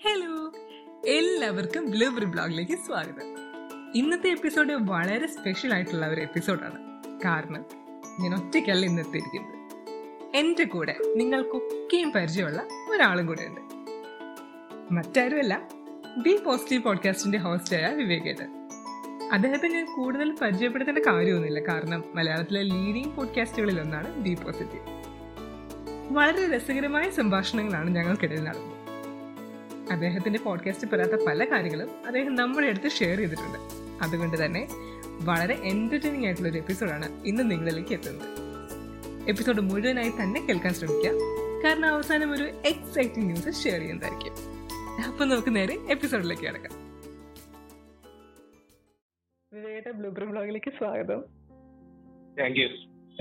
Hello എല്ലാവർക്കും blueberry ബ്ലോഗിലേക്ക് സ്വാഗതം ഇന്നത്തെ എപ്പിസോഡ് വളരെ സ്പെഷ്യൽ ആയിട്ടുള്ള ഒരു എപ്പിസോഡാണ് കാരണം ഞാൻ ഒറ്റയ്ക്കല്ല ഇന്ന് എത്തിയിരിക്കുന്നത് എൻ്റെ കൂടെ നിങ്ങൾക്കൊക്കെയും പരിചയമുള്ള ഒരാളും കൂടെ ഉണ്ട് മറ്റാരുമല്ല ബി പോസിറ്റീവ് പോഡ്കാസ്റ്റിന്റെ ഹോസ്റ്റായ വിവേകേട്ടൻ അദ്ദേഹത്തെ ഞാൻ കൂടുതൽ പരിചയപ്പെടുത്തേണ്ട കാര്യമൊന്നുമില്ല കാരണം മലയാളത്തിലെ ലീഡിംഗ് പോഡ്കാസ്റ്റുകളിൽ ഒന്നാണ് ബി പോസിറ്റീവ് വളരെ രസകരമായ സംഭാഷണങ്ങളാണ് ഞങ്ങൾക്കിടയിൽ നടന്നത് അദ്ദേഹത്തിന്റെ പോഡ്കാസ്റ്റ് പറയാത്ത പല കാര്യങ്ങളും അദ്ദേഹം നമ്മുടെ അടുത്ത് ഷെയർ ചെയ്തിട്ടുണ്ട് അതുകൊണ്ട് തന്നെ വളരെ എന്റർടൈനിങ് ആയിട്ടുള്ള ഒരു എപ്പിസോഡാണ് ഇന്ന് നിങ്ങളിലേക്ക് എത്തുന്നത് എപ്പിസോഡ് മുഴുവനായി തന്നെ കേൾക്കാൻ ശ്രമിക്കുക കാരണം അവസാനം ഒരു എക്സൈറ്റിംഗ് ന്യൂസ് ഷെയർ ചെയ്യുന്നതായിരിക്കും അപ്പൊ നമുക്ക് നേരെ എപ്പിസോഡിലേക്ക് കിടക്കാം വിവേകയുടെ ബ്ലൂബറി ബ്ലോഗിലേക്ക് സ്വാഗതം thank you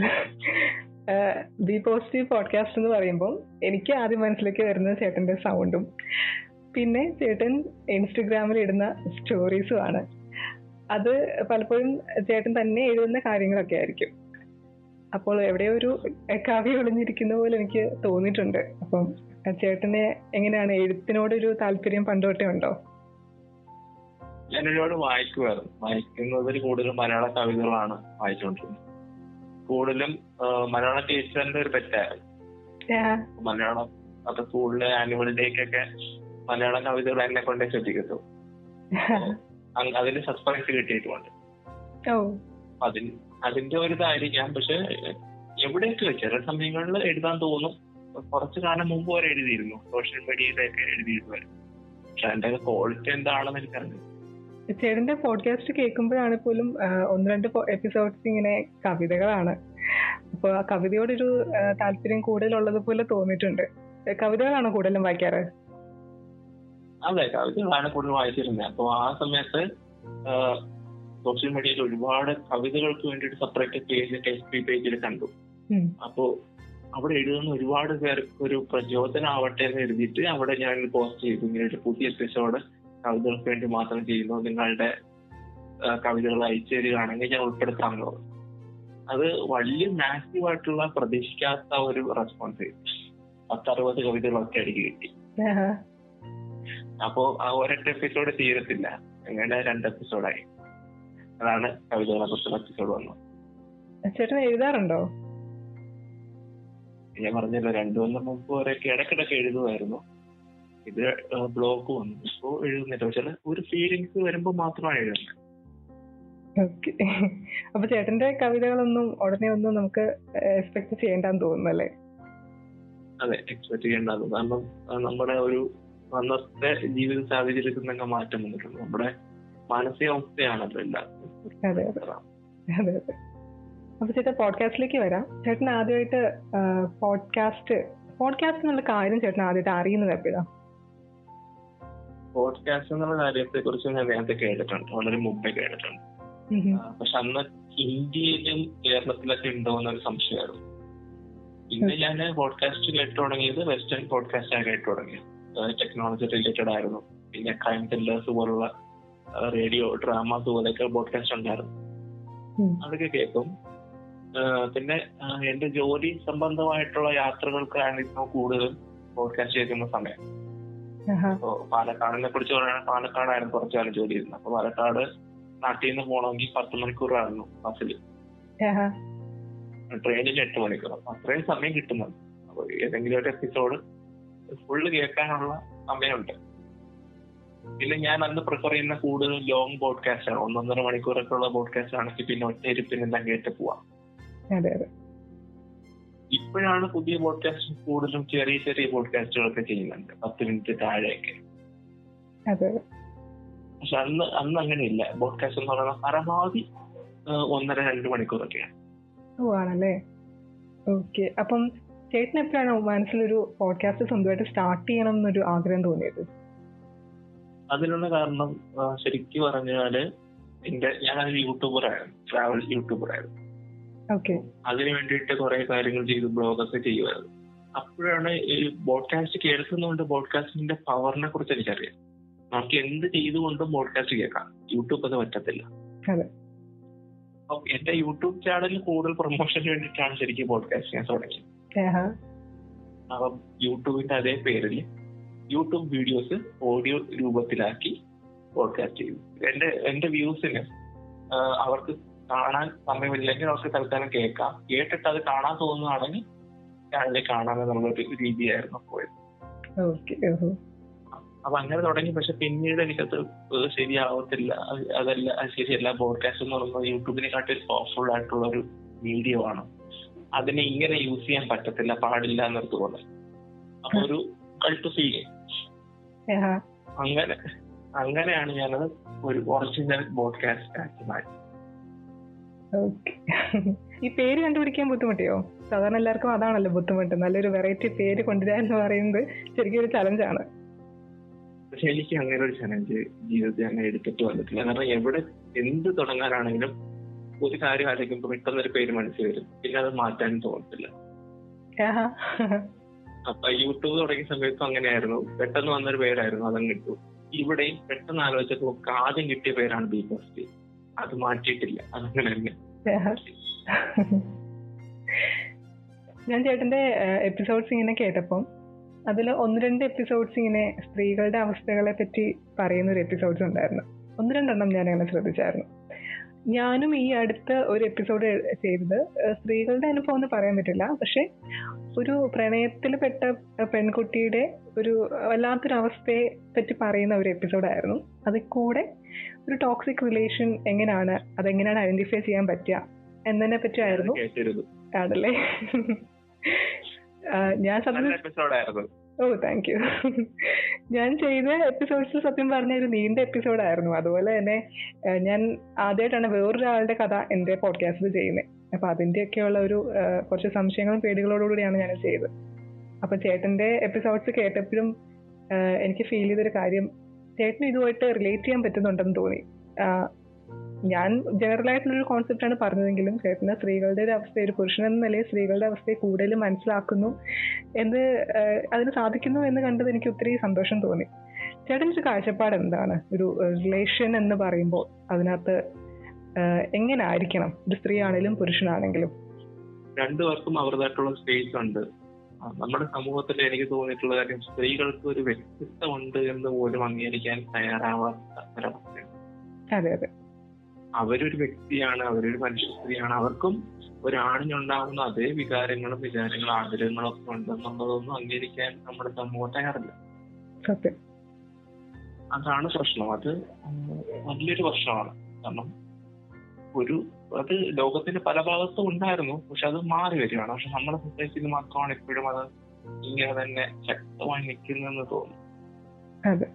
be positive podcast എന്ന് പറയുമ്പോൾ എനിക്ക് ആദ്യം മനസ്സിലേക്ക് വരുന്നത് ചേട്ടന്റെ സൗണ്ടും പിന്നെ ചേട്ടൻ ഇൻസ്റ്റഗ്രാമിൽ ഇടുന്ന സ്റ്റോറീസും ആണ് അത് പലപ്പോഴും ചേട്ടൻ തന്നെ എഴുതുന്ന കാര്യങ്ങളൊക്കെ ആയിരിക്കും അപ്പോൾ എവിടെയോ ഒരു കവി ഒളിഞ്ഞിരിക്കുന്ന പോലെ എനിക്ക് തോന്നിയിട്ടുണ്ട് അപ്പം ചേട്ടന് എങ്ങനെയാണ് എഴുത്തിനോടൊരു താല്പര്യം പണ്ട് തൊട്ടേ ഉണ്ടോ ഞാൻ ഒരുപാട് വായിക്കുമായിരുന്നു വായിക്കുന്നതിൽ കൂടുതലും മലയാള കവിതകളാണ് വായിച്ചുകൊണ്ടിരുന്നത് കൂടുതലും ആ, മലയാള ടീച്ചറിന്റെ ഒരു പെറ്റായിരുന്നു മലയാളം അത് സ്കൂളിലെ ആനുവൽ ഡേക്കൊക്കെ മലയാള കവിതകൾ എന്നെ കൊണ്ടേ ശ്രദ്ധിക്കത്തു അങ് അതിന് സസ്പെൻസ് കിട്ടിയിട്ടുമുണ്ട് ഓ അതിന് അതിന്റെ ഒരു ഇതായിരിക്കാം പക്ഷെ എവിടെയൊക്കെ ചില സമയങ്ങളിൽ എഴുതാൻ തോന്നും കുറച്ചു കാലം മുമ്പ് വരെ എഴുതിയിരുന്നു സോഷ്യൽ മീഡിയയിലൊക്കെ എഴുതിയിരുമായിരുന്നു പക്ഷെ അതിന്റെ ക്വാളിറ്റി എന്താണെന്ന് എനിക്കറിയില്ല ചേട്ടന്റെ പോഡ്കാസ്റ്റ് കേൾക്കുമ്പോഴാണ് പോലും ആ, ഒന്ന് രണ്ട് എപ്പിസോഡ്സ് ഇങ്ങനെ കവിതകളാണ് അപ്പൊ ആ കവിതയോടൊരു ആ, താല്പര്യം കൂടുതലുള്ളത് പോലെ തോന്നിയിട്ടുണ്ട് ഏ, കവിതകളാണോ കൂടുതലും വായിക്കാറ് അതെ കവിതകളാണ് കൂടുതൽ വായിച്ചിരുന്നത് അപ്പൊ ആ സമയത്ത് സോഷ്യൽ മീഡിയയിൽ ഒരുപാട് കവിതകൾക്ക് വേണ്ടിയിട്ട് സെപ്പറേറ്റ് പേജ് എസ് പി പേജിൽ കണ്ടു ഉം. അപ്പോ അവിടെ എഴുതുന്ന ഒരുപാട് പേർക്ക് ഒരു പ്രചോദനമാവട്ടെ എന്ന് എഴുതിയിട്ട് അവിടെ ഞാൻ പോസ്റ്റ് ചെയ്തു ഇങ്ങനെ ഒരു പുതിയ എപ്പിസോഡ് കവിതകൾക്ക് വേണ്ടി മാത്രം ചെയ്യുന്നു നിങ്ങളുടെ ആ, കവിതകൾ അയച്ചു തരികയാണെങ്കിൽ ഞാൻ ഉൾപ്പെടുത്താമെന്ന് പറഞ്ഞു അത് വലിയ മാസീവ് ആയിട്ടുള്ള പ്രതീക്ഷിക്കാത്ത ഒരു റെസ്പോൺസ് പത്തറുപത് കവിതകളൊക്കെ എനിക്ക് കിട്ടി ആഹാ. അപ്പോ ആ ഒരൊറ്റ എപ്പിസോഡ് തീരത്തില്ല അങ്ങനെ രണ്ട് എപ്പിസോഡായി അതാണ് കവിതകളെ കുറിച്ചുള്ള എപ്പിസോഡ് വന്നത് ചേട്ടൻ എഴുതാറുണ്ടോ ഞാൻ പറഞ്ഞല്ലോ രണ്ടു കൊല്ലം മുമ്പ് വരെയൊക്കെ ഇടയ്ക്കിടയ്ക്ക് എഴുതുമായിരുന്നു ഇത് ബ്ലോക്ക് വന്നു ഇപ്പോ എഴുതുന്നില്ല പക്ഷെ ഒരു ഫീലിങ്സ് വരുമ്പോൾ മാത്രമാണ് എഴുതുന്നത് ഓക്കെ അപ്പൊ ചേട്ടന്റെ കവിതകളൊന്നും ഉടനെ ഒന്നും നമുക്ക് എക്സ്പെക്ട് ചെയ്യേണ്ടെന്ന് തോന്നുന്നു അല്ലേ അതെ എക്സ്പെക്ട് ചെയ്യേണ്ടത് കാരണം ആ, നമ്മുടെ ഒരു അന്നത്തെ ജീവിത സാഹചര്യത്തിൽ നിന്നൊക്കെ മാറ്റം വന്നിട്ടുണ്ട് നമ്മുടെ മാനസികാവസ്ഥയാണല്ലോ എല്ലാം അതെ അതെ അതെ അതെ അപ്പൊ ചേട്ടാ പോഡ്കാസ്റ്റിലേക്ക് വരാം ചേട്ടൻ ആദ്യമായിട്ട് പോഡ്കാസ്റ്റ് പോഡ്കാസ്റ്റ് എന്നുള്ള കാര്യം ചേട്ടൻ ആദ്യമായിട്ട് അറിയുന്നത് എപ്പോഴാ പോഡ്കാസ്റ്റ് എന്നുള്ള കാര്യത്തെ കുറിച്ച് ഞാൻ നേരത്തെ കേട്ടിട്ടുണ്ട് വളരെ മുമ്പേ കേട്ടിട്ടുണ്ട് ആ, പക്ഷെ അന്ന് ഇന്ത്യയിലും കേരളത്തിലൊക്കെ ഉണ്ടോ എന്നൊരു സംശയമായിരുന്നു പിന്നെ ഞാൻ പോഡ്കാസ്റ്റ് കേട്ടു തുടങ്ങിയത് വെസ്റ്റേൺ പോഡ്കാസ്റ്റ് ആണ് കേട്ടു തുടങ്ങിയത് ടെക്നോളജി റിലേറ്റഡ് ആയിരുന്നു പിന്നെ ക്രൈം ത്രില്ലേഴ്സ് പോലുള്ള റേഡിയോ ഡ്രാമാസ് പോലെയൊക്കെ പോഡ്കാസ്റ്റ് ഉണ്ടായിരുന്നു ഉം. അതൊക്കെ കേൾക്കും ആ, പിന്നെ ആ, എന്റെ ജോലി സംബന്ധമായിട്ടുള്ള യാത്രകൾക്കാണ് ഇപ്പോൾ കൂടുതലും പോഡ്കാസ്റ്റ് കേൾക്കുന്ന സമയം ആഹാ. അപ്പോ പാലക്കാടിനെ കുറിച്ച് പറയുകയാണെങ്കിൽ പാലക്കാടായിരുന്നു കുറച്ചു കാലം ജോലി ചെയ്യുന്നത് അപ്പൊ പാലക്കാട് നാട്ടിൽ നിന്ന് പോകണമെങ്കിൽ പത്ത് മണിക്കൂറായിരുന്നു ബസ്സിൽ ആഹാ. ട്രെയിനിൽ എട്ട് മണിക്കൂർ അപ്പൊ അത്രയും സമയം കിട്ടുന്നുണ്ട് അപ്പൊ ഏതെങ്കിലും ഒരു എപ്പിസോഡ് ഫുള്ള് കേൾക്കാനുള്ള സമയമുണ്ട് പിന്നെ ഞാൻ അന്ന് പ്രിഫർ ചെയ്യുന്ന കൂടുതൽ ലോങ് പോഡ്കാസ്റ്റ് ആണ് ഒന്നൊന്നര മണിക്കൂറൊക്കെ ഉള്ള പോഡ്കാസ്റ്റ് ആണെങ്കിൽ പിന്നെ ഒറ്റയിരിപ്പിനെല്ലാം കേട്ട് പോവാം അതെ അതെ ഇപ്പോഴാണ് പുതിയ പോഡ്കാസ്റ്റ് കൂടുതലും ചെറിയ ചെറിയ പോഡ്കാസ്റ്റുകളൊക്കെ ചെയ്യുന്നുണ്ട് പത്ത് മിനിറ്റ് താഴെയൊക്കെ അതെ പക്ഷെ അന്ന് അന്ന് അങ്ങനെയില്ല പോഡ്കാസ്റ്റ് എന്ന് പറയുന്നത് പരമാവധി ആ, ഒന്നര രണ്ട് മണിക്കൂറൊക്കെയാണ് ഓ ആണല്ലേ ഓക്കെ അപ്പം ചേട്ടൻ എപ്പോഴാണ് മനസ്സിലൊരു പോഡ്കാസ്റ്റ് സ്വന്തമായിട്ട് സ്റ്റാർട്ട് ചെയ്യണം എന്നൊരു ആഗ്രഹം തോന്നിയത് അതിനുള്ള കാരണം ആ, ശരിക്കും പറഞ്ഞാല് എന്റെ ഞാനൊരു യൂട്യൂബറായിരുന്നു ട്രാവൽ യൂട്യൂബറായിരുന്നു ഓക്കെ അതിനു വേണ്ടിയിട്ട് കുറെ കാര്യങ്ങൾ ചെയ്തു ബ്ലോഗൊക്കെ ചെയ്യുമായിരുന്നു അപ്പോഴാണ് ഈ പോഡ്കാസ്റ്റ് കേൾക്കുന്നതുകൊണ്ട് പോഡ്കാസ്റ്റിന്റെ പവറിനെ കുറിച്ച് എനിക്കറിയാം നമുക്ക് എന്ത് ചെയ്തുകൊണ്ടും പോഡ്കാസ്റ്റ് കേൾക്കാം യൂട്യൂബ് അത് പറ്റത്തില്ല അതെ. അപ്പം എന്റെ യൂട്യൂബ് ചാനലിൽ കൂടുതൽ പ്രൊമോഷന് വേണ്ടിയിട്ടാണ് ശരിക്കും പോഡ്കാസ്റ്റ് ഞാൻ തുടങ്ങിയത് ആഹാ. അപ്പം യൂട്യൂബിന്റെ അതേ പേരിൽ യൂട്യൂബ് വീഡിയോസ് ഓഡിയോ രൂപത്തിലാക്കി പോഡ്കാസ്റ്റ് ചെയ്യും എന്റെ എന്റെ വ്യൂസിന് അവർക്ക് കാണാൻ സമയമില്ലെങ്കിൽ അവർക്ക് തൽക്കാലം കേൾക്കാം കേട്ടിട്ട് അത് കാണാൻ തോന്നുകയാണെങ്കിൽ ചാനലിൽ കാണാമെന്നുള്ളൊരു രീതിയായിരുന്നു പോയത് ഓക്കെ അപ്പൊ അങ്ങനെ തുടങ്ങി പക്ഷെ പിന്നീട് എനിക്കത് ശരിയാവത്തില്ല അത് അതല്ല അത് ശരിയല്ല പോഡ്കാസ്റ്റ് എന്ന് പറയുന്നത് യൂട്യൂബിനെക്കാട്ടി പവർഫുൾ ആയിട്ടുള്ള ഒരു മീഡിയം ആണ് അതിനെ ഇങ്ങനെ യൂസ് ചെയ്യാൻ പറ്റത്തില്ല പാടില്ല എന്നൊരു തോന്നൽ അപ്പൊ ഒരു കൾട്ട് ഫീലിംഗ് അങ്ങനെ അങ്ങനെയാണ് ഞാനത് ഒരു ഒറിജിനൽ പോഡ്കാസ്റ്റ് ആക്കി മാറ്റി ഈ പേര് കണ്ടുപിടിക്കാൻ ബുദ്ധിമുട്ടിയോ സാധാരണ എല്ലാവർക്കും അതാണല്ലോ ബുദ്ധിമുട്ട് നല്ലൊരു വെറൈറ്റി പേര് കൊണ്ടുവരിക എന്ന് പറയുന്നത് ശരിക്കും ഒരു ചലഞ്ചാണ് പക്ഷെ എനിക്ക് അങ്ങനെ ഒരു ചലഞ്ച് ജീവിതത്തിൽ അങ്ങനെ എടുത്തിട്ട് വന്നിട്ടില്ല കാരണം എവിടെ എന്ത് തുടങ്ങാനാണെങ്കിലും ഒരു കാര്യം ആലോചിക്കുമ്പോൾ പെട്ടെന്ന് ഒരു പേര് മനസ്സിൽ വരും പിന്നെ അത് മാറ്റാൻ തോന്നത്തില്ല അപ്പൊ യൂട്യൂബ് തുടങ്ങിയ സമയത്തും അങ്ങനെയായിരുന്നു പെട്ടെന്ന് വന്നൊരു പേരായിരുന്നു അതങ്ങ് കിട്ടും ഇവിടെയും പെട്ടെന്ന് ആലോചിച്ചപ്പോൾ ആദ്യം കിട്ടിയ പേരാണ് ബി ഫസ്റ്റ് അത് മാറ്റിയിട്ടില്ല അതങ്ങനെ തന്നെ ഞാൻ ചേട്ടന്റെ എപ്പിസോഡ്സ് ഇങ്ങനെ കേട്ടപ്പം അതിൽ ഒന്ന് രണ്ട് എപ്പിസോഡ്സ് ഇങ്ങനെ സ്ത്രീകളുടെ അവസ്ഥകളെ പറ്റി പറയുന്ന ഒരു എപ്പിസോഡ്സ് ഉണ്ടായിരുന്നു ഒന്ന് രണ്ടെണ്ണം ഞാൻ അങ്ങനെ ശ്രദ്ധിച്ചായിരുന്നു ഞാനും ഈ അടുത്ത ഒരു എപ്പിസോഡ് ചെയ്തത് സ്ത്രീകളുടെ അനുഭവം എന്ന് പറയാൻ പറ്റില്ല പക്ഷെ ഒരു പ്രണയത്തിൽ പെട്ട പെൺകുട്ടിയുടെ ഒരു വല്ലാത്തൊരു അവസ്ഥയെ പറ്റി പറയുന്ന ഒരു എപ്പിസോഡായിരുന്നു അതിൽ കൂടെ ഒരു ടോക്സിക് റിലേഷൻ എങ്ങനെയാണ് അതെങ്ങനെയാണ് ഐഡന്റിഫൈ ചെയ്യാൻ പറ്റുക എന്നതിനെ പറ്റിയായിരുന്നു ആണല്ലേ ഞാൻ സത്യം ഓ താങ്ക് യു ഞാൻ ചെയ്ത എപ്പിസോഡ്സിൽ സത്യം പറഞ്ഞ ഒരു നീണ്ട എപ്പിസോഡായിരുന്നു അതുപോലെ തന്നെ ഞാൻ ആദ്യമായിട്ടാണ് വേറൊരാളുടെ കഥ എൻ്റെ പോഡ്കാസ്റ്റിൽ ചെയ്യുന്നത് അപ്പൊ അതിൻ്റെയൊക്കെയുള്ള ഒരു കുറച്ച് സംശയങ്ങളും പേടികളോടുകൂടിയാണ് ഞാൻ ചെയ്തത് അപ്പൊ ചേട്ടന്റെ എപ്പിസോഡ്സ് കേട്ടപ്പോഴും എനിക്ക് ഫീൽ ചെയ്തൊരു കാര്യം ചേട്ടന് ഇതുമായിട്ട് റിലേറ്റ് ചെയ്യാൻ പറ്റുന്നുണ്ടെന്ന് തോന്നി ഞാൻ ജനറൽ ആയിട്ടുള്ളൊരു കോൺസെപ്റ്റാണ് പറഞ്ഞതെങ്കിലും ചേട്ടന് സ്ത്രീകളുടെ ഒരു അവസ്ഥ ഒരു പുരുഷൻ എന്ന നിലയിൽ സ്ത്രീകളുടെ അവസ്ഥയെ കൂടുതൽ മനസ്സിലാക്കുന്നു എന്ന് അതിന് സാധിക്കുന്നു എന്ന് കണ്ടത് എനിക്ക് ഒത്തിരി സന്തോഷം തോന്നി ചേട്ടൻ്റെ ഒരു കാഴ്ചപ്പാട് എന്താണ് ഒരു റിലേഷൻ എന്ന് പറയുമ്പോൾ അതിനകത്ത് എങ്ങനെ ആയിരിക്കണം ഒരു സ്ത്രീ ആണെങ്കിലും പുരുഷനാണെങ്കിലും രണ്ടുപേർക്കും അവരുടേതായിട്ടുള്ള സ്പേസ് ഉണ്ട് നമ്മുടെ സമൂഹത്തിൽ എനിക്ക് തോന്നിയിട്ടുള്ള കാര്യം സ്ത്രീകൾക്ക് ഒരു വ്യക്തിത്വമുണ്ട് എന്ന് പോലും അംഗീകരിക്കാൻ തയ്യാറാവാത്ത ഒരവസ്ഥയാണ് അതെ അതെ അവരൊരു വ്യക്തിയാണ് അവരൊരു മനുഷ്യ സ്ത്രീയാണ് അവർക്കും ഒരാണിനുണ്ടാവുന്ന അതേ വികാരങ്ങളും വിചാരങ്ങളും ആഗ്രഹങ്ങളും ഒക്കെ ഉണ്ടെന്നുള്ളതൊന്നും അംഗീകരിക്കാൻ നമ്മുടെ സമൂഹം തയ്യാറില്ല സത്യം അതാണ് പ്രശ്നം അത് വലിയൊരു പ്രശ്നമാണ് കാരണം ഒരു അത് ലോകത്തിന്റെ പല ഭാഗത്തും ഉണ്ടായിരുന്നു പക്ഷെ അത് മാറി വരികയാണ് പക്ഷെ നമ്മുടെ സൊസൈറ്റിയിൽ മാത്രമാണ് ഇപ്പോഴും അത് ഇങ്ങനെ തന്നെ ശക്തമായി നിൽക്കുന്നതെന്ന് തോന്നുന്നു അതെ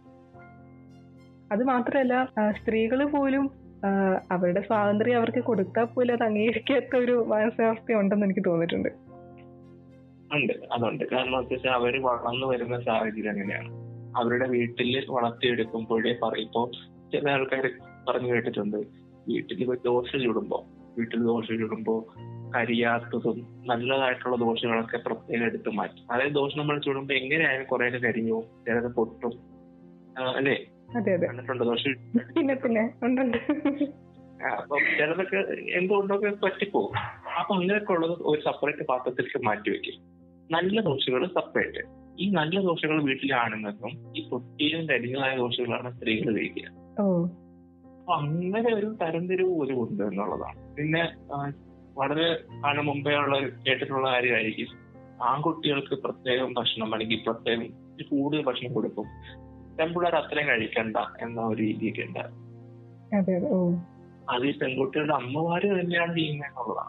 അത് മാത്രമല്ല സ്ത്രീകൾ പോലും അവരുടെ സ്വാതന്ത്ര്യം അവർക്ക് കൊടുത്താൽ പോലും അത് അംഗീകരിക്കാത്ത ഒരു മാനസികാവസ്ഥ ഉണ്ടെന്ന് എനിക്ക് തോന്നിയിട്ടുണ്ട് ഉണ്ട് അതുണ്ട് കാരണം വെച്ചാൽ അവര് വളർന്നു വരുന്ന സാഹചര്യം അങ്ങനെയാണ് അവരുടെ വീട്ടിൽ വളർത്തിയെടുക്കുമ്പോഴേ പറയിപ്പോ ചില ആൾക്കാർ പറഞ്ഞു കേട്ടിട്ടുണ്ട് വീട്ടിൽ ദോശ ചുടുമ്പോ വീട്ടിൽ ദോശ ചുടുമ്പോ കരിയാത്തതും നല്ലതായിട്ടുള്ള ദോശകളൊക്കെ പ്രത്യേകം എടുത്ത് മാറ്റും അതായത് ദോശ നമ്മൾ ചുടുമ്പോ എങ്ങനെയായാലും കുറെയൊക്കെ കരിഞ്ഞു ചിലത് പൊട്ടും അല്ലേ അതെ അതെ കണ്ടിട്ടുണ്ട് ദോശ പിന്നെ പിന്നെ ഉണ്ടുണ്ട് അപ്പൊ ചിലതൊക്കെ എന്തുകൊണ്ടൊക്കെ പറ്റിപ്പോകും അപ്പൊ അങ്ങനെയൊക്കെ ഉള്ളത് ഒരു സെപ്പറേറ്റ് പാത്രത്തിലേക്ക് മാറ്റി വെക്കും നല്ല ദോശകൾ സെപ്പറേറ്റ് ഈ നല്ല ദോശകൾ വീട്ടിലെ ആണുങ്ങൾക്കും ഈ പൊട്ടിയും കരിഞ്ഞതായ ദോശകളാണ് സ്ത്രീകൾ കഴിക്കുക അപ്പൊ അങ്ങനെ ഒരു തരംതിരിവ് പോലും ഉണ്ട് എന്നുള്ളതാണ് പിന്നെ വളരെ കാലം മുമ്പേ ഉള്ള കേട്ടിട്ടുള്ള കാര്യമായിരിക്കും ആൺകുട്ടികൾക്ക് പ്രത്യേകം ഭക്ഷണം അല്ലെങ്കിൽ പ്രത്യേകം കൂടുതൽ ഭക്ഷണം കൊടുക്കും പെൺപിള്ളേർ അത്രയും കഴിക്കണ്ട എന്ന ഒരു രീതിയൊക്കെ ഉണ്ട് അത് ഈ പെൺകുട്ടികളുടെ അമ്മമാര് തന്നെയാണ് ചെയ്യുന്നത് എന്നുള്ളതാണ്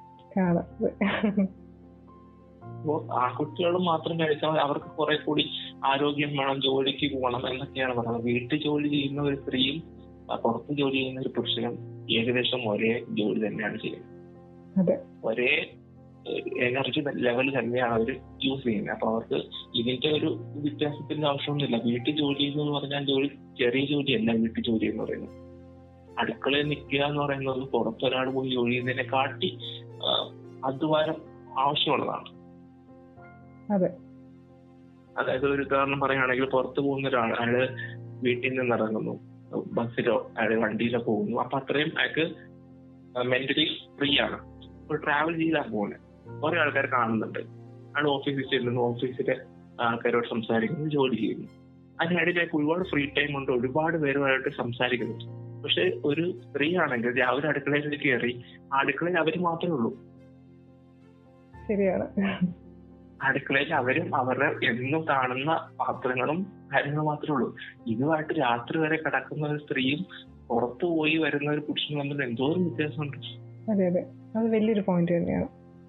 അപ്പോ ആൺകുട്ടികൾ മാത്രം കഴിച്ചാൽ അവർക്ക് കുറെ കൂടി ആരോഗ്യം വേണം ജോലിക്ക് പോകണം എന്നൊക്കെയാണ് പറയുന്നത് വീട്ടിൽ ജോലി ചെയ്യുന്ന ഒരു സ്ത്രീയും പുറത്ത് ജോലി ചെയ്യുന്ന ഒരു പുരുഷനും ഏകദേശം ഒരേ ജോലി തന്നെയാണ് ചെയ്യുന്നത് ഒരേ എനർജി ലെവൽ തന്നെയാണ് അവർ യൂസ് ചെയ്യുന്നത് അപ്പൊ അവർക്ക് ഇതിന്റെ ഒരു വ്യത്യാസത്തിന്റെ ആവശ്യമൊന്നുമില്ല വീട്ടിൽ ജോലി ചെയ്യുന്നു എന്ന് പറഞ്ഞാൽ ജോലി ചെറിയ ജോലിയല്ല വീട്ടിൽ ജോലി എന്ന് പറയുന്നത് അടുക്കളയിൽ നിൽക്കുക എന്ന് പറയുന്നത് പുറത്തൊരാൾ പോയി ജോലി ചെയ്യുന്നതിനെ കാട്ടി അധ്വാനം ആവശ്യമുള്ളതാണ് അതെ അതായത് ഒരു ഉദാഹരണം പറയുകയാണെങ്കിൽ പുറത്തു പോകുന്ന ഒരാൾ അയാള് വീട്ടിൽ നിന്ന് ഇറങ്ങുന്നു ബസ്സിലോ അയാള് വണ്ടിയിലോ പോകുന്നു അപ്പൊ അത്രയും അയാൾക്ക് മെന്റലി ഫ്രീ ആണ് ഇപ്പോൾ ട്രാവൽ ചെയ്താണ് പോകുന്നത് കുറെ ആൾക്കാർ കാണുന്നുണ്ട് അയാൾ ഓഫീസിൽ ചെല്ലുന്നു ഓഫീസിലെ ആൾക്കാരോട് സംസാരിക്കുന്നു ജോലി ചെയ്യുന്നു അതിനിടയിലേക്ക് ഒരുപാട് ഫ്രീ ടൈം ഉണ്ട് ഒരുപാട് പേരുമായിട്ട് സംസാരിക്കുന്നു പക്ഷെ ഒരു സ്ത്രീ ആണെങ്കിൽ രാവിലെ അടുക്കളയിലേക്ക് കയറി ആ അടുക്കളയിൽ അവർ മാത്രമേ ഉള്ളൂ ശരിയാണ് അടുക്കളയിൽ അവരും അവരുടെ എന്നും കാണുന്ന പാത്രങ്ങളും കാര്യങ്ങളും മാത്രമേ ഉള്ളൂ ഇതുമായിട്ട് രാത്രി വരെ കിടക്കുന്ന ഒരു സ്ത്രീയും പുറത്തു പോയി വരുന്ന ഒരു പുരുഷനും തമ്മിൽ എന്തോരം വ്യത്യാസമുണ്ട് അതെ അതെ അത് വലിയൊരു പോയിന്റ് തന്നെയാണ്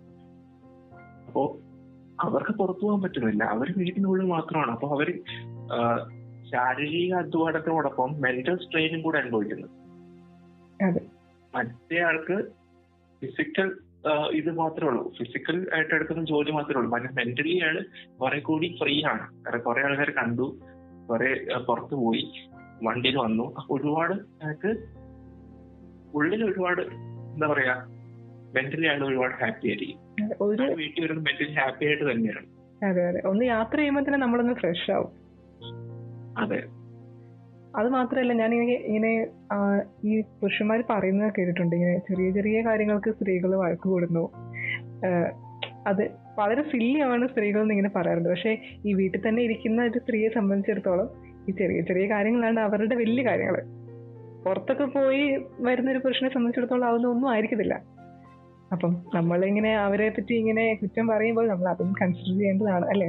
അപ്പോ അവർക്ക് പുറത്തു പോകാൻ പറ്റുന്നില്ല അവർ വീടിനുള്ളിൽ മാത്രമാണ് അപ്പൊ അവര് ആ, ശാരീരിക അധ്വാനത്തിനോടൊപ്പം മെന്റൽ സ്ട്രെയിനും കൂടെ അനുഭവിക്കുന്നു അതെ. മറ്റേ ആൾക്ക് ഫിസിക്കൽ ഇത് മാത്രമേ ഉള്ളൂ ഫിസിക്കൽ ആയിട്ട് എടുക്കുന്ന ജോലി മാത്രമേ ഉള്ളൂ പക്ഷെ മെന്റലി അയാൾ കുറെ കൂടി ഫ്രീ ആണ് കാരണം കുറെ ആൾക്കാർ കണ്ടു കുറെ പുറത്തു പോയി വണ്ടിയിൽ വന്നു അപ്പൊ ഒരുപാട് അയാൾക്ക് ഉള്ളിൽ ഒരുപാട് എന്താ പറയാ മെന്റലി അയാൾ ഒരുപാട് ഹാപ്പി ആയിരിക്കും അതെ, ഒരു അയാൾ വീട്ടിൽ വരുന്നത് മെന്റലി ഹാപ്പി ആയിട്ട് തന്നെയാണ് അതെ അതെ ഒന്ന് യാത്ര ചെയ്യുമ്പോൾ തന്നെ നമ്മളൊന്ന് ഫ്രഷ് ആവും അതെ അത് മാത്രമല്ല ഞാൻ ഇങ്ങനെ ഇങ്ങനെ ആ, ഈ പുരുഷന്മാർ പറയുന്നത് കേട്ടിട്ടുണ്ട് ഇങ്ങനെ ചെറിയ ചെറിയ കാര്യങ്ങൾക്ക് സ്ത്രീകൾ വഴക്ക് കൂടുന്നു ആ, അത് വളരെ സില്ലിയാണ് സ്ത്രീകൾ എന്ന് ഇങ്ങനെ പറയാറുണ്ട് പക്ഷെ ഈ വീട്ടിൽ തന്നെ ഇരിക്കുന്ന ഒരു സ്ത്രീയെ സംബന്ധിച്ചിടത്തോളം ഈ ചെറിയ ചെറിയ കാര്യങ്ങളാണ് അവരുടെ വലിയ കാര്യങ്ങൾ പുറത്തൊക്കെ പോയി വരുന്ന ഒരു പുരുഷനെ സംബന്ധിച്ചിടത്തോളം അതൊന്നും ഒന്നും ആയിരിക്കത്തില്ല അപ്പം നമ്മളിങ്ങനെ അവരെ പറ്റി ഇങ്ങനെ കുറ്റം പറയുമ്പോൾ നമ്മൾ അതും കൺസിഡർ ചെയ്യേണ്ടതാണ് അല്ലേ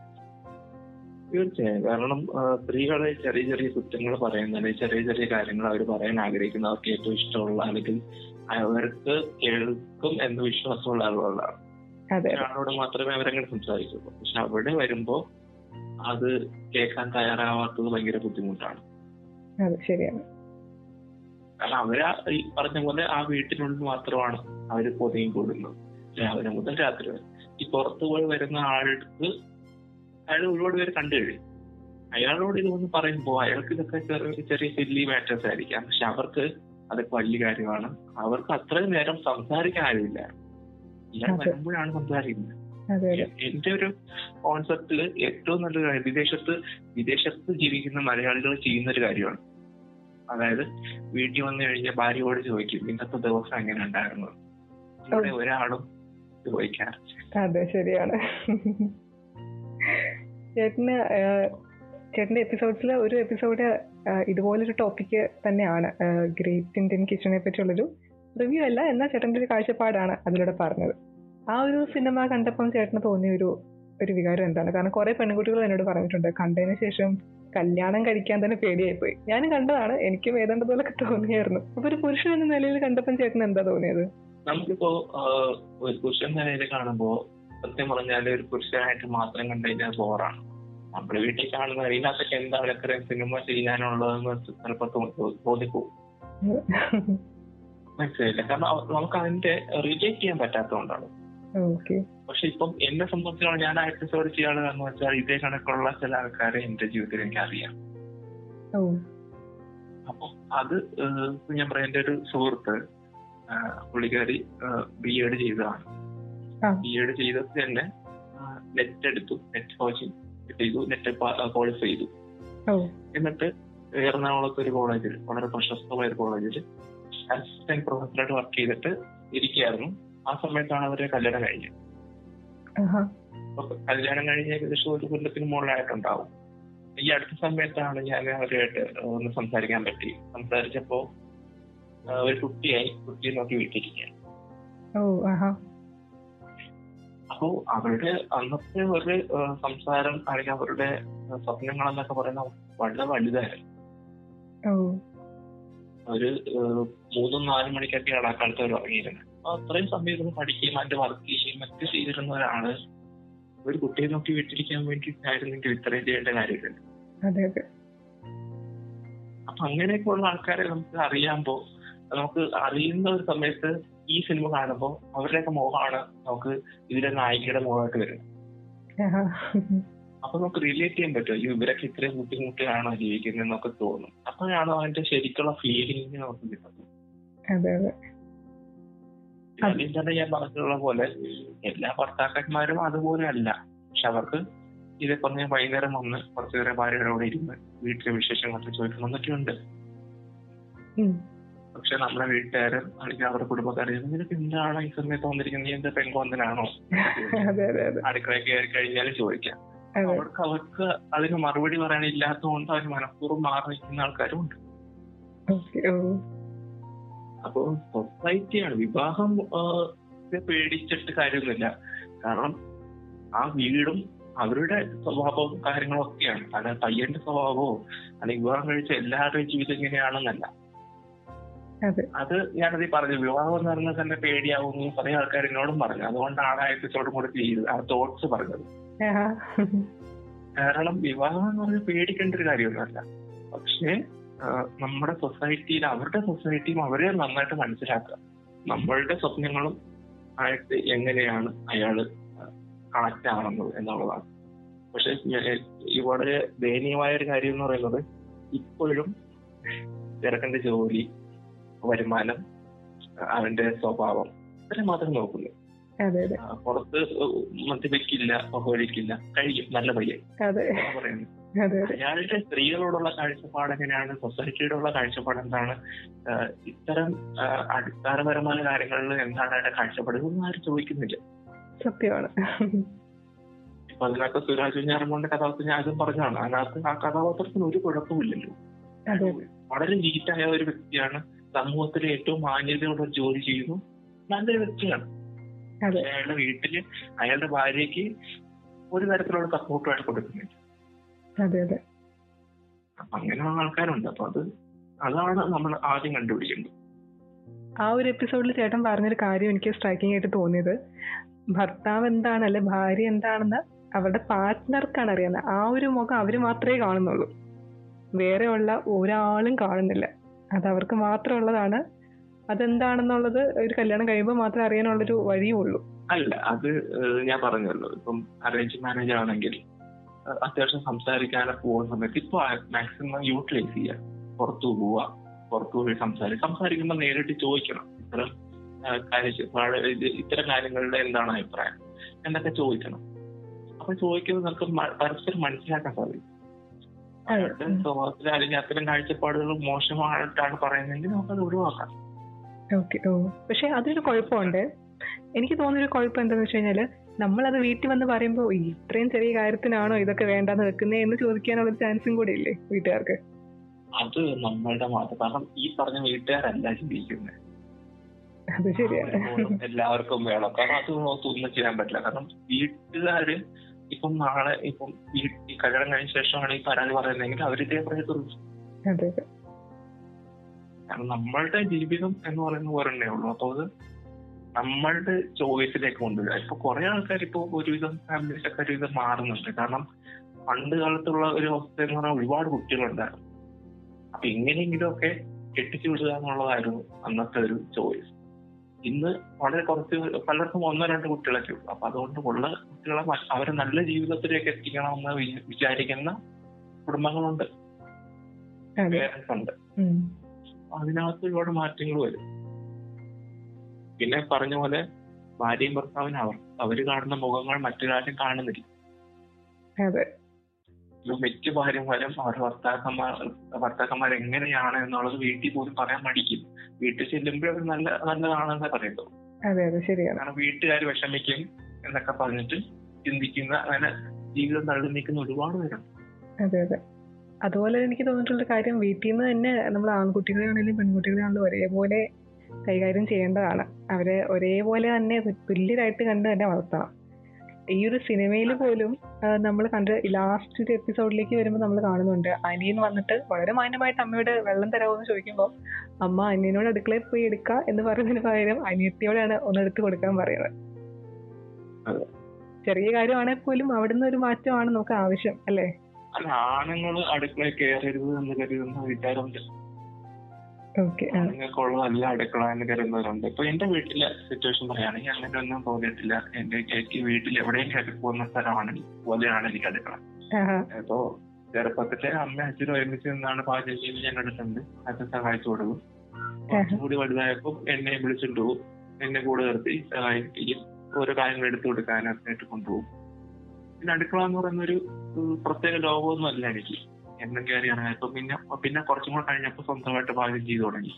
തീർച്ചയായും കാരണം ആ, സ്ത്രീകളെ ചെറിയ ചെറിയ കുറ്റങ്ങൾ പറയുന്നത് ചെറിയ ചെറിയ കാര്യങ്ങൾ അവർ പറയാൻ ആഗ്രഹിക്കുന്ന അവർക്ക് ഏറ്റവും ഇഷ്ടമുള്ള അല്ലെങ്കിൽ അവർക്ക് കേൾക്കും എന്ന് വിശ്വാസമുള്ള ആളുകളാണ് അതെ ഒരാളോട് മാത്രമേ അവരങ്ങനെ സംസാരിക്കുള്ളൂ പക്ഷെ അവിടെ വരുമ്പോ അത് കേൾക്കാൻ തയ്യാറാവാത്തത് ഭയങ്കര ബുദ്ധിമുട്ടാണ് അതെ ശരിയാണ് കാരണം അവര് ആ- ഈ പറഞ്ഞ പോലെ ആ വീട്ടിനുള്ളിൽ മാത്രമാണ് അവര് പൊതിയും കൂടുന്നത് രാവിലെ മുതൽ രാത്രി വരെ ഈ പുറത്തു പോയി വരുന്ന ആൾക്ക് അയാൾ ഒരുപാട് പേര് കണ്ടു കഴിയും അയാളോട് ഇതൊന്ന് പറയുമ്പോൾ അയാൾക്ക് ഇതൊക്കെ ചെറിയ ചെറിയ സില്ലി മാറ്റേഴ്സ് ആയിരിക്കാം പക്ഷെ അവർക്ക് അതൊക്കെ വലിയ കാര്യമാണ് അവർക്ക് അത്രയും നേരം സംസാരിക്കാൻ ആരുമില്ല ഇയാൾ അതെ. വരുമ്പോഴാണ് സംസാരിക്കുന്നത് അതെ അതെ എന്റെ ഒരു കോൺസെപ്റ്റില് ഏറ്റവും നല്ലൊരു കാര്യം വിദേശത്ത് വിദേശത്ത് ജീവിക്കുന്ന മലയാളികൾ ചെയ്യുന്ന ഒരു കാര്യമാണ് അതായത് വീട്ടിൽ വന്നു കഴിഞ്ഞാൽ ഭാര്യയോട് ചോദിക്കും ഇന്നത്തെ ദിവസം എങ്ങനെ ഉണ്ടായിരുന്നു ഇവിടെ ഒരാളും ചോദിക്കാൻ അതെ ശരിയാണ് ചേട്ടന് ആഹ്, ചേട്ടന്റെ എപ്പിസോഡ്സിൽ ഒരു എപ്പിസോഡ് ഇതുപോലൊരു ടോപ്പിക്ക് തന്നെയാണ് ഗ്രേറ്റ് ഇന്ത്യൻ കിച്ചണിനെ പറ്റിയുള്ളൊരു റിവ്യൂ അല്ല എന്നാൽ ചേട്ടന്റെ ഒരു കാഴ്ചപ്പാടാണ് അതിലൂടെ പറഞ്ഞത് ആ ഒരു സിനിമ കണ്ടപ്പം ചേട്ടന് തോന്നിയ ഒരു ഒരു വികാരം എന്താണ് കാരണം കുറെ പെൺകുട്ടികൾ എന്നോട് പറഞ്ഞിട്ടുണ്ട് കണ്ടതിന് ശേഷം കല്യാണം കഴിക്കാൻ തന്നെ പേടിയായി പോയി ഞാനും കണ്ടതാണ് എനിക്കും ഏതാണ്ട് പോലൊക്കെ തോന്നിയായിരുന്നു അപ്പൊ ഒരു പുരുഷൻ എന്ന നിലയിൽ കണ്ടപ്പം ചേട്ടന് എന്താ തോന്നിയത് നമുക്കിപ്പോ ആഹ്, ഒരു പുരുഷൻ നിലയിൽ കാണുമ്പോ സത്യം പറഞ്ഞാൽ ഒരു പുരുഷനായിട്ട് മാത്രം കണ്ടു കഴിഞ്ഞാൽ ബോറാണ് നമ്മുടെ വീട്ടിൽ കാണുന്ന ഇതിനകത്തൊക്കെ എന്താണ് ഇത്രയും സിനിമ ചെയ്യാനുള്ളതെന്ന് ചിലപ്പോ തോ- തോന്നിപ്പോവും മനസ്സിലായില്ല കാരണം അവ- നമുക്ക് അതിന്റെ റിലേറ്റ് ചെയ്യാൻ പറ്റാത്തതുകൊണ്ടാണ് ഓക്കെ പക്ഷെ ഇപ്പം എന്നെ സംബന്ധിച്ചിടത്തോളം ഞാൻ ആ എപ്പിസോഡ് ചെയ്യാണെന്ന് വെച്ചാൽ ഇതേ കണക്കുള്ള ചില ആൾക്കാരെ എന്റെ ജീവിതത്തിൽ എനിക്ക് അറിയാം ഓ അപ്പൊ അത് ഏഹ്, ഇപ്പൊ ഞാൻ പറയാം എന്റെ ഒരു സുഹൃത്ത് ആഹ്, പുള്ളിക്കാരി ബി എഡ് ചെയ്തതാണ് ആ. ബി എഡ് ചെയ്തത് തന്നെ നെറ്റ് എടുത്തു നെറ്റ് കോച്ചിങ് ചെയ്തു നെറ്റ് ക്വാളിഫൈ ചെയ്തു ഓ എന്നിട്ട് എറണാകുളത്ത് ഒരു കോളേജിൽ വളരെ പ്രശസ്തമായ ഒരു കോളേജിൽ അസിസ്റ്റന്റ് പ്രൊഫസറായിട്ട് വർക്ക് ചെയ്തിട്ട് ഇരിക്കുകയായിരുന്നു ആ സമയത്താണ് അവരുടെ കല്യാണം കഴിഞ്ഞത് ആഹാ അപ്പൊ കല്യാണം കഴിഞ്ഞ ഏകദേശം ഒരു കൊല്ലത്തിന് മുകളിലായിട്ടുണ്ടാവും ഈ അടുത്ത സമയത്താണ് ഞാൻ അവരുമായിട്ട് ഒന്ന് സംസാരിക്കാൻ പറ്റി സംസാരിച്ചപ്പോ ആ, ഒരു കുട്ടിയായി കുട്ടിയെ നോക്കി വീട്ടിലിരിക്കുക ഓ ആഹാ അപ്പോ അവരുടെ അന്നത്തെ ഒരു ആ, സംസാരം അല്ലെങ്കിൽ അവരുടെ ആ, സ്വപ്നങ്ങൾ എന്നൊക്കെ പറയുന്ന വളരെ വലുതായിരുന്നു ഓ ഒരു ആ, മൂന്നും നാലും മണിക്കൊക്കെയാണ് ആ കാലത്ത് അവർ ഉറങ്ങിയിരുന്നത് അപ്പൊ അത്രയും സമയം ഇരുന്ന് പഠിക്കുകയും അതിന്റെ വർക്ക് ചെയ്യുകയും മറ്റു ചെയ്തിരുന്ന ഒരാള് ഒരു കുട്ടിയെ നോക്കി വീട്ടിലിരിക്കാൻ വേണ്ടിയിട്ടായിരുന്നെങ്കിൽ ഇത്രയും ചെയ്യേണ്ട കാര്യമില്ല അതെ അതെ അപ്പൊ അങ്ങനെയൊക്കെ ഉള്ള ആൾക്കാരെ നമുക്ക് അറിയാമ്പോ നമുക്ക് അറിയുന്ന ഒരു സമയത്ത് ഈ സിനിമ കാണുമ്പോൾ അവരുടെയൊക്കെ മുഖമാണ് നമുക്ക് ഇതിലെ നായികയുടെ മുഖമായിട്ട് വരുന്നത് ആഹാ. അപ്പൊ നമുക്ക് റിലേറ്റ് ചെയ്യാൻ പറ്റും അയ്യോ ഇവരൊക്കെ ഇത്രയും ബുദ്ധിമുട്ടിലാണോ ജീവിക്കുന്നത് എന്നൊക്കെ തോന്നും അപ്പോഴാണ് അതിന്റെ ശരിക്കുള്ള ഫീലിംഗ് നമുക്ക് കിട്ടുന്നത് അതെ അതെ അതിൽ തന്നെ ഞാൻ പറഞ്ഞിട്ടുള്ള പോലെ എല്ലാ ഭർത്താക്കന്മാരും അതുപോലെ അല്ല പക്ഷെ അവർക്ക് ഇതേ പറഞ്ഞ വൈകുന്നേരം വന്ന് കുറച്ചു നേരം ഭാര്യയോടെ ഇരുന്ന് വീട്ടിലെ വിശേഷങ്ങളൊക്കെ ചോദിക്കണമെന്നൊക്കെ ഉണ്ട് ഉം. പക്ഷെ നമ്മുടെ വീട്ടുകാരും അല്ലെങ്കിൽ അവരുടെ കുടുംബക്കാരും നിനക്ക് എന്താണ് ഈ സമയത്ത് വന്നിരിക്കുന്നത് നീ എന്താ പെൺകോന്തനാണോ അതെ അതെ അതെ അടുക്കളയിൽ കയറി കഴിഞ്ഞാലും ചോദിക്കാം അതെ അവർക്ക് അവർക്ക് അതിന് മറുപടി പറയാനില്ലാത്തതുകൊണ്ട് അവർ മനഃപൂർവ്വം മാറി നിൽക്കുന്ന ആൾക്കാരും ഉണ്ട് ഓക്കെ ഓ അപ്പോ സൊസൈറ്റിയാണ് വിവാഹം ആ, ത്തെ പേടിച്ചിട്ട് കാര്യമൊന്നുമില്ല കാരണം ആ വീടും അവരുടെ സ്വഭാവവും കാര്യങ്ങളും ഒക്കെയാണ് അല്ലാതെ പയ്യന്റെ സ്വഭാവമോ അല്ലെങ്കിൽ വിവാഹം കഴിച്ച എല്ലാവരുടെയും ജീവിതം ഇങ്ങനെയാണെന്നല്ല അതെ അത് ഞാനത് ഈ പറഞ്ഞു വിവാഹം എന്ന് പറഞ്ഞാൽ തന്നെ പേടിയാവുന്നു കുറെ ആൾക്കാർ എന്നോടും പറഞ്ഞു അതുകൊണ്ടാണ് ആ എപ്പിസോഡും കൂടെ ചെയ്തത് ആ തോട്ട്സ് പറഞ്ഞത് ആഹാ. കാരണം വിവാഹം എന്ന് പറഞ്ഞാൽ പേടിക്കേണ്ട ഒരു കാര്യമൊന്നുമല്ല പക്ഷേ ആ, നമ്മുടെ സൊസൈറ്റിയിൽ അവരുടെ സൊസൈറ്റിയും അവരെ നന്നായിട്ട് മനസ്സിലാക്കുക നമ്മളുടെ സ്വപ്നങ്ങളും ആയിട്ട് എങ്ങനെയാണ് അയാള് കണക്ട് ആവുന്നത് എന്നുള്ളതാണ് പക്ഷെ ഈ വളരെ ദയനീയമായ ഒരു കാര്യം എന്ന് പറയുന്നത് ഇപ്പോഴും ചെറുക്കന്റെ ജോലി വരുമാനം അവന്റെ സ്വഭാവം ഇത്രയും മാത്രം നോക്കുന്നു അതെ അതെ ആ, പുറത്ത് മദ്യപിക്കില്ല പുകവലിക്കില്ല കഴിക്കും നല്ല പയ്യൻ അതെ അതാ പറയുന്നത് അതെ അതെ അയാളുടെ സ്ത്രീകളോടുള്ള കാഴ്ചപ്പാട് എങ്ങനെയാണ് സൊസൈറ്റിയോടുള്ള കാഴ്ചപ്പാട് എന്താണ് ആഹ് ഇത്തരം ആഹ് അടിസ്ഥാനപരമായ കാര്യങ്ങളിൽ എന്താണ് അയാളുടെ കാഴ്ചപ്പാട് ഇതൊന്നും ആരും ചോദിക്കുന്നില്ല സത്യമാണ് ഇപ്പൊ അതിനകത്ത് സുരാജ് കുഞ്ഞാറമ്മോന്റെ കഥാപാത്രം ഞാൻ ആദ്യം പറഞ്ഞതാണ് അതിനകത്ത് ആ കഥാപാത്രത്തിന് ഒരു കുഴപ്പമില്ലല്ലോ അതെ വളരെ നീറ്റായ ഒരു വ്യക്തിയാണ് സമൂഹത്തിലെ ഏറ്റവും മാന്യതയോടെ ഒരു ജോലി ചെയ്യുന്നു നല്ലൊരു വ്യക്തിയാണ് അതെ പക്ഷേ അയാളുടെ വീട്ടില് അയാളുടെ ഭാര്യയ്ക്ക് ഒരു തരത്തിലുള്ള സപ്പോർട്ടും അയാൾ കൊടുക്കുന്നില്ല അതെ അതെ അപ്പൊ അങ്ങനെയുള്ള ആൾക്കാരുണ്ട് അപ്പൊ അത് അതാണ് നമ്മൾ ആദ്യം കണ്ടുപിടിക്കേണ്ടത് ആ ഒരു എപ്പിസോഡിൽ ചേട്ടൻ പറഞ്ഞൊരു കാര്യം എനിക്ക് സ്ട്രൈക്കിംഗ് ആയിട്ട് തോന്നിയത് ഭർത്താവ് എന്താണ് അല്ലെ ഭാര്യ എന്താണെന്ന് അവരുടെ പാർട്ട്ണർക്കാണ് അറിയുന്നത് ആ ഒരു മുഖം അവര് മാത്രമേ കാണുന്നുള്ളൂ വേറെ ഉള്ള ഒരാളും കാണുന്നില്ല അത് അവർക്ക് മാത്രമുള്ളതാണ് അതെന്താണെന്നുള്ളത് ഒരു കല്യാണം കഴിയുമ്പോൾ മാത്രമേ അറിയാനുള്ളൊരു വഴിയും ഉള്ളൂ അല്ല അത് ഏഹ്, ഞാൻ പറഞ്ഞല്ലോ ഇപ്പം അറേഞ്ച് മാരേജ് ആണെങ്കിൽ ഏഹ്, അത്യാവശ്യം സംസാരിക്കാനൊക്കെ പോകുന്ന സമയത്ത് ഇപ്പൊ മാക്സിമം യൂട്ടിലൈസ് ചെയ്യുക പുറത്തു പോവുക പുറത്തു പോയി സംസാരിക്കുക സംസാരിക്കുമ്പോൾ നേരിട്ട് ചോദിക്കണം ഇത്തരം ഏഹ്, കാഴ്ചപ്പാട് ഇത് ഇത്തരം കാര്യങ്ങളുടെ എന്താണ് അഭിപ്രായം എന്നൊക്കെ ചോദിക്കണം അപ്പൊ ചോദിക്കുന്നത് നമുക്ക് മ- പരസ്പരം മനസ്സിലാക്കാൻ സാധിക്കും അയാളുടെ സ്വഭാവത്തിൽ അല്ലെങ്കിൽ അത്തരം കാഴ്ചപ്പാടുകൾ മോശമായിട്ടാണ് പറയുന്നതെങ്കിൽ നമുക്കത് ഒഴിവാക്കാം ഓക്കെ ഓ പക്ഷെ അതിനൊരു കുഴപ്പമുണ്ട് എനിക്ക് തോന്നിയൊരു കുഴപ്പം എന്താണെന്ന് വെച്ച് കഴിഞ്ഞാല് നമ്മളത് വീട്ടിൽ വന്ന് പറയുമ്പോൾ "ഈ ഇത്രയും ചെറിയ കാര്യത്തിനാണോ ഇതൊക്കെ വേണ്ടാന്ന് വെക്കുന്നേ എന്ന് ചോദിക്കാനുള്ള ചാൻസും കൂടി ഇല്ലേ വീട്ടുകാർക്ക് അത് നമ്മളുടെ മാത്രം കാരണം ഈ പറഞ്ഞ വീട്ടുകാരല്ല ചിന്തിക്കുന്നത് അത് ശരിയാണ് അവരെപ്പോഴും എല്ലാവർക്കും വേണം കാരണം അത് ഒന്നും ചെയ്യാൻ പറ്റില്ല കാരണം വീട്ടുകാര് ഇപ്പം നാളെ ഇപ്പം വീട്ടിൽ കല്യാണം കഴിഞ്ഞ ശേഷമാണ് ഈ പരാതി പറയുന്നതെങ്കിൽ അവരിതേ പറയത്തുള്ളൂ അതെ അതെ കാരണം നമ്മളുടെ ജീവിതം എന്ന് പറയുന്ന ഒരെണ്ണേ ഉള്ളൂ അപ്പൊ അത് നമ്മളുടെ ചോയ്സിലേക്ക് കൊണ്ടുവരിക ഇപ്പൊ കുറെ ആൾക്കാർ ഇപ്പൊ ഒരുവിധം ഫാമിലീസ് ഒക്കെ ഒരുവിധം മാറുന്നുണ്ട് കാരണം പണ്ട് കാലത്തുള്ള ഒരു അവസ്ഥ എന്ന് പറഞ്ഞാൽ ഒരുപാട് കുട്ടികളുണ്ടായിരുന്നു അപ്പൊ എങ്ങനെയെങ്കിലും ഒക്കെ കെട്ടിച്ചു വിടുക എന്നുള്ളതായിരുന്നു അന്നത്തെ ഒരു ചോയ്സ് ഇന്ന് വളരെ കുറച്ച് പലർക്കും ഒന്നോ രണ്ടോ കുട്ടികളൊക്കെ ഉള്ളൂ അപ്പൊ അതുകൊണ്ട് ഉള്ള കുട്ടികളെ മ- അവരെ നല്ല ജീവിതത്തിലേക്ക് എത്തിക്കണമെന്ന് വി- വിചാരിക്കുന്ന കുടുംബങ്ങളുണ്ട് അതെ പേരൻസ് ഉണ്ട് ഉം. അതിനകത്ത് ഒരുപാട് മാറ്റങ്ങൾ വരും പിന്നെ പറഞ്ഞ പോലെ ഭാര്യയും ഭർത്താവിനും അവർ അവര് കാണുന്ന മുഖങ്ങൾ മറ്റൊരാരും കാണുന്നില്ല അതെ ഇപ്പൊ മിക്ക ഭാര്യമാരും അവരുടെ ഭർത്താക്കന്മാർ ഭർത്താക്കന്മാർ എങ്ങനെയാണ് എന്നുള്ളത് വീട്ടിൽ പോലും പറയാൻ മടിക്കും വീട്ടിൽ ചെല്ലുമ്പോൾ അവർ നല്ല നല്ലതാണെന്നേ പറയുള്ളൂ അതെ അതെ ശരിയാണ് കാരണം വീട്ടുകാർ വിഷമിക്കും എന്നൊക്കെ പറഞ്ഞിട്ട് ചിന്തിക്കുന്ന അങ്ങനെ ജീവിതം തള്ളി നിൽക്കുന്ന ഒരുപാട് പേരുണ്ട് അതെ അതെ അതുപോലെ എനിക്ക് തോന്നിയിട്ടുള്ള കാര്യം വീട്ടിൽ നിന്ന് തന്നെ നമ്മൾ ആൺകുട്ടികളാണെങ്കിലും പെൺകുട്ടികളാണെങ്കിലും ഒരേപോലെ കൈകാര്യം ചെയ്യേണ്ടതാണ് അവരെ ഒരേപോലെ തന്നെ തുല്യരായിട്ട് കണ്ട് തന്നെ വളർത്തണം ഈ ഒരു സിനിമയിൽ പോലും നമ്മൾ കണ്ട് ലാസ്റ്റ് ഒരു എപ്പിസോഡിലേക്ക് വരുമ്പോൾ നമ്മൾ കാണുന്നുണ്ട് അനിയൻ വന്നിട്ട് വളരെ മാന്യമായിട്ട് അമ്മയോട് വെള്ളം തരാമോ എന്ന് ചോദിക്കുമ്പോൾ അമ്മ അനിയനോട് അടുക്കളയിൽ പോയി എടുക്കുക എന്ന് പറയുന്നതിന് പകരം അനിയത്തിയോടാണ് ഒന്ന് എടുത്ത് കൊടുക്കാൻ പറയുന്നത് അതെ. ചെറിയ കാര്യമാണെങ്കിൽ പോലും അവിടുന്ന് ഒരു മാറ്റമാണ് നമുക്ക് ആവശ്യം അല്ലേ അല്ല ആണുങ്ങൾ അടുക്കളയിൽ കയറരുത് എന്ന് കരുതുന്ന വിചാരമുണ്ട് ഓക്കെ ആണുങ്ങൾക്കുള്ളതല്ല അടുക്കള എന്ന് കരുതുന്നവരുണ്ട് ഇപ്പൊ എന്റെ വീട്ടിലെ സിറ്റുവേഷൻ പറയുകയാണെങ്കിൽ അങ്ങനെ ഒന്നും തോന്നിയിട്ടില്ല എന്റെ എനിക്ക് വീട്ടിൽ എവിടെയും കയറി പോകുന്ന സ്ഥലമാണെങ്കിൽ പോലെയാണ് എനിക്ക് അടുക്കള ഇപ്പോ ചെറുപ്പത്തിലെ അമ്മ അച്ഛനും ഒരുമിച്ച് നിന്നാണ് പാചകം ചെയ്ത് ഞാൻ കണ്ടിട്ടുണ്ട് അച്ഛൻ സഹായിച്ചു കൊടുക്കും കുറച്ചുകൂടി വലുതായപ്പോൾ എന്നെ വിളിച്ചിട്ട് പോകും എന്നെ കൂടെ നിർത്തി സഹായിക്കുകയും ഓരോ കാര്യങ്ങൾ എടുത്തു കൊടുക്കാനൊക്കെ ആയിട്ട് കൊണ്ടുപോകും പിന്നെ അടുക്കള എന്ന് പറയുന്ന ഒരു ഉം, പ്രത്യേക ലോകമൊന്നും അല്ല എനിക്ക് എന്നും കയറി ഇറങ്ങിയപ്പോ പിന്നെ പിന്നെ കുറച്ചും കൂടെ കഴിഞ്ഞപ്പോ സ്വന്തമായിട്ട് പാചകം ചെയ്തു തുടങ്ങി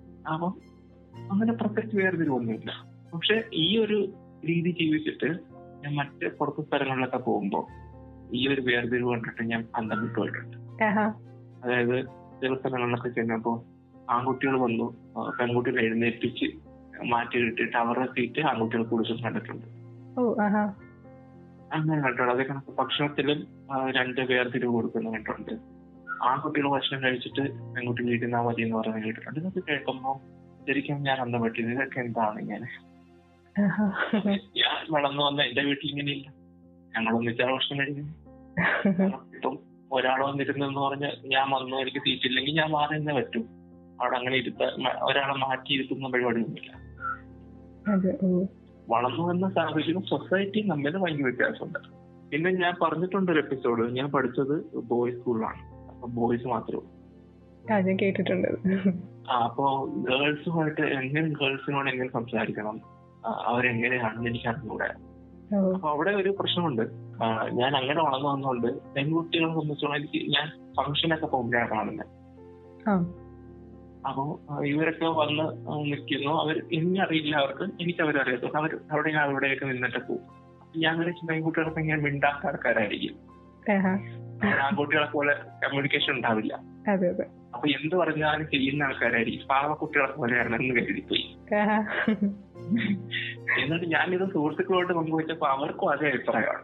അപ്പം അങ്ങനെ പ്രത്യേകിച്ച് വേർതിരിവൊന്നുമില്ല പക്ഷെ ഈ ഒരു രീതി ജീവിച്ചിട്ട് ഞാൻ മറ്റ് പുറത്ത് സ്ഥലങ്ങളിലൊക്കെ പോകുമ്പോൾ ഈ ഒരു വേർതിരിവ് കണ്ടിട്ട് ഞാൻ അന്തം വിട്ടു പോയിട്ടുണ്ട് ആഹാ. അതായത് ചില സ്ഥലങ്ങളിലൊക്കെ ചെന്നപ്പോ ആൺകുട്ടികൾ വന്നു ആ, പെൺകുട്ടികളെ എഴുന്നേൽപ്പിച്ച് മാറ്റി ഇട്ടിട്ട് അവരുടെ സീറ്റ് ആൺകുട്ടികൾ കുടിച്ചും കണ്ടിട്ടുണ്ട് ഓ ആഹാ അങ്ങനെ കണ്ടിട്ടുണ്ട് അതേ കണക്ക് ഭക്ഷണത്തിലും ആ, രണ്ട് വേർതിരിവ് കൊടുക്കുന്ന കണ്ടിട്ടുണ്ട് ആൺകുട്ടികൾ ഭക്ഷണം കഴിച്ചിട്ട് പെൺകുട്ടികൾ ഇരുന്നാൽ മതി എന്ന് പറയുന്നത് കേട്ടിട്ടുണ്ട് ഇതൊക്കെ കേൾക്കുമ്പോൾ ശരിക്കും ഞാൻ അന്തം പറ്റിയത് ഇതൊക്കെ എന്താണ് ഇങ്ങനെ ആഹാ. ഞാൻ വളർന്നു വന്ന എന്റെ വീട്ടിൽ ഇങ്ങനെയില്ല ഞങ്ങൾ ഒന്നിച്ചാണ് ഭക്ഷണം കഴിക്കുന്നത് ഇപ്പം ഒരാൾ വന്നിരുന്നെന്ന് പറഞ്ഞ് ഞാൻ വന്നു എനിക്ക് സീറ്റില്ലെങ്കിൽ ഞാൻ മാറി നിന്നേ പറ്റും അവിടെ അങ്ങനെ ഇരുത്ത മ- ഒരാളെ മാറ്റി ഇരുത്തുന്ന പരിപാടിയൊന്നുമില്ല അതെ ഓ വളർന്നു വന്ന സാഹചര്യം സൊസൈറ്റി തമ്മിൽ ഭയങ്കര വ്യത്യാസമുണ്ട് പിന്നെ ഞാൻ പറഞ്ഞിട്ടുണ്ട് ഒരു എപ്പിസോഡ് ഞാൻ പഠിച്ചത് ബോയ്സ് സ്കൂളിലാണ് അപ്പൊ ബോയ്സ് മാത്രമേ ഉള്ളൂ ആ ഞാൻ കേട്ടിട്ടുണ്ട് അത്. ആ, അപ്പോ ഗേൾസുമായിട്ട് എങ്ങനെ ഗേൾസിനോട് എങ്ങനെ സംസാരിക്കണം ആ, അവരെങ്ങനെയാണെന്ന് എനിക്ക് അറിഞ്ഞുകൂടാ ഓ അപ്പൊ അവിടെ ഒരു പ്രശ്നമുണ്ട് ആ, ഞാൻ അങ്ങനെ വളർന്നു വന്നുകൊണ്ട് പെൺകുട്ടികളെ സംബന്ധിച്ചോളം എനിക്ക് ഞാൻ ഫംഗ്ഷനൊക്കെ പോകുമ്പോഴാണ് കാണുന്നത് ആ അപ്പോ ആ, ഇവരൊക്കെ വന്ന് ആ, നിൽക്കുന്നു അവർ എന്നെ അറിയില്ല അവർക്ക് എനിക്ക് അവരറിയത്തുള്ളൂ അവർ അവിടെ ഞാൻ അവിടെയൊക്കെ നിന്നിട്ട് പോകും അപ്പൊ ഞാൻ വിചാരിച്ചു പെൺകുട്ടികളൊക്കെ ഇങ്ങനെ മിണ്ടാത്ത ആൾക്കാരായിരിക്കും ആഹാ. അങ്ങനെ ആൺകുട്ടികളെ പോലെ കമ്മ്യൂണിക്കേഷൻ ഉണ്ടാവില്ല അതെ അതെ അപ്പൊ എന്ത് പറഞ്ഞാലും ചെയ്യുന്ന ആൾക്കാരായിരിക്കും പാവ കുട്ടികളെ പോലെയാണ് എന്ന് കരുതിപ്പോയി ആഹാ. എന്നിട്ട് ഞാനിത് സുഹൃത്തുക്കളോട് പങ്കുവച്ചപ്പോ അവർക്കും അതേ അഭിപ്രായമാണ്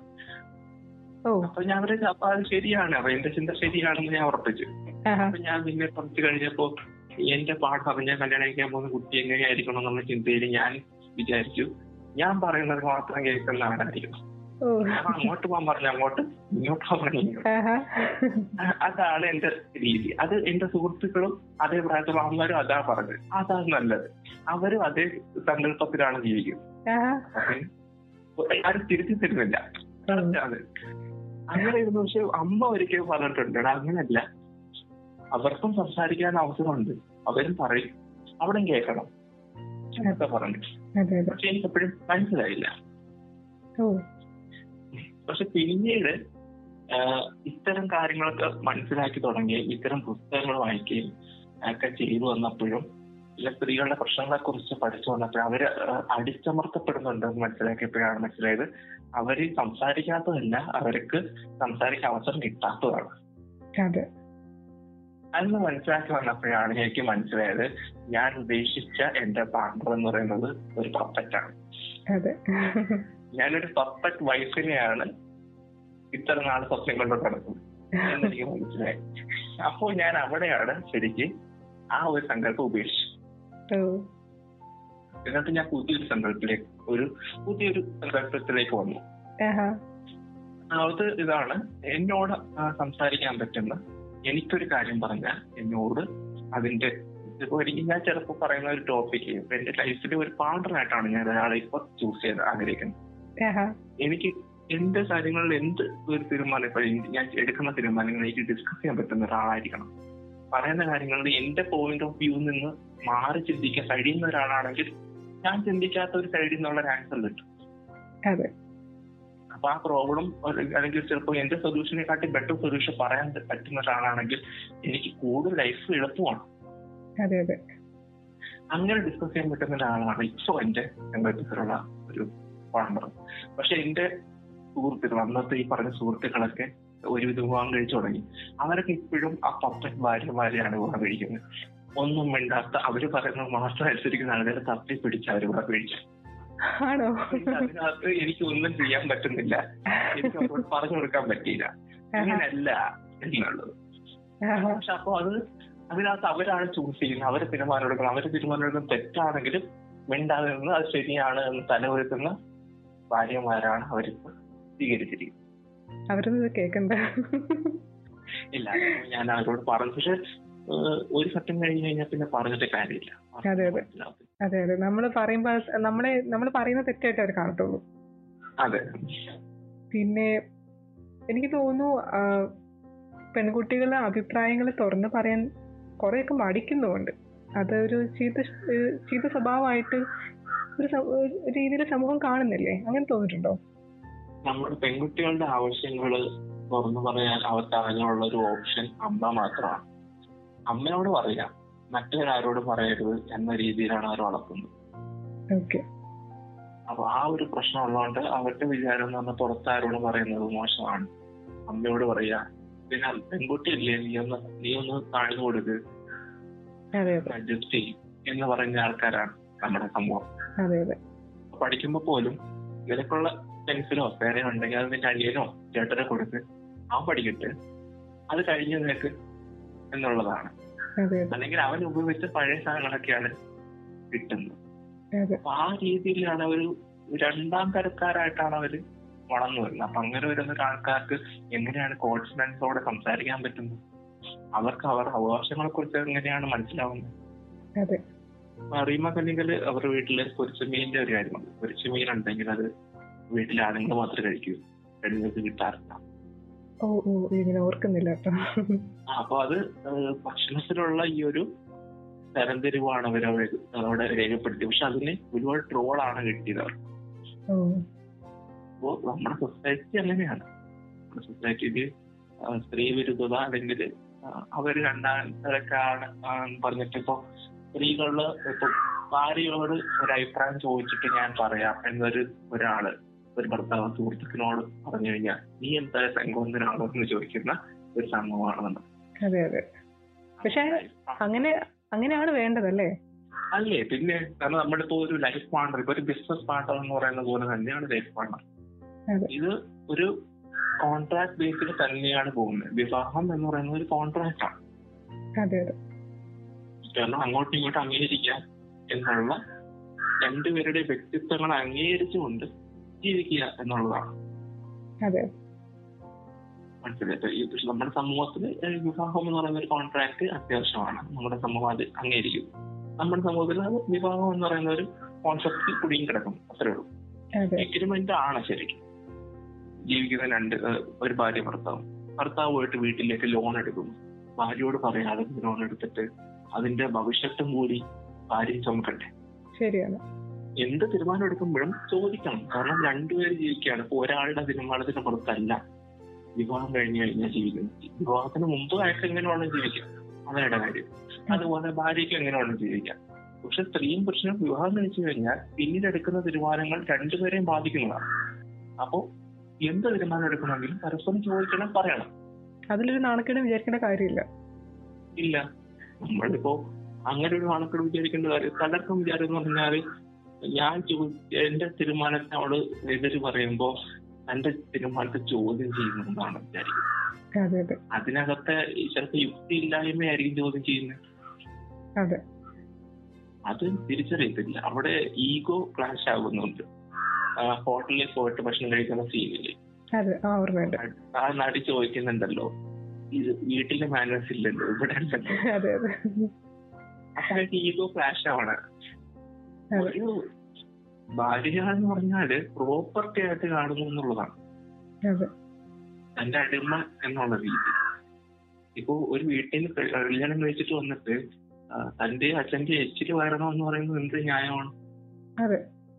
ഓ അപ്പൊ ഞാൻ അവര് അപ്പൊ അത് ശരിയാണ് അപ്പൊ എന്റെ ചിന്ത ശരിയാണെന്ന് ഞാൻ ഉറപ്പിച്ചു ആഹാ. അപ്പൊ ഞാൻ പിന്നെ കുറച്ച് കഴിഞ്ഞപ്പോ എന്റെ പാഠം അറിഞ്ഞ കല്യാണം കഴിക്കാൻ പോകുന്ന കുട്ടി എങ്ങനെയായിരിക്കണം എന്നുള്ള ചിന്തയിൽ ഞാൻ വിചാരിച്ചു ഞാൻ പറയുന്നത് മാത്രം കേൾക്കുന്ന ആളായിരിക്കും ഓ ഞാൻ അങ്ങോട്ട് പോകാൻ പറഞ്ഞ അങ്ങോട്ട് ഇങ്ങോട്ട് പോകാൻ പറഞ്ഞ ഇങ്ങോട്ട് ആഹാ. അ- അതാണ് എന്റെ രീതി അത് എന്റെ സുഹൃത്തുക്കളും അതേ പ്രായത്തിലുള്ള അമ്മമാരും അതാ പറഞ്ഞത് അതാണ് നല്ലത് അവരും അതേ സങ്കല്പത്തിലാണ് ജീവിക്കുന്നത് ആഹാ. അപ്പൊ ആരും തിരുത്തി തരുന്നില്ല ഉം. അത് അങ്ങനെ ഇരുന്നു പക്ഷെ അമ്മ ഒരിക്കലും പറഞ്ഞിട്ടുണ്ട് എടാ അങ്ങനല്ല അവർക്കും സംസാരിക്കാൻ അവസരമുണ്ട് അവരും പറയും അവിടെ കേൾക്കണം എന്നൊക്കെ പറഞ്ഞു അതെ അതെ പക്ഷെ എനിക്ക് എപ്പോഴും മനസ്സിലായില്ല ഓ പക്ഷെ പിന്നീട് ആഹ്, ഇത്തരം കാര്യങ്ങളൊക്കെ മനസ്സിലാക്കി തുടങ്ങുകയും ഇത്തരം പുസ്തകങ്ങൾ വായിക്കുകയും ഒക്കെ ചെയ്തു വന്നപ്പോഴും ചില സ്ത്രീകളുടെ പ്രശ്നങ്ങളെ കുറിച്ച് പഠിച്ചു വന്നപ്പോഴും അവര് ആഹ്, അടിച്ചമർത്തപ്പെടുന്നുണ്ടെന്ന് മനസ്സിലാക്കിയപ്പോഴാണ് മനസ്സിലായത് അവര് സംസാരിക്കാത്തതല്ല അവർക്ക് സംസാരിക്കാൻ അവസരം കിട്ടാത്തതാണ് അതെ അന്ന് മനസ്സിലാക്കി വന്നപ്പോഴാണ് എനിക്ക് മനസ്സിലായത് ഞാൻ ഉദ്ദേശിച്ച എന്റെ പാർട്ണർ എന്ന് പറയുന്നത് ഒരു പപ്പറ്റാണ് അതെ ഞാനൊരു പപ്പറ്റ് വൈഫിനെയാണ് ഇത്ര നാൾ സ്വപ്നം കൊണ്ട് നടക്കുന്നത് എന്നെനിക്ക് മനസ്സിലായി അപ്പോൾ ഞാൻ അവിടെയാണ് ശരിക്ക് ആ ഒരു സങ്കല്പം ഉപേക്ഷിച്ചു ഓ എന്നിട്ട് ഞാൻ പുതിയൊരു സങ്കല്പത്തിലേക്ക് ഒരു പുതിയൊരു സങ്കല്പത്തിലേക്ക് വന്നു ആഹാ. അത് ഇതാണ് എന്നോട് ആ, സംസാരിക്കാൻ പറ്റുന്ന എനിക്കൊരു കാര്യം പറഞ്ഞാൽ എന്നോട് അതിന്റെ ഇപ്പൊ എനിക്ക് ഞാൻ ചിലപ്പോൾ പറയുന്ന ഒരു ടോപ്പിക്ക് ഇപ്പൊ എന്റെ ലൈഫിൽ ഒരു പാർട്ണറായിട്ടാണ് ഞാൻ ഒരാളെ ഇപ്പൊ ചൂസ് ചെയ്യാൻ ആഗ്രഹിക്കുന്നത് ആഹാ. എനിക്ക് എന്റെ കാര്യങ്ങളിൽ എന്ത് ഒരു തീരുമാനം ഇപ്പൊ ഞാൻ എടുക്കുന്ന തീരുമാനങ്ങൾ എനിക്ക് ഡിസ്കസ് ചെയ്യാൻ പറ്റുന്ന ഒരാളായിരിക്കണം പറയുന്ന കാര്യങ്ങളിൽ എന്റെ പോയിന്റ് ഓഫ് വ്യൂ നിന്ന് മാറി ചിന്തിക്കാൻ കഴിയുന്ന ഒരാളാണെങ്കിൽ ഞാൻ ചിന്തിക്കാത്ത ഒരു സൈഡിൽ നിന്നുള്ള ഒരു ആൻസർ കിട്ടും അതെ അപ്പൊ ആ പ്രോബ്ലം അല്ലെങ്കിൽ ചിലപ്പോൾ എന്റെ സൊല്യൂഷനെ കാട്ടി ബെറ്റർ സൊല്യൂഷൻ പറയാൻ പറ്റുന്ന ഒരാളാണെങ്കിൽ എനിക്ക് കൂടുതൽ ലൈഫ് എളുപ്പമാണ് അതെ അതെ അങ്ങനെ ഡിസ്കസ് ചെയ്യാൻ പറ്റുന്ന ഒരാളാണ് ഇപ്പൊ എന്റെ സങ്കല്പത്തിലുള്ള ഒരു പാർട്ണർ പക്ഷെ എന്റെ സുഹൃത്തുക്കൾ അന്നത്തെ ഈ പറഞ്ഞ സുഹൃത്തുക്കളൊക്കെ ഒരുവിധ വിവാഹം കഴിച്ചു തുടങ്ങി അവരൊക്കെ ഇപ്പോഴും ആ പപ്പൻ ഭാര്യമാരെയാണ് വിവാഹം കഴിക്കുന്നത് ഒന്നും മിണ്ടാത്ത അവര് പറയുന്നത് മാത്രം അനുസരിക്കുന്ന ആളുകളെ തപ്പി പിടിച്ച് അവർ വിവാഹം കഴിച്ചു ആണോ അതിനകത്ത് എനിക്ക് ഒന്നും ചെയ്യാൻ പറ്റുന്നില്ല എനിക്ക് അവരോട് പറഞ്ഞു കൊടുക്കാൻ പറ്റിയില്ല ഇങ്ങനല്ല എന്നുള്ളത് ആഹാ. പക്ഷെ അപ്പൊ അത് അതിനകത്ത് അവരാണ് ചൂസ് ചെയ്യുന്നത് അവരെ തീരുമാനം എടുക്കണം അവരെ തീരുമാനം എടുക്കുന്നത് തെറ്റാണെങ്കിലും മിണ്ടാതെ നിന്ന് അത് ശരിയാണ് എന്ന് തലവരുത്തുന്ന ഭാര്യമാരാണ് അവരിപ്പോ സ്വീകരിച്ചിരിക്കുന്നത് അവരൊന്നും ഇത് കേക്കണ്ട ഇല്ല ഞാൻ അവരോട് പറഞ്ഞു പക്ഷെ ഏഹ്, ഒരു ഘട്ടം കഴിഞ്ഞ് കഴിഞ്ഞാൽ പിന്നെ പറഞ്ഞിട്ട് കാര്യമില്ല അതെ, അതെ. അതെ അതെ നമ്മൾ പറയുമ്പോ അത് നമ്മളെ നമ്മൾ പറയുന്ന തെറ്റായിട്ട് അവർ കാണത്തുള്ളൂ അതെ പിന്നെ എനിക്ക് തോന്നുന്നു ആ, പെൺകുട്ടികളുടെ അഭിപ്രായങ്ങൾ തുറന്നു പറയാൻ കുറെയൊക്കെ മടിക്കുന്നുമുണ്ട് അതൊരു ചീത്ത ഏഹ് ചീത്ത സ്വഭാവമായിട്ട് ഒരു സ- ഒരു രീതിയിൽ സമൂഹം കാണുന്നില്ലേ അങ്ങനെ തോന്നിയിട്ടുണ്ടോ നമ്മുടെ പെൺകുട്ടികളുടെ ആവശ്യങ്ങൾ തുറന്നു പറയാൻ അവർക്ക് അതിനുള്ള ഒരു ഓപ്ഷൻ അമ്മ മാത്രമാണ് അമ്മയോട് പറയാം മറ്റൊരാരോട് പറയരുത് എന്ന രീതിയിലാണ് അവർ വളർത്തുന്നത് ഓക്കെ അപ്പൊ ആ ഒരു പ്രശ്നം ഉള്ളതുകൊണ്ട് അവരുടെ വിചാരം എന്ന് പറഞ്ഞാൽ പുറത്താരോട് പറയുന്നത് മോശമാണ് അമ്മയോട് പറയാ പിന്നെ പെൺകുട്ടിയല്ലേ നീ ഒന്ന് നീ ഒന്ന് താഴ്ന്നു കൊടുക്ക് അതെ അതെ അഡ്ജസ്റ്റ് ചെയ്യും എന്ന് പറയുന്ന ആൾക്കാരാണ് നമ്മുടെ സമൂഹം അതെ അതെ പഠിക്കുമ്പോ പോലും നിനക്കുള്ള പെൻസിലോ പേനയോ ഉണ്ടെങ്കിൽ അത് നിന്റെ അനിയനോ ചേട്ടനോ കൊടുത്ത് അവൻ പഠിക്കട്ടെ അത് കഴിഞ്ഞ് നിനക്ക് എന്നുള്ളതാണ് അതെ അല്ലെങ്കിൽ അവൻ ഉപയോഗിച്ച പഴയ സാധനങ്ങളൊക്കെയാണ് കിട്ടുന്നത് അതെ അപ്പൊ ആ രീതിയിലാണ് ഒരു രണ്ടാം തരക്കാരായിട്ടാണ് അവര് വളർന്നു വരുന്നത് അപ്പൊ അങ്ങനെ വരുന്ന ആൾക്കാർക്ക് എങ്ങനെയാണ് കോൺഫിഡൻസോടെ സംസാരിക്കാൻ പറ്റുന്നത് അവർക്ക് അവരുടെ അവകാശങ്ങളെ കുറിച്ച് എങ്ങനെയാണ് മനസ്സിലാവുന്നത് അതെ റീമ കല്ലിങ്കല് അവരുടെ വീട്ടില് പൊരിച്ചമീനിന്റെ ഒരു കാര്യമുണ്ട് പൊരിച്ചമീൻ ഉണ്ടെങ്കിൽ അത് വീട്ടിലെ ആണുങ്ങൾ മാത്രമേ കഴിക്കൂ പെണ്ണുങ്ങൾക്ക് കിട്ടാറില്ല ഓ ഓ ഇങ്ങനെ ഓർക്കുന്നില്ല കേട്ടോ ആ, അപ്പൊ അത് ഏഹ്, ഭക്ഷണത്തിലുള്ള ഈ ഒരു തരംതിരിവാണ് അവർ അവിടെ അവിടെ രേഖപ്പെടുത്തിയത് പക്ഷെ അതിന് ഒരുപാട് ട്രോളാണ് കിട്ടിയത് അവർ ഓ അപ്പോ നമ്മുടെ സൊസൈറ്റി അങ്ങനെയാണ് നമ്മുടെ സൊസൈറ്റിയില് സ്ത്രീ വിരുദ്ധത അല്ലെങ്കിൽ അവർ രണ്ടാം തരക്കാണ് ആ, പറഞ്ഞിട്ട് ഇപ്പൊ സ്ത്രീകളില് ഇപ്പൊ ഭാര്യയോട് ഒരു അഭിപ്രായം ചോദിച്ചിട്ട് ഞാൻ പറയാം എന്നൊരു ഒരാള് ഒരു ഭർത്താവ് സുഹൃത്തുക്കളോട് പറഞ്ഞു കഴിഞ്ഞാൽ നീ എന്താ സംഘോന്തനാണോ എന്ന് ചോദിക്കുന്ന ഒരു സംഭവമാണ് നമ്മൾ അതെ അതെ പക്ഷെ അങ്ങനെ അങ്ങനെയാണ് വേണ്ടതല്ലേ അല്ലേ പിന്നെ കാരണം നമ്മളിപ്പോ ഒരു ലൈഫ് പാർട്ണർ ഇപ്പൊ ഒരു ബിസിനസ് പാർട്ണർ എന്ന് പറയുന്ന പോലെ തന്നെയാണ് ലൈഫ് പാർട്ണർ അതെ. ഇത് ഒരു കോൺട്രാക്ട് ബേസിൽ തന്നെയാണ് പോകുന്നത് വിവാഹം എന്ന് പറയുന്നത് ഒരു കോൺട്രാക്ട് ആണ് അതെ അതെ കാരണം അങ്ങോട്ടും ഇങ്ങോട്ടും അംഗീകരിക്കാം എന്നുള്ള രണ്ടുപേരുടെ വ്യക്തിത്വങ്ങൾ അംഗീകരിച്ചുകൊണ്ട് ജീവിക്കുക എന്നുള്ളതാണ് അതെ മനസ്സിലായി ഇപ്പൊ ഈ പക്ഷെ നമ്മുടെ സമൂഹത്തിൽ വിവാഹം എന്ന് പറയുന്ന ഒരു കോൺട്രാക്ട് അത്യാവശ്യമാണ് നമ്മുടെ സമൂഹം അത് അംഗീകരിക്കും നമ്മുടെ സമൂഹത്തിൽ അത് വിവാഹം എന്ന് പറയുന്ന ഒരു കോൺസെപ്റ്റ് കുടുങ്ങി കിടക്കും അത്രേ ഉള്ളൂ അതെ എഗ്രിമെന്റ് ആണ് ശരിക്കും ജീവിക്കുന്ന രണ്ട് ഏഹ്, ഒരു ഭാര്യ ഭർത്താവ് ഭർത്താവ് പോയിട്ട് വീട്ടിലേക്ക് ലോൺ എടുക്കുന്നു ഭാര്യയോട് പറയാതെ ലോൺ എടുത്തിട്ട് അതിന്റെ ഭവിഷ്യത്തും കൂടി ഭാര്യ ചുമക്കട്ടെ ശരിയാണ് എന്ത് തീരുമാനം എടുക്കുമ്പോഴും ചോദിക്കണം കാരണം രണ്ടുപേര് ജീവിക്കുകയാണ് ഇപ്പൊ ഒരാളുടെ തീരുമാനത്തിന് പുറത്തല്ല വിവാഹം കഴിഞ്ഞു കഴിഞ്ഞാൽ ജീവിക്കുന്നത് വിവാഹത്തിന് മുമ്പ് അയാൾക്ക് എങ്ങനെ വേണം ജീവിക്കാം അവരുടെ കാര്യം അതുപോലെ ഭാര്യയ്ക്ക് എങ്ങനെ വേണം ജീവിക്കാം പക്ഷെ സ്ത്രീയും പുരുഷനും വിവാഹം കഴിച്ചു കഴിഞ്ഞാൽ പിന്നീട് എടുക്കുന്ന തീരുമാനങ്ങൾ രണ്ടുപേരെയും ബാധിക്കുന്നതാണ് അപ്പോ എന്ത് തീരുമാനം എടുക്കണമെങ്കിലും പരസ്പരം ചോദിക്കണം പറയണം അതിലൊരു നാണക്കേട് വിചാരിക്കേണ്ട കാര്യമില്ല ഇല്ല നമ്മളിപ്പോ അങ്ങനെ ഒരു കണക്കെട് വിചാരിക്കേണ്ട കാര്യം പലർക്കും വിചാരം എന്ന് പറഞ്ഞാല് ഞാൻ ചോ- എന്റെ തീരുമാനത്തിനോട് എതിര് പറയുമ്പോ എന്റെ തീരുമാനത്തെ ചോദ്യം ചെയ്യുന്നതാണ് വിചാരിക്കുന്നത് അതെ അതെ അതിനകത്തെ ഈ ചിലപ്പോ യുക്തി ഇല്ലായ്മയായിരിക്കും ചോദ്യം ചെയ്യുന്നത് അതെ അത് തിരിച്ചറിയത്തില്ല അവിടെ ഈഗോ ക്ലാഷ് ആകുന്നുണ്ട് ആ, ഹോട്ടലിൽ പോയിട്ട് ഭക്ഷണം കഴിക്കുന്ന സീനില് അതെ ആ ഓർമ്മയുണ്ട് ആ നടി ചോദിക്കുന്നുണ്ടല്ലോ ഇത് വീട്ടിലെ മാനേഴ്സ് ഇല്ലല്ലോ ഇവിടെ ഉണ്ടല്ലോ അതെ അതെ അപ്പൊ ഈഗോ ക്ലാഷ് ആണ് അതെ ഒരു ഭാര്യ എന്ന് പറഞ്ഞാല് പ്രോപ്പർട്ടി ആയിട്ട് കാണുന്നു എന്നുള്ളതാണ് അതെ തന്റെ അടിമ എന്നുള്ള രീതി ഇപ്പോ ഒരു വീട്ടിൽ നിന്ന് ക- കല്യാണം കഴിച്ചിട്ട് വന്നിട്ട് ആ, തന്റെ അച്ഛന്റെ എച്ചിരി വരണം എന്ന് പറയുന്നത് എന്ത് ന്യായമാണ് അതെ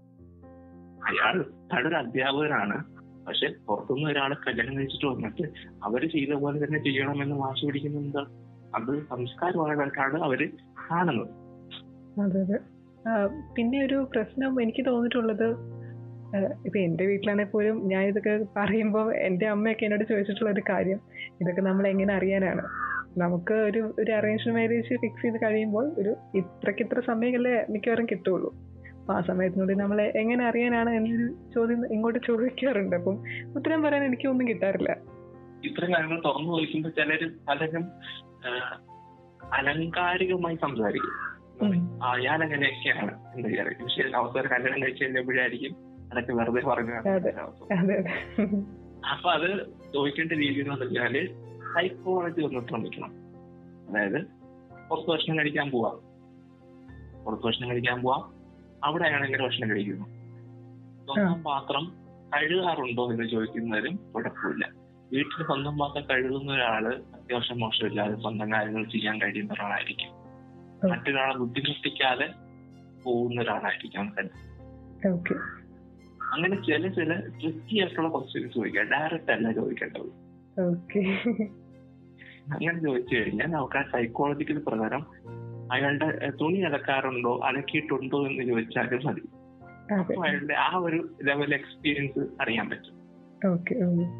അയാൾ അയാളൊരു അധ്യാപകനാണ് പക്ഷെ പുറത്തുനിന്ന് ഒരാളെ കല്യാണം കഴിച്ചിട്ട് വന്നിട്ട് അവര് ചെയ്ത പോലെ തന്നെ ചെയ്യണമെന്ന് വാശി പിടിക്കുന്നത് എന്താ അത് സംസ്കാരമായിട്ടാണ് അവര് കാണുന്നത് അതെ അതെ ആ, പിന്നെ ഒരു പ്രശ്നം എനിക്ക് തോന്നിയിട്ടുള്ളത് ആ, ഇപ്പൊ എന്റെ വീട്ടിലാണെങ്കിൽ പോലും ഞാൻ ഇതൊക്കെ പറയുമ്പോൾ എന്റെ അമ്മയൊക്കെ എന്നോട് ചോദിച്ചിട്ടുള്ള ഒരു കാര്യം ഇതൊക്കെ നമ്മൾ എങ്ങനെ അറിയാനാണ് നമുക്ക് ഒരു ഒരു അറേഞ്ച് മാരേജ് ഫിക്സ് ചെയ്ത് കഴിയുമ്പോൾ ഒരു ഇത്രയ്ക്ക് ഇത്ര സമയമല്ലേ മിക്കവാറും കിട്ടുള്ളൂ അപ്പൊ ആ സമയത്തിനുള്ളിൽ നമ്മൾ എങ്ങനെ അറിയാനാണ് എന്നൊരു ചോദ്യം ഇങ്ങോട്ട് ചോദിക്കാറുണ്ട് അപ്പം ഉത്തരം പറയാൻ എനിക്കൊന്നും കിട്ടാറില്ല ഇത്തരം കാര്യങ്ങൾ തുറന്നു ചോദിക്കുമ്പോൾ ചിലര് പലരും ആ, അലങ്കാരികമായി സംസാരിക്കും ഉം. ആ ഞാൻ അങ്ങനെയൊക്കെയാണ് എന്ന് വിചാരിക്കും പക്ഷെ അവസരം കല്യാണം കഴിച്ച് കഴിഞ്ഞപ്പോഴായിരിക്കും അതൊക്കെ വെറുതെ പറഞ്ഞു അതെ. അതെ അതെ അപ്പൊ അത് ചോദിക്കേണ്ട രീതി എന്ന് പറഞ്ഞാല് സൈക്കോളജി ഒന്ന് ശ്രമിക്കണം അതായത് പുറത്ത് ഭക്ഷണം കഴിക്കാൻ പോവാം പുറത്ത് ഭക്ഷണം കഴിക്കാൻ പോവാം അവിടെ ആണെങ്കിൽ ഭക്ഷണം കഴിക്കുന്നു സ്വന്തം പാത്രം കഴുകാറുണ്ടോ എന്ന് ചോദിക്കുന്നതിലും കുഴപ്പമില്ല വീട്ടിൽ സ്വന്തം പാത്രം കഴുകുന്ന ഒരാള് അത്യാവശ്യം മോശമില്ലാതെ സ്വന്തം കാര്യങ്ങൾ ചെയ്യാൻ കഴിയുന്ന ഒരാളായിരിക്കും ഉം. മറ്റൊരാളെ ബുദ്ധിമുട്ടിക്കാതെ പോകുന്ന ഒരാളായിരിക്കാം തന്നെ ഓക്കെ അങ്ങനെ ചില ചില ട്രിക്കി ആയിട്ടുള്ള ക്വസ്റ്റ്യൻസ് ചോദിക്കാം ഡയറക്റ്റ് അല്ല ചോദിക്കേണ്ടത് ഓക്കെ അങ്ങനെ ചോദിച്ചു കഴിഞ്ഞാൽ നമുക്ക് ആ സൈക്കോളജിക്കൽ പ്രകാരം അയാളുടെ എഹ്, തുണി അലക്കാറുണ്ടോ അലക്കിയിട്ടുണ്ടോ എന്ന് ചോദിച്ചാലും മതി അതെ അപ്പൊ അയാളുടെ ആ ഒരു ലെവൽ എക്സ്പീരിയൻസ് അറിയാൻ പറ്റും ഓക്കെ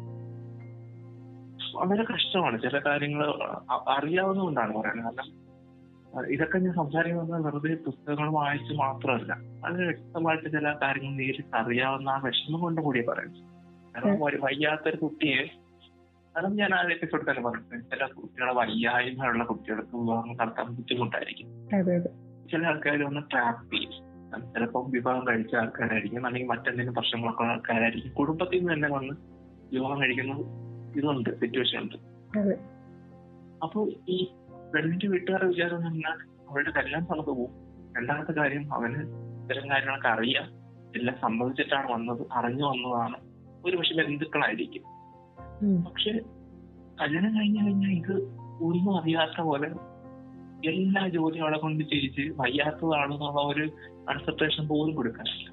വളരെ കഷ്ടമാണ് ചില കാര്യങ്ങൾ അറിയാവുന്നതുകൊണ്ടാണ് പറയുന്നത് കാരണം അഹ് ഇതൊക്കെ ഞാൻ സംസാരിക്കുന്നത് വെറുതെ പുസ്തകങ്ങൾ വായിച്ച് മാത്രമല്ല വളരെ വ്യക്തമായിട്ട് ചില കാര്യങ്ങൾ നേരിട്ട് അറിയാവുന്ന ആ വിഷമം കൊണ്ട് കൂടി പറയുന്നത് കാരണം ഒരു വയ്യാത്തൊരു കുട്ടിയെ കാരണം ഞാൻ ആ എപ്പിസോഡ് തന്നെ പറഞ്ഞു ചില കുട്ടികളെ വയ്യായ്മയുള്ള കുട്ടികൾക്ക് വിവാഹം നടത്താൻ ബുദ്ധിമുട്ടായിരിക്കും അതെ അതെ ചില ആൾക്കാർ ഒന്ന് ട്രാപ്പ് ചെയ്യും ചിലപ്പം വിവാഹം കഴിച്ച ആൾക്കാരായിരിക്കും അല്ലെങ്കിൽ മറ്റെന്തെങ്കിലും പ്രശ്നങ്ങളൊക്കെ ഉള്ള ആൾക്കാരായിരിക്കും കുടുംബത്തിൽ നിന്ന് തന്നെ വന്ന് വിവാഹം കഴിക്കുന്ന ഇതുണ്ട് സിറ്റുവേഷൻ ഉണ്ട് അതെ അപ്പൊ ഈ പെണ്ണിന്റെ വീട്ടുകാരുടെ വിചാരം എന്ന് പറഞ്ഞാൽ അവളുടെ കല്യാണം സ്ഥലത്ത് പോകും രണ്ടാമത്തെ കാര്യം അവന് ഇത്തരം കാര്യങ്ങളൊക്കെ അറിയാം എല്ലാം സംഭവിച്ചിട്ടാണ് വന്നത് അറിഞ്ഞു വന്നതാണ് ഒരു പക്ഷെ ബന്ധുക്കളായിരിക്കും ഉം. പക്ഷെ കല്യാണം കഴിഞ്ഞു കഴിഞ്ഞാൽ ഇത് ഒന്നും അറിയാത്ത പോലെ എല്ലാ ജോലിയും അവളെ കൊണ്ട് ചെയ്യിച്ച് വയ്യാത്തതാണെന്നുള്ള ഒരു കൺസെൻട്രേഷൻ പോലും കൊടുക്കാനില്ല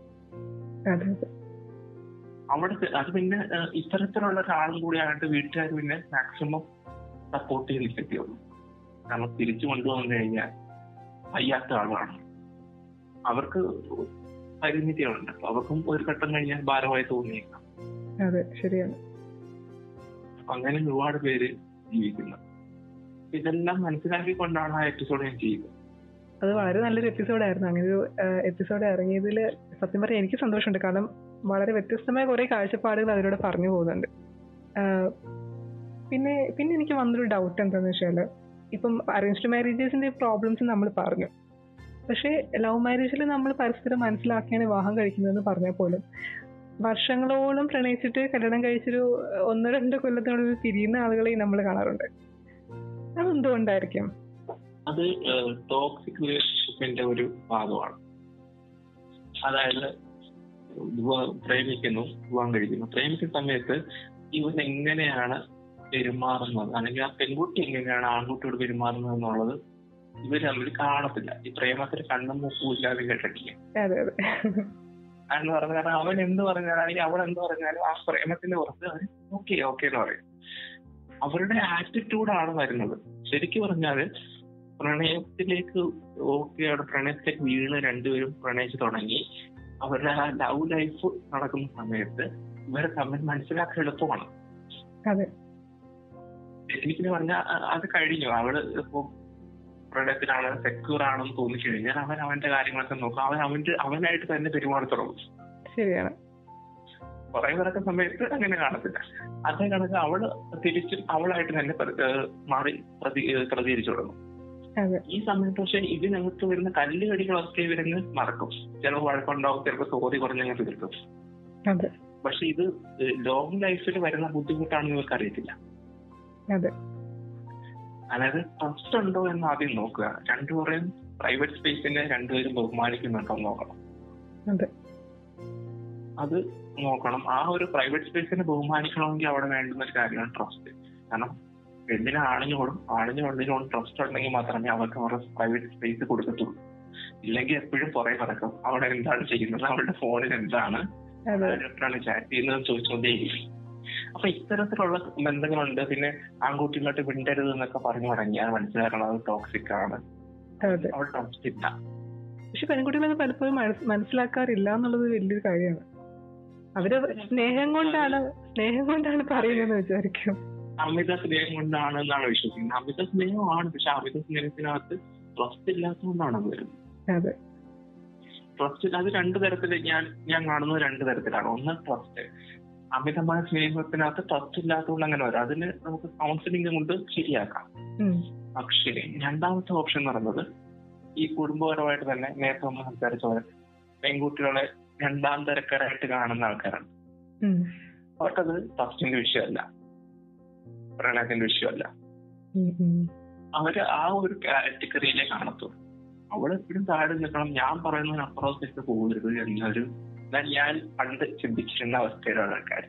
അതെ അതെ അവിടെ അത് പിന്നെ ഏഹ്, ഇത്തരത്തിലുള്ള ഒരാളും കൂടി ആയിട്ട് വീട്ടുകാർ പിന്നെ മാക്സിമം സപ്പോർട്ട് ചെയ്ത് നിൽക്കത്തുള്ളൂ കാരണം തിരിച്ചു കൊണ്ടുവന്നു കഴിഞ്ഞാൽ വയ്യാത്ത ആളാണ് അവർക്ക് പരിമിതികളുണ്ട് അപ്പൊ അവർക്കും ഒരു ഘട്ടം കഴിഞ്ഞാൽ ഭാരമായി തോന്നിയേക്കാം അതെ ശരിയാണ് അപ്പൊ അങ്ങനെ ഒരുപാട് പേര് ജീവിക്കുന്നത് ഇതെല്ലാം മനസ്സിലാക്കിക്കൊണ്ടാണ് ആ എപ്പിസോഡ് ഞാൻ ചെയ്യുന്നത് അത് വളരെ നല്ലൊരു എപ്പിസോഡായിരുന്നു അങ്ങനെ ഒരു എപ്പിസോഡ് ഇറങ്ങിയതിൽ സത്യം പറയാൻ എനിക്ക് സന്തോഷമുണ്ട് കാരണം വളരെ വ്യത്യസ്തമായ കുറെ കാഴ്ചപ്പാടുകൾ അതിലൂടെ പറഞ്ഞു പോകുന്നുണ്ട് ആ, പിന്നെ പിന്നെ എനിക്ക് വന്നൊരു ഡൗട്ട് എന്താണെന്ന് വെച്ചാൽ ഇപ്പം അറേഞ്ച്ഡ് മാരേജസിന്റെ പ്രോബ്ലംസ് നമ്മൾ പറഞ്ഞു പക്ഷേ ലവ് മാരേജിൽ നമ്മൾ പരസ്പരം മനസ്സിലാക്കിയാണ് വിവാഹം കഴിക്കുന്നതെന്ന് പറഞ്ഞാൽ പോലും വർഷങ്ങളോളം പ്രണയിച്ചിട്ട് കല്യാണം കഴിച്ചൊരു ഒന്ന് രണ്ട് കൊല്ലത്തിനുള്ളിൽ പിരിയുന്ന ആളുകളെയും നമ്മൾ കാണാറുണ്ട് അതെന്തുകൊണ്ടായിരിക്കും അത് ടോക്സിക് റിലേഷൻഷിപ്പിന്റെ ഒരു ഭാഗമാണ് അതായത് വിവാ- പ്രേമിക്കുന്നു വിവാഹം കഴിക്കുന്നു പ്രേമിക്കുന്ന സമയത്ത് ഇവൻ എങ്ങനെയാണ് പെരുമാറുന്നത് അല്ലെങ്കിൽ ആ പെൺകുട്ടി എങ്ങനെയാണ് ആൺകുട്ടിയോട് പെരുമാറുന്നത് എന്നുള്ളത് ഇവർ തമ്മിൽ കാണത്തില്ല ഈ പ്രേമത്തിന് കണ്ണും മൂക്കും ഇല്ലാതെ കേട്ടിട്ടില്ല അതെ അതെ എന്ന് പറഞ്ഞ കാരണം അവൻ എന്ത് പറഞ്ഞാലും അല്ലെങ്കിൽ അവൾ എന്ത് പറഞ്ഞാലും ആ പ്രേമത്തിന്റെ പുറത്ത് അവർ ഓക്കെ ഓക്കെ എന്ന് പറയും അവരുടെ ആറ്റിറ്റ്യൂഡാണ് വരുന്നത് ശരിക്കും പറഞ്ഞാല് പ്രണയത്തിലേക്ക് ഓക്കെ അവിടെ പ്രണയത്തിലേക്ക് വീണ് രണ്ടുപേരും പ്രണയിച്ച് തുടങ്ങി അവരുടെ ആ ലവ് ലൈഫ് നടക്കുന്ന സമയത്ത് ഇവരെ തമ്മിൽ മനസ്സിലാക്കാൻ എളുപ്പമാണ് അതെ ടെക്നിക്കിന് പറഞ്ഞാൽ അത് കഴിഞ്ഞു അവള് ഇപ്പൊ പ്രണയത്തിലാണ് സെക്യൂർ ആണെന്ന് തോന്നിക്കഴിഞ്ഞാൽ അവൻ അവന്റെ കാര്യങ്ങളൊക്കെ നോക്കും അവൻ അവന്റെ അവനായിട്ട് തന്നെ പെരുമാറി തുടങ്ങും ശരിയാണ് കുറെ കിടക്കുന്ന സമയത്ത് അങ്ങനെ കാണത്തില്ല അതേ കണക്ക് അവള് തിരിച്ചും അവളായിട്ട് തന്നെ പ്ര- ഏഹ് മാറി പ്രതി ഏഹ് പ്രതികരിച്ചു തുടങ്ങും അതെ ഈ സമയത്ത് പക്ഷെ ഇതിനകത്ത് വരുന്ന കല്ലുകടികളൊക്കെ ഇവരങ്ങ് മറക്കും ചിലപ്പോൾ വഴക്കുണ്ടാവും ചിലപ്പോൾ തോതി കുറഞ്ഞങ്ങ് തീർക്കും അതെ പക്ഷെ ഇത് ലോങ് ലൈഫിൽ വരുന്ന ബുദ്ധിമുട്ടാണെന്ന് ഇവർക്ക് അറിയത്തില്ല അതെ അതായത് ട്രസ്റ്റ് ഉണ്ടോ എന്ന് ആദ്യം നോക്കുക രണ്ടുപേരെയും പ്രൈവറ്റ് സ്പേസിനെ രണ്ടുപേരും ബഹുമാനിക്കുന്നുണ്ടോ എന്ന് നോക്കണം അതെ അത് നോക്കണം ആ ഒരു പ്രൈവറ്റ് സ്പേസിനെ ബഹുമാനിക്കണമെങ്കിൽ അവിടെ വേണ്ടുന്ന ഒരു കാര്യമാണ് ട്രസ്റ്റ് കാരണം പെണ്ണിന് ആണിനോടും ആണിന് പെണ്ണിനോടും ട്രസ്റ്റ് ഉണ്ടെങ്കിൽ മാത്രമേ അവർക്ക് അവരുടെ പ്രൈവറ്റ് സ്പേസ് കൊടുക്കത്തുള്ളൂ ഇല്ലെങ്കിൽ എപ്പോഴും പുറകെ കിടക്കും അവിടെ എന്താണ് ചെയ്യുന്നത് അവരുടെ ഫോണിൽ എന്താണ് അതെ ആരോടാണ് ചാറ്റ് ചെയ്യുന്നത് ചോദിച്ചുകൊണ്ടേയിരിക്കും അപ്പൊ ഇത്തരത്തിലുള്ള ബന്ധങ്ങളുണ്ട് പിന്നെ ആൺകുട്ടികളായിട്ട് മിണ്ടരുത് എന്നൊക്കെ പറഞ്ഞു തുടങ്ങിയാൽ മനസ്സിലാക്കണം അത് ടോക്സിക് ആണ് അതെ അവിടെ ട്രസ്റ്റ് ഇല്ല പക്ഷെ പെൺകുട്ടികളത് പലപ്പോഴും മനസ് മനസ്സിലാക്കാറില്ല എന്നുള്ളത് വലിയൊരു കാര്യമാണ് അവര് സ്നേഹം കൊണ്ടാണ് സ്നേഹം കൊണ്ടാണ് പറയുന്നതെന്ന് വിചാരിക്കും അമിത സ്നേഹം കൊണ്ടാണ് എന്നാണ് വിശ്വസിക്കുന്നത് അമിത സ്നേഹമാണ് പക്ഷെ അമിത സ്നേഹത്തിനകത്ത് ട്രസ്റ്റ് ഇല്ലാത്തതുകൊണ്ടാണ് അത് വരുന്നത് അതെ ട്രസ്റ്റ് അത് രണ്ട് തരത്തിൽ ഞാൻ ഞാൻ കാണുന്നത് രണ്ട് തരത്തിലാണ് ഒന്ന് ട്രസ്റ്റ് അമിതമായ സ്നേഹത്തിനകത്ത് ട്രസ്റ്റ് ഇല്ലാത്തതുകൊണ്ട് അങ്ങനെ വരും അതിന് നമുക്ക് കൗൺസിലിംഗ് കൊണ്ട് ശരിയാക്കാം ഉം. പക്ഷേ രണ്ടാമത്തെ ഓപ്ഷൻ എന്ന് പറയുന്നത് ഈ കുടുംബപരമായിട്ട് തന്നെ നേരത്തെ നമ്മൾ സംസാരിച്ച പോലെ പെൺകുട്ടികളെ രണ്ടാം തരക്കാരായിട്ട് കാണുന്ന ആൾക്കാരാണ് ഉം. അവർക്കത് ട്രസ്റ്റിന്റെ വിഷയമല്ല പ്രണയത്തിന്റെ വിഷയമല്ല ഉം, ഉം. അവര് ആ ഒരു കാറ്റഗറിയിലെ കാണത്തുള്ളൂ അവള് എപ്പോഴും താഴെ നിൽക്കണം ഞാൻ പറയുന്നതിന് അപ്പുറത്തേക്ക് പോകരുത് എന്നൊരു ഞാൻ ഞാൻ പണ്ട് ചിന്തിച്ചിരുന്ന അവസ്ഥയിലുള്ള ആൾക്കാർ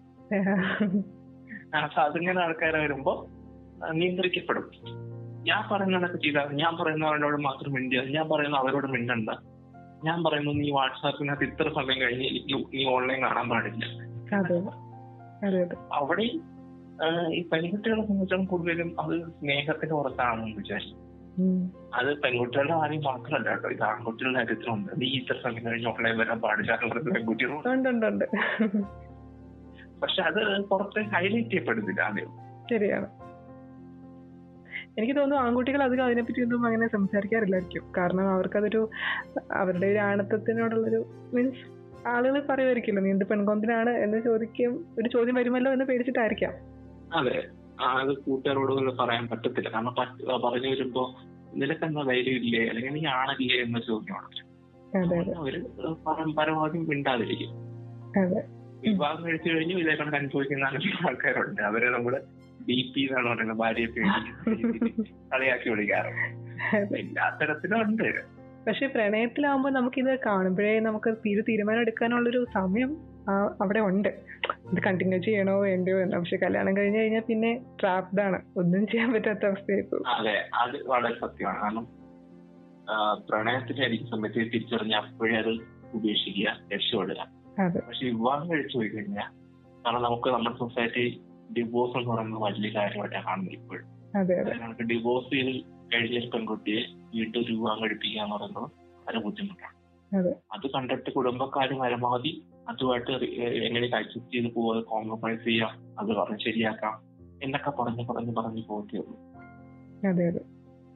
അപ്പൊ അതിങ്ങനെ ആൾക്കാർ വരുമ്പോ ആ, നിയന്ത്രിക്കപ്പെടും ഞാൻ പറയുന്നതൊക്കെ ചെയ്താൽ മതി. ഞാൻ പറയുന്നവരോട് മാത്രം മിണ്ടിയ ഞാൻ പറയുന്ന അവരോട് മിണ്ടണ്ട ഞാൻ പറയുന്നത് നീ വാട്സാപ്പിനകത്ത് ഇത്ര സമയം കഴിഞ്ഞ് എനിക്ക് നീ ഓൺലൈൻ കാണാൻ പാടില്ല അതെ അതെ അതെ അവിടെ ഈ പെൺകുട്ടികളെ സംബന്ധിച്ചിടത്തോളം കൂടുതലും അത് സ്നേഹത്തിന് പുറത്താണെന്ന് വിചാരിക്കും ഉം. അത് പെൺകുട്ടികളുടെ കാര്യം മാത്രമല്ല കേട്ടോ ഇത് ആൺകുട്ടികളുടെ കാര്യത്തിലുണ്ട് നീ ഇത്ര സമയം കഴിഞ്ഞ് ഓൺലൈൻ വരാൻ പാടില്ല എന്ന് പറയുന്ന പെൺകുട്ടികളുണ്ട് ഉണ്ട് ഉണ്ട് ഉണ്ട് പക്ഷെ അത് പുറത്ത് ഹൈലൈറ്റ് ചെയ്യപ്പെടുന്നില്ല ആദ്യം ശരിയാണ് എനിക്ക് തോന്നുന്നു ആൺകുട്ടികൾ അധികം അതിനെപ്പറ്റി ഒന്നും അങ്ങനെ സംസാരിക്കാറില്ലായിരിക്കും കാരണം അവർക്കതൊരു അവരുടെ ഒരു ആണത്വത്തിനോടുള്ളൊരു മീൻസ് ആളുകൾ പറയുമായിരിക്കില്ല നീ എന്ത് പെൺകൊന്തിനാണ് എന്ന് ചോദിക്കും ഒരു ചോദ്യം വരുമല്ലോ എന്ന് പേടിച്ചിട്ടായിരിക്കാം അതെ ആ, അത് കൂട്ടുകാരോട് ഒന്നും പറയാൻ പറ്റത്തില്ല കാരണം പറ്റ- പറഞ്ഞു വരുമ്പോ നിനക്കെന്താ ധൈര്യം ഇല്ലേ അല്ലെങ്കിൽ നീ ആണല്ലേ എന്ന ചോദ്യമാണ് അതെ അതെ അവര് പരം- പരമാവധി മിണ്ടാതിരിക്കും അതെ വിവാഹം കഴിച്ചു കഴിഞ്ഞു ഇതേ കണക്ക് അനുഭവിക്കുന്ന ആൾക്കാരുണ്ട് അവരെ നമ്മള് ഡി പി എന്നാണ് പറയുന്നത് ഭാര്യയെ പേടിക്കുന്ന കളിയാക്കി വിളിക്കാറുണ്ട് അതെ എല്ലാ തരത്തിലും ഉണ്ട് പക്ഷെ പ്രണയത്തിലാവുമ്പോൾ നമുക്കിത് കാണുമ്പോഴേ നമുക്ക് തീരെ തീരുമാനം എടുക്കാനുള്ളൊരു സമയം ആ, അവിടെ ഉണ്ട് ഇത് കണ്ടിന്യൂ ചെയ്യണോ വേണ്ടയോ എന്ന് പക്ഷെ കല്യാണം കഴിഞ്ഞ് കഴിഞ്ഞാൽ പിന്നെ ട്രാപ്ഡ് ആണ് ഒന്നും ചെയ്യാൻ പറ്റാത്ത അവസ്ഥയായി പോകും അതെ അത് വളരെ സത്യമാണ് കാരണം ആ, പ്രണയത്തിലായിരിക്കും സമയത്ത് തിരിച്ചറിഞ്ഞ അപ്പോഴേ അത് ഉപേക്ഷിക്കുക രക്ഷപ്പെടുക അതെ പക്ഷെ വിവാഹം കഴിച്ചു പോയി കഴിഞ്ഞാൽ കാരണം നമുക്ക് നമ്മുടെ സൊസൈറ്റി ഡിവോഴ്സ് എന്ന് പറയുന്നത് വലിയ കാര്യമായിട്ടാണ് കാണുന്നത് ഇപ്പോഴും അതെ അതെ നമുക്ക് ഡിവോഴ്സ് ചെയ്ത് കഴിഞ്ഞ ഒരു പെൺകുട്ടിയെ വീട്ടിൽ ഒരു വിവാഹം കഴിപ്പിക്കുക എന്ന് പറയുന്നത് വളരെ ബുദ്ധിമുട്ടാണ് അതെ അത് കണ്ടിട്ട് കുടുംബക്കാർ പരമാവധി അതുമായിട്ട് റി- ഏഹ് എങ്ങനെ അഡ്ജസ്റ്റ് ചെയ്ത് പോവാതെ കോംപ്രമൈസ് ചെയ്യാം അത് പറഞ്ഞ് ശരിയാക്കാം എന്നൊക്കെ പറഞ്ഞ് പറഞ്ഞ് പറഞ്ഞ് പോകത്തേ ഉള്ളൂ അതെ അതെ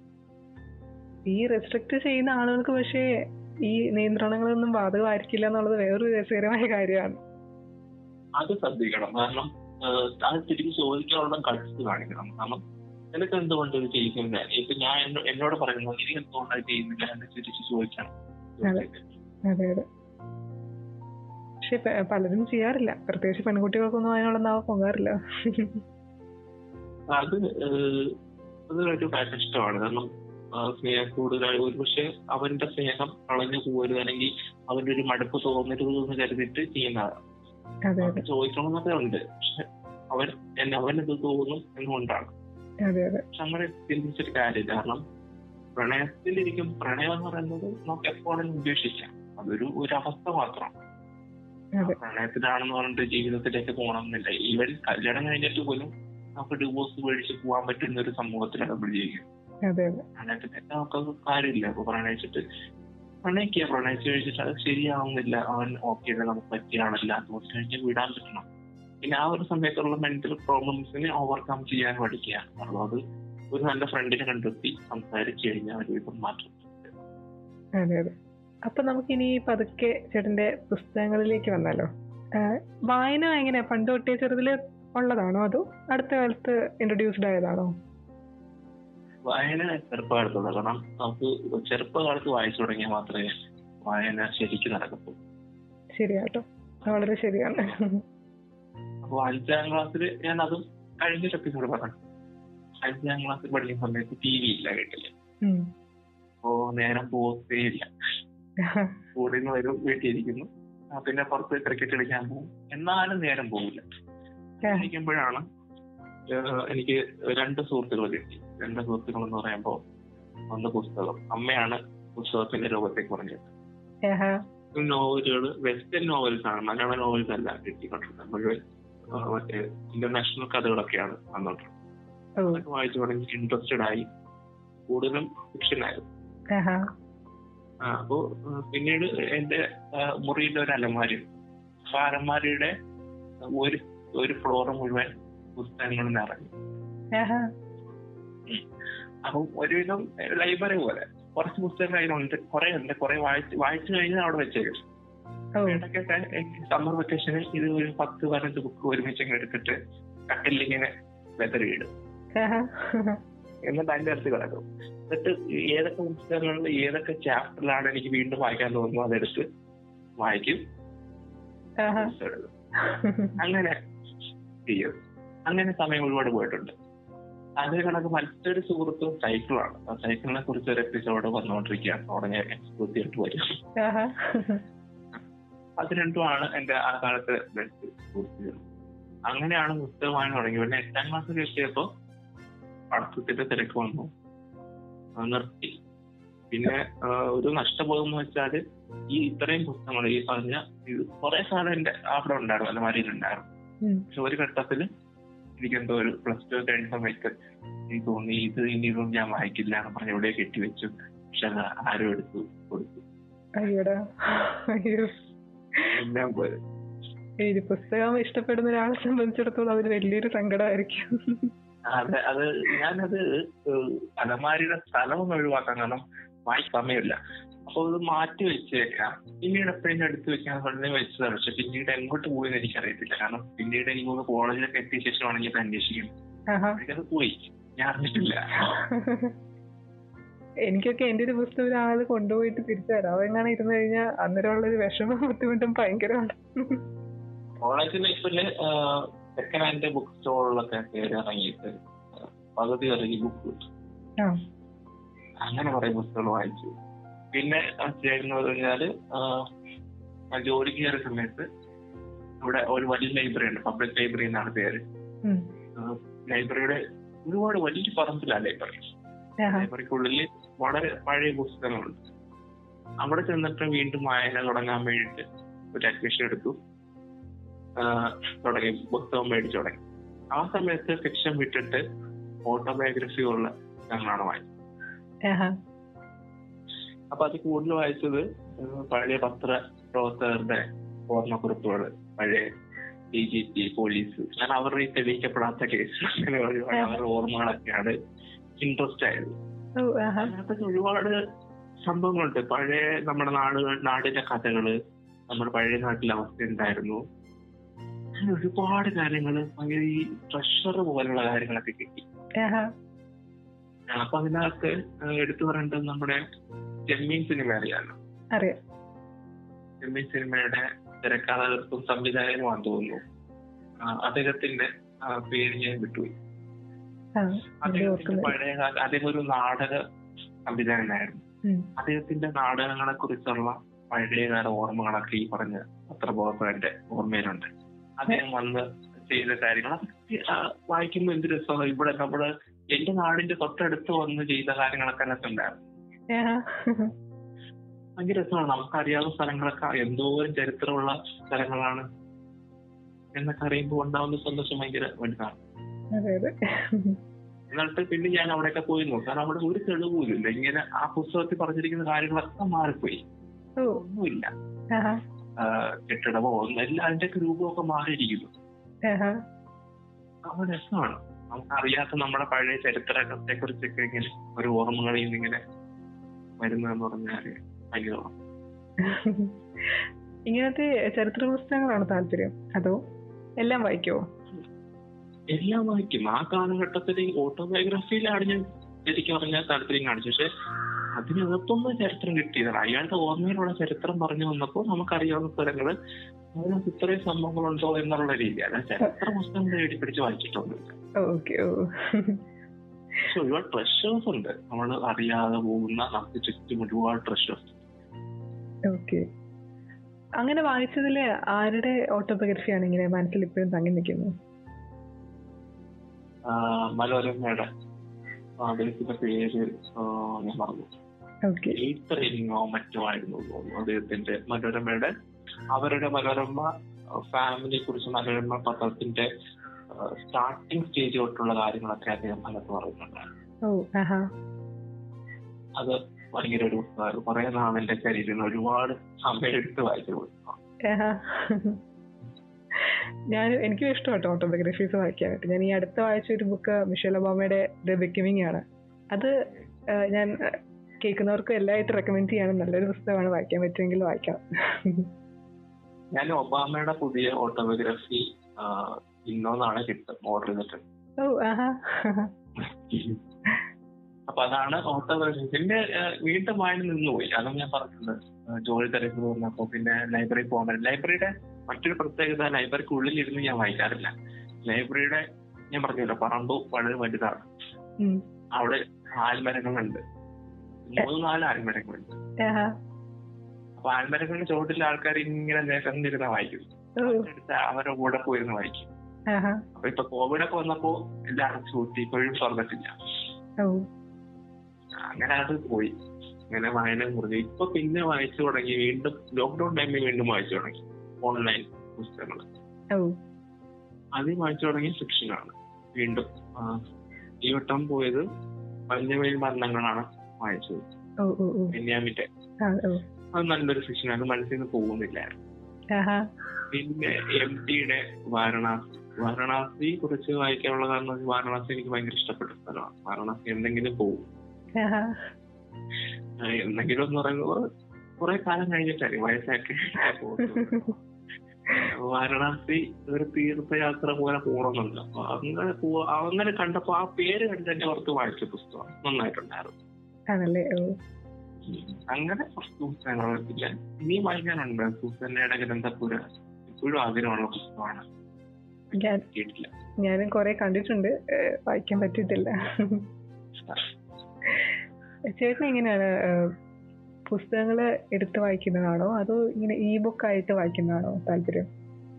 ഈ റെസ്ട്രിക്ട് ചെയ്യുന്ന ആളുകൾക്ക് പക്ഷേ ഈ നിയന്ത്രണങ്ങളൊന്നും ബാധകമായിരിക്കില്ല എന്നുള്ളത് വേറൊരു രസകരമായ കാര്യമാണ് അത് ശ്രദ്ധിക്കണം കാരണം ഏഹ് അത് തിരിച്ച് ചോദിക്കാനുള്ള കട്സ് കാണിക്കണം കാരണം നിനക്ക് എന്തുകൊണ്ട് ഇത് ചെയ്യുന്നില്ല ഇപ്പൊ ഞാൻ എന്നോ- എന്നോട് പറയുന്നത് നീ എന്തുകൊണ്ടാണ് ചെയ്യുന്നില്ല എന്ന് തിരിച്ച് ചോദിക്കണം അതെ. അതെ അതെ പക്ഷെ പ- പലരും ചെയ്യാറില്ല പ്രത്യേകിച്ച് പെൺകുട്ടികൾക്കൊന്നും അതിനുള്ള നാവ് പൊങ്ങാറില്ല അത് ഏഹ് അത് ഒരു കാര്യം ഇഷ്ടമാണ് കാരണം ആ, സ്നേഹം കൂടുതലായി ഒരു പക്ഷെ അവന്റെ സ്നേഹം കളഞ്ഞു പോകരുത് അല്ലെങ്കിൽ അവന്റെ ഒരു മടുപ്പ് തോന്നരുത് എന്ന് കരുതിയിട്ട് ചെയ്യുന്നതാണ് അതെ അതെ അവർക്ക് ചോദിക്കണമെന്നൊക്കെ ഉണ്ട് പക്ഷെ അവൻ എന്നെ അവനത് തോന്നും എന്നുകൊണ്ടാണ് അതെ അതെ പക്ഷെ അങ്ങനെ ചിന്തിച്ചിട്ട് കാര്യമില്ല കാരണം പ്രണയത്തിലിരിക്കും പ്രണയം എന്ന് പറയുന്നത് നമുക്ക് എപ്പോഴും ഉപേക്ഷിക്കാം അതൊരു ഒരു അവസ്ഥ മാത്രം അതെ. പ്രണയത്തിലാണെന്ന് പറഞ്ഞിട്ട് ജീവിതത്തിലേക്ക് പോകണമെന്നില്ല ഈവൻ കല്യാണം കഴിഞ്ഞിട്ട് പോലും നമുക്ക് ഡിവോഴ്സ് മേടിച്ച് പോകാൻ പറ്റുന്ന ഒരു സമൂഹത്തിലാണ് നമ്മൾ ജീവിക്കുന്നത് അതെ അതെ പ്രണയത്തിന്റെ നമുക്ക് കാര്യമില്ല അപ്പൊ പ്രണയിച്ചിട്ട് പ്രണയിക്കുക പ്രണയിച്ച് കഴിച്ചിട്ട് അത് ശരിയാവുന്നില്ല അവൻ ഓക്കെ അല്ല നമുക്ക് പറ്റിയാണല്ല കുറച്ച് കഴിഞ്ഞ് വിടാൻ പറ്റണം പിന്നെ ആ ഒരു സമയത്തുള്ള മെന്റൽ പ്രോബ്ലംസിനെ ഓവർകം ചെയ്യാൻ പഠിക്കുക അപ്പോൾ അത് ഒരു നല്ല ഫ്രണ്ടിനെ കണ്ടെത്തി സംസാരിച്ചു കഴിഞ്ഞാൽ ഒരു വിധം മാറ്റം അതെ അതെ അപ്പൊ നമുക്കിനി പതുക്കെ ചേട്ടന്റെ പുസ്തകങ്ങളിലേക്ക് വന്നാലോ ആ, വായന എങ്ങനെയാ പണ്ട് തൊട്ടേ ചെറുതില് ഉള്ളതാണോ അതോ അടുത്ത കാലത്ത് ഇൻട്രൊഡ്യൂസ്ഡ് ആയതാണോ വായന ചെറുപ്പകാലത്തുള്ള കാരണം നമുക്ക് ചെറുപ്പകാലത്ത് വായിച്ചു തുടങ്ങിയാൽ മാത്രമേ വായന ശരിക്കും നടക്കൂ ശരിയാട്ടോ വളരെ ശരിയാണ് അപ്പൊ അഞ്ചാം ക്ലാസ്സിൽ ഞാൻ അതും കഴിഞ്ഞ എപ്പിസോഡ് പറഞ്ഞു അഞ്ചാം ക്ലാസ്സിൽ പഠിക്കുന്ന സമയത്ത് ടി വി ഇല്ല വീട്ടില് ഉം. അപ്പോ നേരം പോകത്തേ ഇല്ല സ്കൂളിൽ നിന്ന് വരും വീട്ടിലിരിക്കുന്നു ആ, പിന്നെ പുറത്ത് ക്രിക്കറ്റ് കളിക്കാൻ പോകും എന്നാലും നേരം പോകില്ല ഇരിക്കുമ്പോഴാണ് ഏഹ്, എനിക്ക് രണ്ട് സുഹൃത്തുക്കൾ കിട്ടി രണ്ട് സുഹൃത്തുക്കൾ എന്ന് പറയുമ്പോ ഒന്ന് പുസ്തകം അമ്മയാണ് പുസ്തകത്തിന്റെ ലോകത്തേക്ക് പറഞ്ഞത് ആഹാ. നോവലുകൾ വെസ്റ്റേൺ നോവൽസ് ആണ് മലയാള നോവൽസ് അല്ല കിട്ടിക്കൊണ്ടിരുന്നത് മുഴുവൻ ആ, മറ്റേ ഇന്റർനാഷണൽ കഥകളൊക്കെയാണ് വന്നോണ്ടിരുന്നത് ഓ അതൊക്കെ വായിച്ചു തുടങ്ങി ഇൻട്രസ്റ്റഡ് ആയി കൂടുതലും ഫിക്ഷൻ ആയിരുന്നു ആഹാ. ആ, അപ്പോ ആ, പിന്നീട് എന്റെ ആ, മുറിയിലെ ഒരു അലമാരി അപ്പൊ ആ അലമാരിയുടെ ഒരു ഒരു ഫ്ലോർ മുഴുവൻ പുസ്തകങ്ങൾ നിറഞ്ഞു ആഹാ. അപ്പം ഒരുവിധം ലൈബ്രറി പോലെ കുറച്ച് പുസ്തകങ്ങൾ അതിലുണ്ട് കുറെ ഉണ്ട് കുറെ വായിച്ച് വായിച്ചു കഴിഞ്ഞാൽ അവിടെ വെച്ചേക്കും ഓ ഇടയ്ക്കൊക്കെ സമ്മർ വെക്കേഷനിൽ ഇത് ഒരു പത്ത് പതിനഞ്ച് ബുക്ക് ഒരുമിച്ച് ഇങ്ങനെ എടുത്തിട്ട് കട്ടിലിൽ ഇങ്ങനെ വെതറിയിടും ആഹാ. എന്നിട്ട് അതിന്റെ അടുത്ത് കിടക്കും എന്നിട്ട് ഏതൊക്കെ പുസ്തകങ്ങളിൽ ഏതൊക്കെ ചാപ്റ്ററിലാണ് എനിക്ക് വീണ്ടും വായിക്കാൻ തോന്നുന്നു അതെടുത്ത് വായിക്കും ആഹാ. പുസ്തകം എടുക്കും. അങ്ങനെ ചെയ്യും അങ്ങനെ സമയം ഒരുപാട് പോയിട്ടുണ്ട് അതേ കണക്ക് മറ്റൊരു സുഹൃത്തും സൈക്കിളാണ് ആ സൈക്കിളിനെ കുറിച്ച് ഒരു എപ്പിസോഡ് വന്നുകൊണ്ടിരിക്കുകയാണ് ഉടനെ എക്സ്ക്ലൂസീവായിട്ട് വരും ആഹാ. അത് രണ്ടുമാണ് എന്റെ ആ കാലത്തെ ബെസ്റ്റ് സുഹൃത്തുക്കൾ അങ്ങനെയാണ് പുസ്തകം വാങ്ങി തുടങ്ങി പിന്നെ എട്ടാം ക്ലാസ്സിൽ എത്തിയപ്പോ പഠിത്തത്തിന്റെ തിരക്ക് വന്നു അത് നിർത്തി പിന്നെ ആ, ഒരു നഷ്ടബോധം എന്ന് വെച്ചാല് ഈ ഇത്രയും പുസ്തകങ്ങൾ ഈ പറഞ്ഞ ഇത് കുറെ കാലം എന്റെ അവിടെ ഉണ്ടായിരുന്നു അലമാരിയിൽ ഉണ്ടായിരുന്നു ഉം. പക്ഷെ ഒരു ഘട്ടത്തില് എനിക്കെന്തോ ഒരു പ്ലസ് ടു കഴിഞ്ഞ സമയത്ത് എനിക്ക് തോന്നി ഇത് ഇനിയൊന്നും ഞാൻ വായിക്കില്ല എന്ന് പറഞ്ഞ് എവിടെയോ കെട്ടിവെച്ചു പക്ഷെ അത് ആരും എടുത്തു കൊടുത്തു അയ്യോടാ അയ്യോ എല്ലാം പോയത് എഴുതി പുസ്തകം ഇഷ്ടപ്പെടുന്ന ഒരാളെ സംബന്ധിച്ചിടത്തോളം അതൊരു വലിയൊരു സങ്കടമായിരിക്കും അത് അത് ഞാനത് ഏഹ് അലമാരിയുടെ സ്ഥലമൊന്നും ഒഴിവാക്കാൻ കാരണം വായിക്കാൻ സമയമില്ല അപ്പൊ അത് മാറ്റി വെച്ചേക്കാം പിന്നീട് എപ്പോഴും എടുത്ത് വെക്കാൻ പറഞ്ഞ് വെച്ചതാണ് പക്ഷെ പിന്നീട് എങ്ങോട്ട് പോയി എന്ന് എനിക്കറിയത്തില്ല കാരണം പിന്നീട് എനിക്ക് തോന്നുന്നു കോളേജിലൊക്കെ എത്തിയ ശേഷമാണെങ്കിൽ ഇത് അന്വേഷിക്കും ആഹാ. എനിക്കത് പോയി ഞാൻ അറിഞ്ഞിട്ടില്ല എനിക്കൊക്കെ എന്റെ ഒരു പുസ്തകം ഒരാൾ കൊണ്ടുപോയിട്ട് തിരിച്ചു തരാം എങ്ങനെ ഇരുന്ന് കഴിഞ്ഞാൽ അന്നേരമുള്ള ഒരു വിഷമം ബുദ്ധിമുട്ടും ഭയങ്കരമാണ് കോളേജ് ലൈഫില് സെക്കൻഡ് ഹാൻഡ് ബുക്ക് സ്റ്റോളിലൊക്കെ കയറി ഇറങ്ങിയിട്ട് ആഹ് പകുതി ഇറങ്ങി ബുക്ക് കിട്ടും ആ. അങ്ങനെ കുറെ പുസ്തകങ്ങൾ വായിച്ചു പിന്നെ ചെയ്യുന്നത് പറഞ്ഞാല് ആഹ് ഞാൻ ജോലിക്ക് കയറിയ സമയത്ത് ഇവിടെ ഒരു വലിയ ലൈബ്രറി ഉണ്ട് പബ്ലിക് ലൈബ്രറി എന്നാണ് പേര് ഉം. ലൈബ്രറിയുടെ ഒരുപാട് വലിയ പറമ്പിലാണ് ലൈബ്രറി ആഹാ. ലൈബ്രറിക്കുള്ളിൽ വളരെ പഴയ പുസ്തകങ്ങളുണ്ട് അവിടെ ചെന്നിട്ട് വീണ്ടും വായന തുടങ്ങാൻ വേണ്ടിയിട്ട് ഒരു അഡ്മിഷൻ എടുത്തു ആഹ് തുടങ്ങി പുസ്തകം മേടിച്ചു തുടങ്ങി ആ സമയത്ത് ഫിക്ഷൻ വിട്ടിട്ട് ഓട്ടോബയോഗ്രഫി ഉള്ള ഞങ്ങളാണ് വായിച്ചത് ആഹാ. അപ്പൊ അത് കൂടുതൽ വായിച്ചത് ആഹ് പഴയ പത്ര പ്രവർത്തകരുടെ ഓർമ്മക്കുറിപ്പുകൾ പഴയ ഡി ജി പി പോലീസ് ഞാൻ അവരുടെ ഈ തെളിയിക്കപ്പെടാത്ത കേസ് അങ്ങനെ ഒരുപാട് അവരുടെ ഓർമ്മകളൊക്കെയാണ് ഇൻട്രസ്റ്റ് ആയത് ഓ ആഹാ. അതിനകത്തൊക്കെ ഒരുപാട് സംഭവങ്ങളുണ്ട് പഴയ നമ്മുടെ നാടുകൾ നാടിന്റെ കഥകള് നമ്മുടെ പഴയ നാട്ടിലെ അവസ്ഥ എന്തായിരുന്നു അങ്ങനെ ഒരുപാട് കാര്യങ്ങള് ഭയങ്കര ഈ ട്രഷർ പോലുള്ള കാര്യങ്ങളൊക്കെ കിട്ടി ആഹാ. അപ്പൊ അതിനകത്ത് എടുത്തു പറയേണ്ടത് നമ്മുടെ ചെമ്മീൻ സിനിമ അറിയാലോ അറിയാം ചെമ്മീൻ സിനിമയുടെ തിരക്കഥാകൃത്തും സംവിധായകനുമാണെന്ന് തോന്നുന്നു ആ, അദ്ദേഹത്തിന്റെ ആ, പേര് ഞാൻ വിട്ടുപോയി ആ അദ്ദേഹത്തിന്റെ ഇവിടെ ഓർക്കുന്നത് പഴയ കാല അദ്ദേഹം ഒരു നാടക സംവിധായകനായിരുന്നു ഉം. അദ്ദേഹത്തിന്റെ നാടകങ്ങളെ കുറിച്ചുള്ള പഴയകാല ഓർമ്മകളൊക്കെ ഈ പറഞ്ഞ പത്രബോധന്റെ ഓർമ്മയിലുണ്ട് അദ്ദേഹം വന്ന് ചെയ്ത കാര്യങ്ങൾ അതൊക്കെ ആ, വായിക്കുമ്പോൾ എന്ത് രസമാണ് ഇവിടെ നമ്മള് എന്റെ നാടിന്റെ തൊട്ടടുത്ത് വന്ന് ചെയ്ത കാര്യങ്ങളൊക്കെ അതിനകത്ത് ഉണ്ടായിരുന്നു ആഹാ. ഭയങ്കര രസമാണ് നമുക്കറിയാവുന്ന സ്ഥലങ്ങളൊക്കെ എന്തോരം ചരിത്രമുള്ള സ്ഥലങ്ങളാണ് എന്നൊക്കെ അറിയുമ്പോൾ ഉണ്ടാവുന്ന സന്തോഷം ഭയങ്കര വലുതാണ് അതെ അതെ എന്നിട്ട് പിന്നെ ഞാൻ അവിടെയൊക്കെ പോയി നോക്കും കാരണം അവിടെ ഒരു തെളിവുമില്ല ഇങ്ങനെ ആ പുസ്തകത്തിൽ പറഞ്ഞിരിക്കുന്ന കാര്യങ്ങളൊക്കെ മാറിപ്പോയി ഓ ഒന്നുമില്ല ആഹാ. ആ, കെട്ടിടമോ ഒന്നും എല്ലാം അതിന്റെ ഒക്കെ രൂപമൊക്കെ മാറിയിരിക്കുന്നു ആഹാ. അത് രസമാണ് നമുക്കറിയാത്ത നമ്മുടെ പഴയ ചരിത്രത്തെ കുറിച്ചൊക്കെ ഇങ്ങനെ ഒരു ഓർമ്മകളിൽ നിന്ന് ഇങ്ങനെ വരുന്നതെന്ന് പറഞ്ഞാല് ഭയങ്കരമാണ് ഇങ്ങനത്തെ ചരിത്ര പുസ്തകങ്ങളാണ് താല്പര്യം അതോ എല്ലാം വായിക്കുവോ എല്ലാം വായിക്കും ആ കാലഘട്ടത്തിൽ ഓട്ടോബയോഗ്രഫിയിലാണ് ഞാൻ ശരിക്കും പറഞ്ഞാൽ താല്പര്യം കാണിച്ചു പക്ഷെ അതിനകത്തൊന്നും ചരിത്രം കിട്ടിയതാണ് അയാളുടെ ഓർമ്മയിലുള്ള ചരിത്രം പറഞ്ഞു വന്നപ്പോൾ നമുക്കറിയാവുന്ന സ്ഥലങ്ങള് അതിനകത്ത് ഇത്രയും സംഭവങ്ങളുണ്ടോ എന്നുള്ള രീതി അല്ലാതെ ചരിത്ര പുസ്തകങ്ങൾ എഴുതി പിടിച്ച് വായിച്ചിട്ടൊന്നുമില്ല ഓക്കെ ഓ പക്ഷെ ഒരുപാട് ട്രഷേഴ്സ് ഉണ്ട് നമ്മൾ അറിയാതെ പോകുന്ന നമുക്ക് ചുറ്റും ഒരുപാട് ട്രഷേഴ്സ് ഓക്കെ അങ്ങനെ വായിച്ചതില് ആരുടെ ഓട്ടോബയോഗ്രഫിയാണ് ഇങ്ങനെ മനസ്സിൽ ഇപ്പോഴും തങ്ങി നിൽക്കുന്നത് മനോരമയുടെ അദ്ദേഹത്തിന്റെ പേര് ആ, ഞാൻ മറന്നു ഓക്കെ എയ്ത്തറിങ്ങോ മറ്റോ ആയിരുന്നു എന്ന് തോന്നുന്നു അദ്ദേഹത്തിന്റെ മനോരമയുടെ അവരുടെ മനോരമ ഫാമിലിയെ കുറിച്ച് മനോരമ പത്രത്തിന്റെ സ്റ്റാർട്ടിങ് സ്റ്റേജ് തൊട്ടുള്ള കാര്യങ്ങളൊക്കെ അദ്ദേഹം അതിനകത്ത് പറയുന്നുണ്ട് ഓ ആഹാ അത് ഭയങ്കര ഒരു പുസ്തകമായിരുന്നു കുറെ നാളിന്റെ ശരീരം ഒരുപാട് സമയം എടുത്ത് വായിച്ചു കൊടുത്തു ആഹാ. ഞാൻ എനിക്കും ഇഷ്ടമാട്ടോ ഓട്ടോബയോഗ്രഫീസ് വായിക്കാനായിട്ട് ഞാൻ ഈ അടുത്ത വായിച്ച ഒരു ബുക്ക് മിഷേൽ ഒബാമയുടെ ദ ബിക്കിമിങ് ആണ് അത് ആ, ഞാൻ ആ, കേൾക്കുന്നവർക്ക് എല്ലായിട്ട് റെക്കമെൻഡ് ചെയ്യാണ് നല്ലൊരു പുസ്തകമാണ് വായിക്കാൻ പറ്റുമെങ്കിൽ വായിക്കാം ഞാൻ ഒബാമയുടെ പുതിയ ഓട്ടോബയോഗ്രഫി ഇന്നോന്നാണ് കിട്ടും ഓർഡർ ചെയ്തിട്ട് ഓ ആഹാ അപ്പൊ അതാണ് ഓട്ടോബയോഗ്രഫി പിന്നെ ആ, വീണ്ടും വായന നിന്നുപോയി അതും ഞാൻ പറഞ്ഞിട്ടുണ്ട് ആ, ജോലി തിരക്ക് വന്നപ്പോ പിന്നെ ലൈബ്രറി പോകാൻ പറ്റും ലൈബ്രറിയുടെ മറ്റൊരു പ്രത്യേകത ലൈബ്രറിക്ക് ഉള്ളിലിരുന്ന് ഞാൻ വായിക്കാറില്ല ലൈബ്രറിയുടെ ഞാൻ പറഞ്ഞല്ലോ പറമ്പ് വളരെ വലുതാണ് ഉം. അവിടെ ആൽമരങ്ങളുണ്ട് മൂന്ന് നാല് ആൽമരങ്ങളുണ്ട് ആഹാ അപ്പൊ ആൽമരങ്ങളുടെ ചോട്ടിൽ ആൾക്കാർ ഇങ്ങനെ നിരന്നിരുന്ന വായിക്കും ഓ എടുത്ത് അവരുടെ കൂടെ പോയിരുന്ന് വായിക്കും ആഹാ അപ്പൊ ഇപ്പൊ കോവിഡ് ഒക്കെ വന്നപ്പോ എല്ലാം അടച്ചു കൂട്ടി ഇപ്പോഴും തുറന്നിട്ടില്ല ഓ അങ്ങനെ അത് പോയി അങ്ങനെ വായന മുറിഞ്ഞു ഇപ്പൊ പിന്നെ വായിച്ചു തുടങ്ങി വീണ്ടും ലോക്ക്ഡൌൺ ടൈമിൽ വീണ്ടും വായിച്ചു തുടങ്ങി ഓൺലൈൻ പുസ്തകങ്ങൾ ഓ ആദ്യം വായിച്ചു തുടങ്ങിയ ഫിക്ഷനാണ് വീണ്ടും ആ, ഈ വട്ടം പോയത് മഞ്ഞവെയിൽ മരണങ്ങളാണ് വായിച്ചത് ഓ ഓ ഓ ബെന്യാമിന്റെ ആ ഓ അത് നല്ലൊരു ഫിക്ഷൻ അത് മനസ്സിൽ നിന്ന് പോകുന്നില്ല ആഹാ പിന്നെ എം ടിയുടെ വാരണാസി വാരണാസി കുറിച്ച് വായിക്കാനുള്ള കാരണം വെച്ചാൽ വാരണാസി എനിക്ക് ഭയങ്കര ഇഷ്ടപ്പെട്ട സ്ഥലമാണ് വാരണാസി എന്തെങ്കിലും പോകും ആഹാ ആ, എന്തെങ്കിലും എന്ന് പറയുന്നത് കുറെ കാലം കഴിഞ്ഞിട്ടല്ലേ വയസ്സൊക്കെ പോകുന്നത്. വാരണാസി ഒരു തീർത്ഥയാത്ര പോലെ പോകണമെന്നുണ്ട് അപ്പൊ അങ്ങനെ പോവാ അങ്ങനെ കണ്ടപ്പോ ആ പേര് കണ്ട് എന്റെ പുറത്ത് വായിച്ച പുസ്തകം നന്നായിട്ടുണ്ടായിരുന്നു ആണല്ലേ ഓ അങ്ങനെ കുറച്ച് പുസ്തകങ്ങൾ പിന്നെ ഇനിയും വായിക്കാനുണ്ട് സുസന്നയുടെ ഗ്രന്ഥപുര ഇപ്പോഴും ആഗ്രഹമുള്ള പുസ്തകമാണ് ഞാൻ കേട്ടില്ല ഞാനും കുറെ കണ്ടിട്ടുണ്ട് ഏഹ് വായിക്കാൻ പറ്റിയിട്ടില്ല ചേട്ടൻ എങ്ങനെയാണ് ഏഹ് പുസ്തകങ്ങൾ എടുത്ത് വായിക്കുന്നതാണോ അതോ ഇങ്ങനെ ഇ ബുക്ക് ആയിട്ട് വായിക്കുന്നതാണോ താല്പര്യം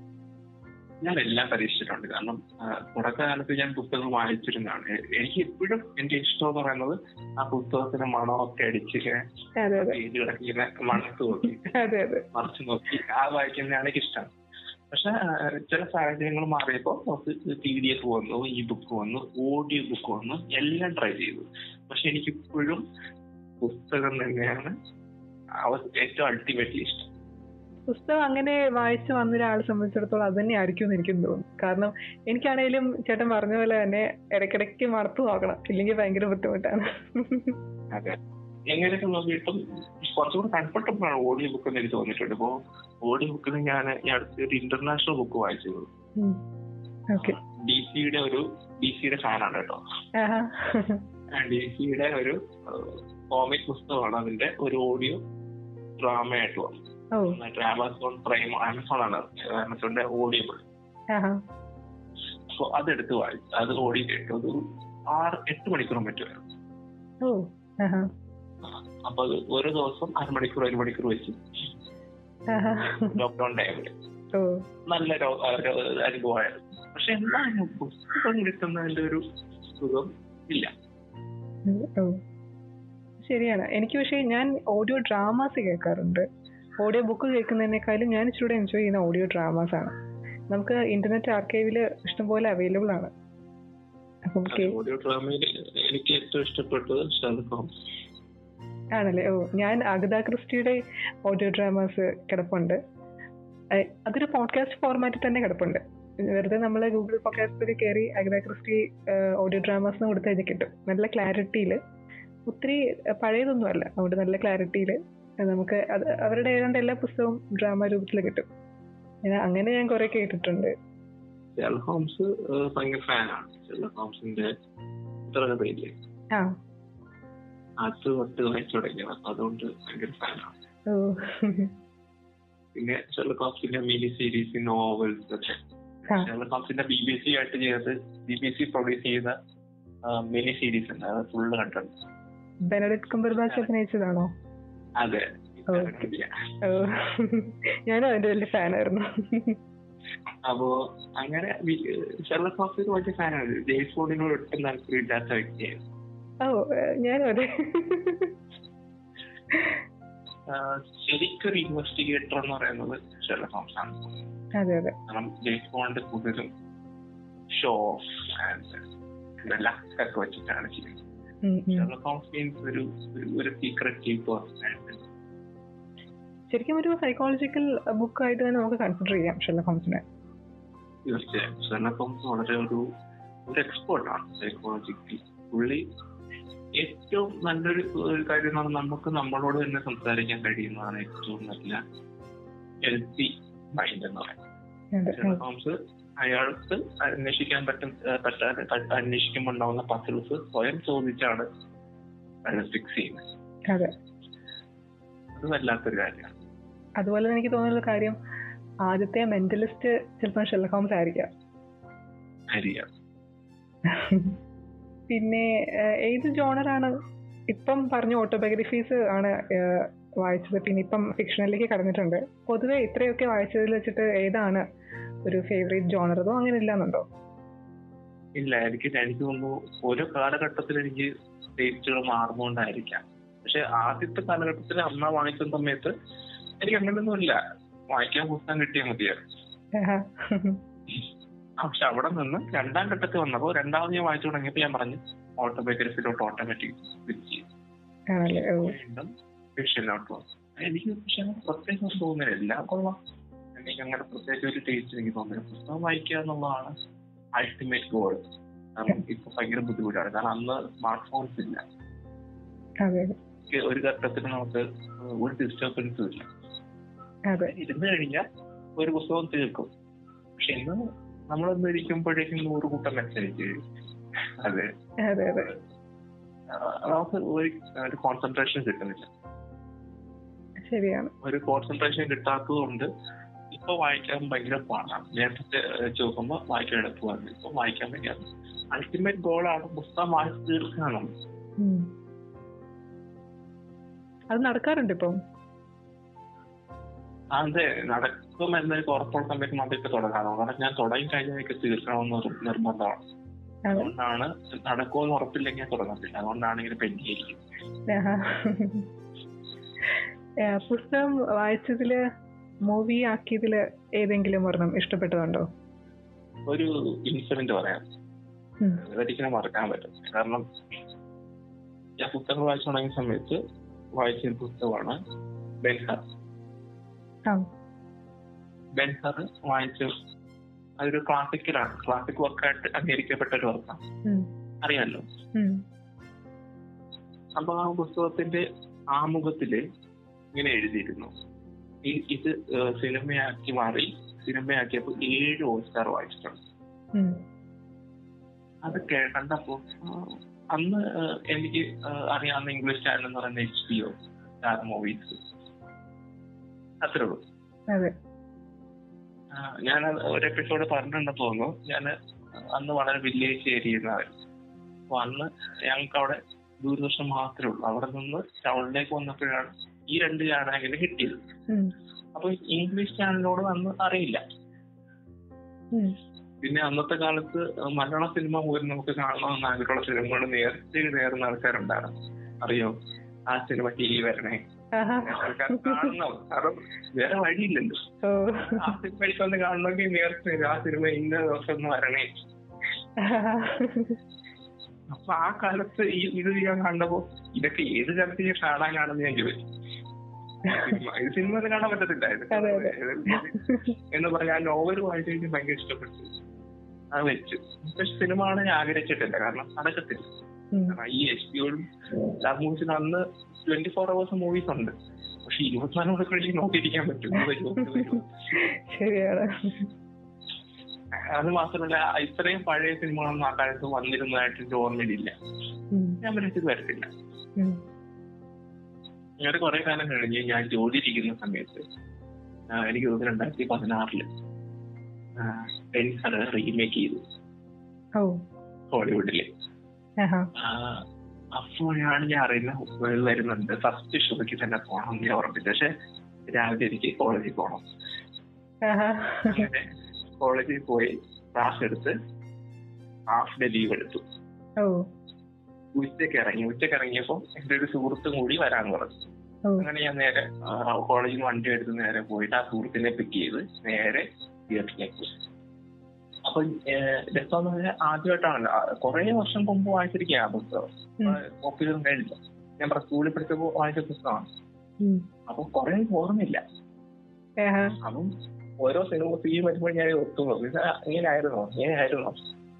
ഞാൻ എല്ലാം പരീക്ഷിച്ചിട്ടുണ്ട് കാരണം ആ, തുടക്കകാലത്ത് ഞാൻ പുസ്തകം വായിച്ചിരുന്നതാണ് എ- എനിക്ക് ഇപ്പോഴും എന്റെ ഇഷ്ടം എന്ന് പറയുന്നത് ആ പുസ്തകത്തിന്റെ മണമൊക്കെ അടിച്ചിങ്ങനെ അതെ അതെ പേജ് കിടക്കിങ്ങനെ മണത്ത് നോക്കി അതെ അതെ മറിച്ച് നോക്കി ആ വായിക്കുന്നതാണ് എനിക്ക് ഇഷ്ടം പക്ഷെ ആ, ചില സാഹചര്യങ്ങൾ മാറിയപ്പോൾ നമുക്ക് പി ഡി എഫ് വന്നു ഈ ബുക്ക് വന്നു ഓഡിയോ ബുക്ക് വന്നു എല്ലാം ട്രൈ ചെയ്തു പക്ഷെ എനിക്കിപ്പോഴും പുസ്തകം തന്നെയാണ് അവ- ഏറ്റവും അൾട്ടിമേറ്റ്ലി ഇഷ്ടം പുസ്തകം അങ്ങനെ വായിച്ചു വന്ന ഒരാളെ സംബന്ധിച്ചിടത്തോളം അത് തന്നെ ആയിരിക്കും എന്ന് എനിക്കും തോന്നുന്നു കാരണം എനിക്കാണേലും ചേട്ടൻ പറഞ്ഞ പോലെ തന്നെ ഇടയ്ക്കിടയ്ക്ക് മണത്ത് നോക്കണം ഇല്ലെങ്കിൽ ഭയങ്കര ബുദ്ധിമുട്ടാണ് അതെ എങ്ങനെയൊക്കെ നോക്കിയിട്ടും കുറച്ചുകൂടി കംഫർട്ടബിൾ ആണ് ഓഡിയോ ബുക്ക് എന്ന് എനിക്ക് തോന്നിയിട്ടുണ്ട് ഇപ്പോ ഓഡിയോ ബുക്കിൽ ഞാൻ ഈ അടുത്ത് ഒരു ഇന്റർനാഷണൽ ബുക്ക് വായിച്ചത് ഓക്കെ ഡി സിയുടെ ഒരു ഡി സിയുടെ ഫാനാണ് കേട്ടോ ആഹാ ഡി സിയുടെ ഒരു കോമിക് പുസ്തകമാണ് അതിന്റെ ഒരു ഓഡിയോ ഡ്രാമയായിട്ട് വന്നു ഓ മറ്റേ ആമസോൺ പ്രൈം ആമസോൺ ആണ് ആമസോണിന്റെ ഓഡിയോ ആഹാ സോ അതെടുത്ത് വായിച്ചു അത് ഓഡിയോ കേട്ടു അത് ഒരു ആറ് എട്ട് മണിക്കൂറും പറ്റുമായിരുന്നു ഓ ആഹാ അപ്പൊ അത് ഒരു ദിവസം അരമണിക്കൂർ ഒരു മണിക്കൂർ വെച്ച് ആഹാ ലോക്ക്ഡൌൺ ടൈമിൽ ഓ നല്ല ഒരു ഒരു അനുഭവമായിരുന്നു പക്ഷെ എന്താണ് പുസ്തകം കിട്ടുന്നതിന്റെ ഒരു സുഖം ഇല്ല ഉം, ഓ ശരിയാണ് എനിക്ക് പക്ഷേ ഞാൻ ഓഡിയോ ഡ്രാമാസ് കേൾക്കാറുണ്ട് ഓഡിയോ ബുക്ക് കേൾക്കുന്നതിനേക്കാളും ഞാൻ ഇച്ചിരി എൻജോയ് ചെയ്യുന്ന ഓഡിയോ ഡ്രാമാസ് ആണ് നമുക്ക് ഇന്റർനെറ്റ് ആർക്കൈവിൽ ഇഷ്ടംപോലെ അവൈലബിൾ ആണ് അപ്പം കേ- ഓഡിയോ ഡ്രാമയിൽ എനിക്ക് ഏറ്റവും ഇഷ്ടപ്പെട്ടത് ഷെർലക് ഹോംസ് ആണല്ലേ ഓ ഞാൻ അഗത ക്രിസ്റ്റിയുടെ ഓഡിയോ ഡ്രാമാസ് കിടപ്പുണ്ട് ഏ, അതൊരു പോഡ്കാസ്റ്റ് ഫോർമാറ്റിൽ തന്നെ കിടപ്പുണ്ട് വെറുതെ നമ്മൾ ഗൂഗിൾ പോഡ്കാസ്റ്റിൽ കയറി അഗത ക്രിസ്റ്റി ഓഡിയോ ഡ്രാമാസ് എന്ന് കൊടുത്തു കഴിഞ്ഞാൽ കിട്ടും നല്ല ക്ലാരിറ്റിയിൽ ഒത്തിരി ഏ, പഴയതൊന്നുമല്ല അതുകൊണ്ട് നല്ല ക്ലാരിറ്റിയിൽ നമുക്ക് അത് അവരുടെ ഏതാണ്ട് എല്ലാ പുസ്തകവും ഡ്രാമ രൂപത്തിൽ കിട്ടും ഞാൻ- അങ്ങനെ ഞാൻ കുറെ കേട്ടിട്ടുണ്ട് ഷെർലക് ഹോംസ് ഏഹ്, ഭയങ്കര ഫാനാണ് ഷെർലക് ഹോംസിന്റെ ഇത്ര പേരില്ലേ ആ അത് തൊട്ട് വായിച്ചു തുടങ്ങിയത് അപ്പൊ അതുകൊണ്ട് ഭയങ്കര ഫാനാണ് ഓ പിന്നെ ഷെർലക് ഹോംസിന്റെ മിനി സീരീസ് നോവൽസ് ഒക്കെ ആ. ഷെർലക് ഹോംസിന്റെ ബി ബി സി ആയിട്ട് ചെയ്തത് ബി ബി സി പ്രൊഡ്യൂസ് ചെയ്ത മിനി സീരീസ് ഉണ്ട് അത് ഫുള്ള് കണ്ടിട്ടുണ്ട് ബെനഡിക്ട് കംബർബാച്ച് അഭിനയിച്ചതാണോ അതെ Okay. ഓ ഞാനും അതിന്റെ വലിയ ഫാനായിരുന്നു അപ്പോ അങ്ങനെ ഷെർലക് ഹോംസിന് വലിയ ഫാനാണ് ജെയ്സ് ബോണ്ടിനോട് ഒട്ടും താല്പര്യമില്ലാത്ത വ്യക്തിയായിരുന്നു ഓ ഏഹ് ഞാനും അതെ ആഹ് ശരിക്കൊരു ഇൻവെസ്റ്റിഗേറ്റർ എന്ന് പറയുന്നത് ഷെർലക് ഹോംസ് ആണ് അതെ അതെ കാരണം ജെയ്സ് ബോണ്ട് കൂടുതലും ഷോ ഓഫ് ആൻഡ് ലക്ക് ഒക്കെ വെച്ചിട്ടാണ് ചെയ്യുന്നത് ഉം, ഉം. ഷെർലക് ഹോംസ് മീൻസ് ഒരു ഒരു- ഒരു സീക്രട്ട് കീപ്പർ ശരിക്കും ഒരു സൈക്കോളജിക്കൽ ബുക്കായിട്ട് തന്നെ നമുക്ക് കൺസിഡർ ചെയ്യാം ഷെർലക് ഹോംസിനെ തീർച്ചയായും ഷെർലക് ഹോംസ് വളരെ ഒരു ഒരു എക്സ്പേർട്ട് ആണ് സൈക്കോളജിക്കലി പുള്ളി ഏറ്റവും നല്ലൊരു ഒരു കാര്യം എന്ന് പറഞ്ഞാൽ നമുക്ക് നമ്മളോട് തന്നെ സംസാരിക്കാൻ കഴിയുന്നതാണ് ഏറ്റവും നല്ല ഹെൽത്തി മൈൻഡ് എന്ന് പറയുന്നത് അതെ ഷെർലക് ഹോംസ് അയാൾക്ക് അന്വേഷിക്കാൻ പറ്റും ഏഹ് പറ്റാതെ പറ്റ- അന്വേഷിക്കുമ്പോൾ ഉണ്ടാവുന്ന പസിൽസ് സ്വയം ചോദിച്ചാണ് അയാൾ ഫിക്സ് ചെയ്യുന്നത് അതെ അത് വല്ലാത്തൊരു കാര്യമാണ് അതുപോലെ തന്നെ എനിക്ക് തോന്നുന്ന ഒരു കാര്യം ആദ്യത്തെ മെന്റലിസ്റ്റ് ചിലപ്പോൾ ഷെർലക് ഹോംസ് ആയിരിക്കാം അറിയാം പിന്നെ ഏഹ്, ഏത് ജോണറാണ് ഇപ്പം പറഞ്ഞ ഓട്ടോബയോഗ്രഫീസ് ആണ് ഏഹ്, വായിച്ചത് പിന്നെ ഇപ്പം ഫിക്ഷനിലേക്ക് കടന്നിട്ടുണ്ട് പൊതുവെ ഇത്രയൊക്കെ വായിച്ചതിൽ വെച്ചിട്ട് ഏതാണ് ഒരു ഫേവറേറ്റ് ജോണർ അതോ അങ്ങനെ ഇല്ലാന്നുണ്ടോ ഇല്ല എനിക്ക് എനിക്ക് തോന്നുന്നു ഓരോ കാലഘട്ടത്തിൽ എനിക്ക് ടേസ്റ്റുകൾ മാറുന്നോണ്ടായിരിക്കാം പക്ഷെ ആദ്യത്തെ കാലഘട്ടത്തിൽ അമ്മ വാങ്ങിക്കുന്ന സമയത്ത് എനിക്ക് അങ്ങനെയൊന്നും ഇല്ല വായിക്കാൻ പുസ്തകം കിട്ടിയാൽ മതിയായിരുന്നു ആഹാ. പക്ഷെ അവിടെ നിന്ന് രണ്ടാം ഘട്ടത്തിൽ വന്നപ്പോൾ രണ്ടാമത് ഞാൻ വായിച്ചു തുടങ്ങിയപ്പോൾ ഞാൻ പറഞ്ഞു ഓട്ടോബയോഗ്രഫിയിലോട്ട് ഓട്ടോമാറ്റിക് സ്വിച്ച് ചെയ്തു ആണല്ലേ ഓ വീണ്ടും ഫിക്ഷനിലോട്ട് വന്നു എനിക്ക് പക്ഷെ അങ്ങനെ പ്രത്യേകിച്ച് ഒന്നും തോന്നുന്നില്ല എല്ലാം കൊള്ളാം എനിക്ക് അങ്ങനെ പ്രത്യേകിച്ച് ഒരു ടേസ്റ്റ് എനിക്ക് തോന്നുന്നില്ല പുസ്തകം വായിക്കുക എന്നുള്ളതാണ് അൾട്ടിമേറ്റ് ഗോൾ കാരണം ഇപ്പൊ ഭയങ്കര ബുദ്ധിമുട്ടാണ് കാരണം അന്ന് സ്മാർട്ട് ഫോൺസ് ഇല്ല അതെ എനിക്ക് ഒരു ഘട്ടത്തിൽ നമുക്ക് ഒരു ഡിസ്റ്റർബൻസും ഇല്ല അതെ ഇരുന്ന് കഴിഞ്ഞാൽ ഒരു പുസ്തകം തീർക്കും പക്ഷെ ഇന്ന് നമ്മളൊന്ന് ഇരിക്കുമ്പോഴേക്കും നൂറ് കൂട്ടം മെസ്സേജ് അതെ അതെ അതെ ആ, നമുക്ക് ഒരു ഒരു കോൺസെൻട്രേഷൻ കിട്ടുന്നില്ല ശരിയാണ് ഒരു കോൺസെൻട്രേഷൻ കിട്ടാത്തത് കൊണ്ട് ഇപ്പൊ വായിക്കാൻ ഭയങ്കര പാടാണ് നേരത്തെ വെച്ച് നോക്കുമ്പോൾ വായിക്കാൻ എളുപ്പമാണ് ഇപ്പൊ വായിക്കാൻ ഭയങ്കര അൾട്ടിമേറ്റ് ഗോളാണ് പുസ്തകം വായിച്ച് തീർക്കണം ഉം. അത് നടക്കാറുണ്ട് ഇപ്പം അതെ നടക്കും എന്നൊരു ഉറപ്പുള്ള സമയത്ത് മാത്രമേ ഇപ്പൊ തുടങ്ങാറുള്ളൂ കാരണം ഞാൻ തുടങ്ങി കഴിഞ്ഞാൽ എനിക്ക് തീർക്കണമെന്ന് ഒരു നിർബന്ധമാണ് അതെ അതുകൊണ്ടാണ് നടക്കുമെന്ന് ഉറപ്പില്ലെങ്കിൽ ഞാൻ തുടങ്ങത്തില്ല അതുകൊണ്ടാണ് ഇങ്ങനെ പെൻഡിയിരിക്കുന്നത് ആഹാ. ആ, പുസ്തകം വായിച്ചതില് മൂവി ആക്കിയതില് ഏതെങ്കിലും ഒരെണ്ണം ഇഷ്ടപ്പെട്ടതുണ്ടോ ഒരു ഇൻസിഡന്റ് പറയാം ഉം. അതൊരിക്കലും മറക്കാൻ പറ്റും കാരണം ഞാൻ പുസ്തകം വായിച്ചു തുടങ്ങിയ സമയത്ത് വായിച്ച ഒരു പുസ്തകമാണ് ബെൻഹർ ആ. ബെൻഹർ വായിച്ചു അതൊരു ക്ലാസിക്കലാണ് ക്ലാസിക് വർക്കായിട്ട് അംഗീകരിക്കപ്പെട്ട ഒരു വർക്കാണ് ഉം. അറിയാമല്ലോ ഉം. അപ്പൊ ആ പുസ്തകത്തിന്റെ ആമുഖത്തില് ഇങ്ങനെ എഴുതിയിരുന്നു ഈ- ഇത് ഏഹ്, സിനിമയാക്കി മാറി സിനിമയാക്കിയപ്പോൾ ഏഴ് ഓസ്കാർ വായിച്ചിട്ടുണ്ട് ഉം. അത് കേ- കണ്ടപ്പോ ആ, അന്ന് ആ, എനിക്ക് ആ, അറിയാവുന്ന ഇംഗ്ലീഷ് ചാനൽ എന്ന് പറയുന്ന H B O star movies അത്രേ ഉള്ളൂ അതെ ആ, ഞാൻ അത് ഒരു എപ്പിസോഡ് പറഞ്ഞിട്ടുണ്ടെന്ന് തോന്നുന്നു ഞാൻ അന്ന് വളരെ വില്ലേജ് ഏരിയയിലായിരുന്നു അപ്പൊ അന്ന് ഞങ്ങൾക്ക് അവിടെ ദൂരദർശനം മാത്രമേ ഉള്ളൂ അവിടെ നിന്ന് ടൗണിലേക്ക് വന്നപ്പോഴാണ് ഈ രണ്ട് ചാനൽ കിട്ടിയത് ഉം. അപ്പൊ ഇംഗ്ലീഷ് ചാനലിനോട് അന്ന് അറിയില്ല ഉം. പിന്നെ അന്നത്തെ കാലത്ത് മലയാള സിനിമ പോലും നമുക്ക് കാണണമെന്ന് ആഗ്രഹമുള്ള സിനിമകൾ നേരത്തെ നേരുന്ന ആൾക്കാരുണ്ടായിരുന്നു അറിയോ ആ സിനിമ ടി വി വരണേ ആഹാ. ആൾക്കാർ കാണണം കാരണം വേറെ വഴിയില്ലല്ലോ ഓ ആ സിനിമ ഇപ്പൊ ഒന്ന് കാണണമെങ്കിൽ നേരത്തെ ആ സിനിമ ഇന്ന ദിവസം ഒന്ന് വരണേ ആഹാ. അപ്പൊ ആ കാലത്ത് ഈ ഇത് ഞാൻ കണ്ടപ്പോ ഇതൊക്കെ ഏത് കാലത്ത് ഞാൻ കാണാനാണെന്ന് ഞാൻ ചോദിച്ചു സിനിമ ഇത് സിനിമ ഒന്നും കാണാൻ പറ്റത്തില്ല ഇതൊക്കെ അതെ, അതെ. എന്ന് പറഞ്ഞാൽ ആ നോവൽ വായിച്ചു എനിക്ക് ഭയങ്കര ഇഷ്ടപ്പെട്ടു അത് വെച്ചു പക്ഷെ സിനിമ കാണാൻ ഞാൻ ആഗ്രഹിച്ചിട്ടില്ല കാരണം നടക്കത്തില്ല ഉം. കാരണം ഈ എച്ച് പി ഓടും സ്റ്റാർ മൂവീസിന് അന്ന് ട്വന്റി ഫോർ അവേഴ്സ് മൂവീസ് ഉണ്ട് പക്ഷെ ഇരുപത്തിനാല് മണിക്കൂറിൽ നോക്കിയിരിക്കാൻ പറ്റും ഇത് വരുമോ, ഇത് വരുമോ? ശരിയാണ് അത് മാത്രമല്ല ഇത്രയും പഴയ സിനിമകളൊന്നും ആ കാലത്ത് വന്നിരുന്നതായിട്ട് എനിക്ക് ഓർമ്മയിലില്ല ഉം. ഞാൻ വിളിച്ചത് വരത്തില്ല ഉം. ഞാൻ കുറെ കാലം കഴിഞ്ഞ് ഞാൻ ജോലി ഇരിക്കുന്ന സമയത്ത് ആ, എനിക്ക് തോന്നുന്നു രണ്ടായിരത്തി പതിനാറില് പെൻസർ റീമേക്ക് ചെയ്തു ഓ ഹോളിവുഡില് ആഹാ. ആ, അപ്പോഴാണ് ഞാൻ അറിയുന്നത് ഇത് വരുന്നുണ്ട് ഫസ്റ്റ് ഷോയ്ക്ക് തന്നെ പോകണം എന്ന് ഞാൻ ഉറപ്പിച്ചു പക്ഷെ രാവിലെ എനിക്ക് കോളേജിൽ പോകണം ആഹാ. അങ്ങനെ കോളേജിൽ പോയി ക്ലാസ് എടുത്ത് ഹാഫ് ഡേ ലീവ് എടുത്തു ഓ ഉച്ചയ്ക്ക് ഇറങ്ങി ഉച്ചയ്ക്ക് ഇറങ്ങിയപ്പോ എന്റെ ഒരു സുഹൃത്തും കൂടി വരാന്ന് പറഞ്ഞു ഓ അങ്ങനെ ഞാൻ നേരെ ആ, കോളേജിൽ നിന്ന് വണ്ടി എടുത്ത് നേരെ പോയിട്ട് ആ സുഹൃത്തിനെ പിക്ക് ചെയ്ത് നേരെ തിയേറ്ററിലേക്ക് പോയി അപ്പൊ രസം എന്ന് പറഞ്ഞാൽ ആദ്യമായിട്ടാണല്ലോ ആ, കുറേ വർഷം മുമ്പ് വായിച്ചിരിക്കുക ആ പുസ്തകം ഉം. കോപ്പി ഒന്നും കഴിഞ്ഞില്ല ഞാൻ പറ സ്കൂളിൽ പഠിച്ചപ്പോ വായിച്ച പുസ്തകമാണ് ഉം. അപ്പൊ കുറെ ഓർമ്മയില്ല ആഹാ. അപ്പം ഓരോ സിനിമ സീൻ വരുമ്പോൾ ഞാൻ ഒത്തു നോക്കും ഇത് ഇങ്ങനെ ആയിരുന്നോ ഇങ്ങനെ ആയിരുന്നോ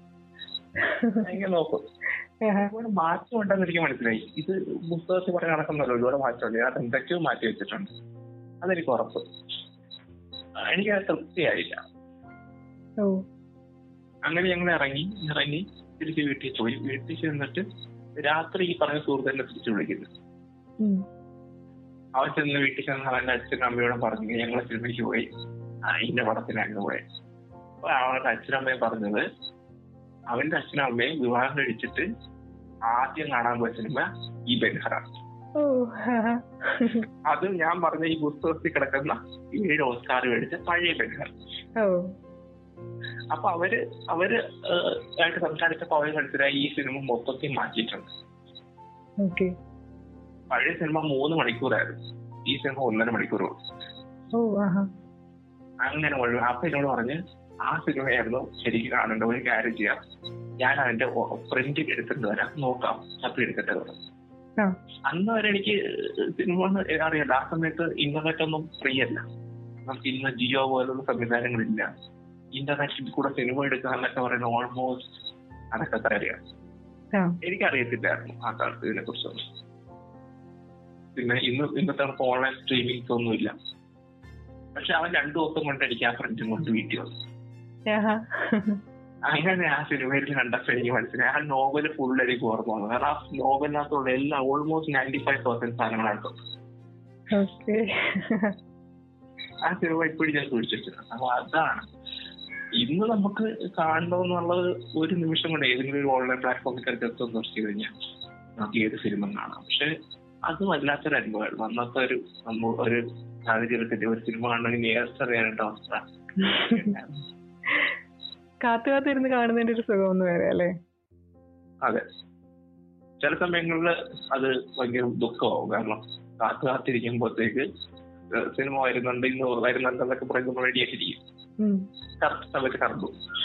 ഞാൻ ഇങ്ങനെ നോക്കും ആഹാ. ഒരുപാട് മാറ്റം ഉണ്ടെന്ന് എനിക്ക് മനസ്സിലായി ഇത് പുസ്തകത്തിൽ പറയാൻ നടക്കുന്നല്ലോ ഒരുപാട് മാറ്റമുണ്ട് അത് എന്തൊക്കെയോ മാറ്റി വെച്ചിട്ടുണ്ട് അതെനിക്ക് ഉറപ്പ് ആ, എനിക്ക് അത് തൃപ്തിയായില്ല ഓ അങ്ങനെ ഞങ്ങൾ ഇറങ്ങി ഇറങ്ങി തിരിച്ച് വീട്ടിൽ പോയി വീട്ടിൽ ചെന്നിട്ട് രാത്രി ഈ പറഞ്ഞ സുഹൃത്തിനെ തിരിച്ചു വിളിക്കുന്നു ഉം. അവൻ ചെന്ന് വീട്ടിൽ ചെന്ന് അവന്റെ അച്ഛനും അമ്മയോടും പറഞ്ഞു ഞങ്ങൾ സിനിമയ്ക്ക് പോയി ആ, ഇന്ന പടത്തിനായിരുന്നു പോയത് അപ്പൊ അവന്റെ അച്ഛനും അമ്മയും പറഞ്ഞത് അവന്റെ അച്ഛനും അമ്മയും വിവാഹം കഴിച്ചിട്ട് ആദ്യം കാണാൻ പോയ സിനിമ ഈ ബെൻഹറാണ് ഓ ആഹാ. അത് ഞാൻ പറഞ്ഞ ഈ പുസ്തകത്തിൽ കിടക്കുന്ന ഏഴ് ഓസ്കാർ മേടിച്ച പഴയ ബെൻഹർ ഓ അപ്പൊ അവര് അവര് ഏഹ്, ആയിട്ട് സംസാരിച്ചപ്പോ അവര് മനസ്സിലായി ഈ സിനിമ മൊത്തത്തിൽ മാറ്റിയിട്ടുണ്ട് ഓക്കെ പഴയ സിനിമ മൂന്ന് മണിക്കൂറായിരുന്നു ഈ സിനിമ ഒന്നര മണിക്കൂർ ഓ ആഹാ അങ്ങനെ മുഴുവൻ അപ്പൊ എന്നോട് പറഞ്ഞ് ആ സിനിമയായിരുന്നു ശരിക്കും കാണേണ്ട ഒരു കാര്യം ചെയ്യാം ഞാൻ അതിന്റെ പ്രിന്റ് എടുത്തിട്ട് വരാം നോക്കാം തപ്പി എടുക്കട്ടെ എന്ന് പറഞ്ഞു. ആ. അന്ന് വരെ എനിക്ക് സിനിമ അറിയാം ആ സമയത്ത് ഇന്റർനെറ്റ് ഒന്നും ഫ്രീ അല്ല നമുക്ക് ഇന്ന് ജിയോ പോലുള്ള സംവിധാനങ്ങളില്ല ഇന്റർനെറ്റിൽ കൂടെ സിനിമ എടുക്കുക എന്നൊക്കെ പറയുന്നത് ഓൾമോസ്റ്റ് അതൊക്കെ അത്ര അറിയാം ആ. എനിക്കറിയത്തില്ലായിരുന്നു ആ കാലത്ത് ഇതിനെ കുറിച്ചൊന്നും പിന്നെ ഇന്ന് ഇന്നത്തെ കണക്ക് ഓൺലൈൻ സ്ട്രീമിംഗ്സ് ഒന്നുമില്ല പക്ഷെ അവൻ രണ്ടു ദിവസം കൊണ്ട് എനിക്ക് ആ ഫ്രണ്ടും കൊണ്ട് വീട്ടിൽ വന്നു ആഹാ. അങ്ങനെ ആ സിനിമയിൽ കണ്ടപ്പോ എനിക്ക് മനസ്സിലായി ആ നോവല് ഫുൾ എനിക്ക് ഓർമ്മ വന്നു കാരണം ആ നോവലിനകത്തുള്ള എല്ലാ ഓൾമോസ്റ്റ് നയൻറ്റി ഫൈവ് പെർസെന്റ് സാധനങ്ങളാണ് ഓക്കെ ആ സിനിമ ഇപ്പോഴും ഞാൻ സൂക്ഷിച്ചിട്ടുണ്ട് അപ്പൊ അതാണ് ഇന്ന് നമുക്ക് കാണണമെന്നുള്ളത് ഒരു നിമിഷം കൊണ്ട് ഏതെങ്കിലും ഒരു ഓൺലൈൻ പ്ലാറ്റ്ഫോമിൽ കയറി ജസ്റ്റ് ഒന്ന് സെർച്ച് ചെയ്ത് കഴിഞ്ഞാൽ നമുക്ക് ഏത് സിനിമ കാണാം പക്ഷെ അത് വല്ലാത്തൊരു അനുഭവമായിരുന്നു അന്നത്തെ ഒരു സംഭവം ഒരു സാഹചര്യത്തിന്റെ ഒരു സിനിമ കാണണമെങ്കിൽ നേരത്തെ അറിയാനായിട്ട് അവസ്ഥ കാത്തു കാത്തിരുന്ന് കാണുന്നതിന്റെ ഒരു സുഖം ഒന്ന് വേറെ അല്ലേ അതെ ചില സമയങ്ങളിൽ അത് ഭയങ്കര ദുഃഖമാവും കാരണം കാത്തു കാത്തിരിക്കുമ്പോഴത്തേക്ക് സിനിമ വരുന്നുണ്ട് ഇന്ന് വരുന്നുണ്ട് എന്നൊക്കെ പറയുമ്പോൾ റെഡിയായിട്ടിരിക്കും ഉം. കറക്റ്റ് സമയത്ത് കറണ്ടു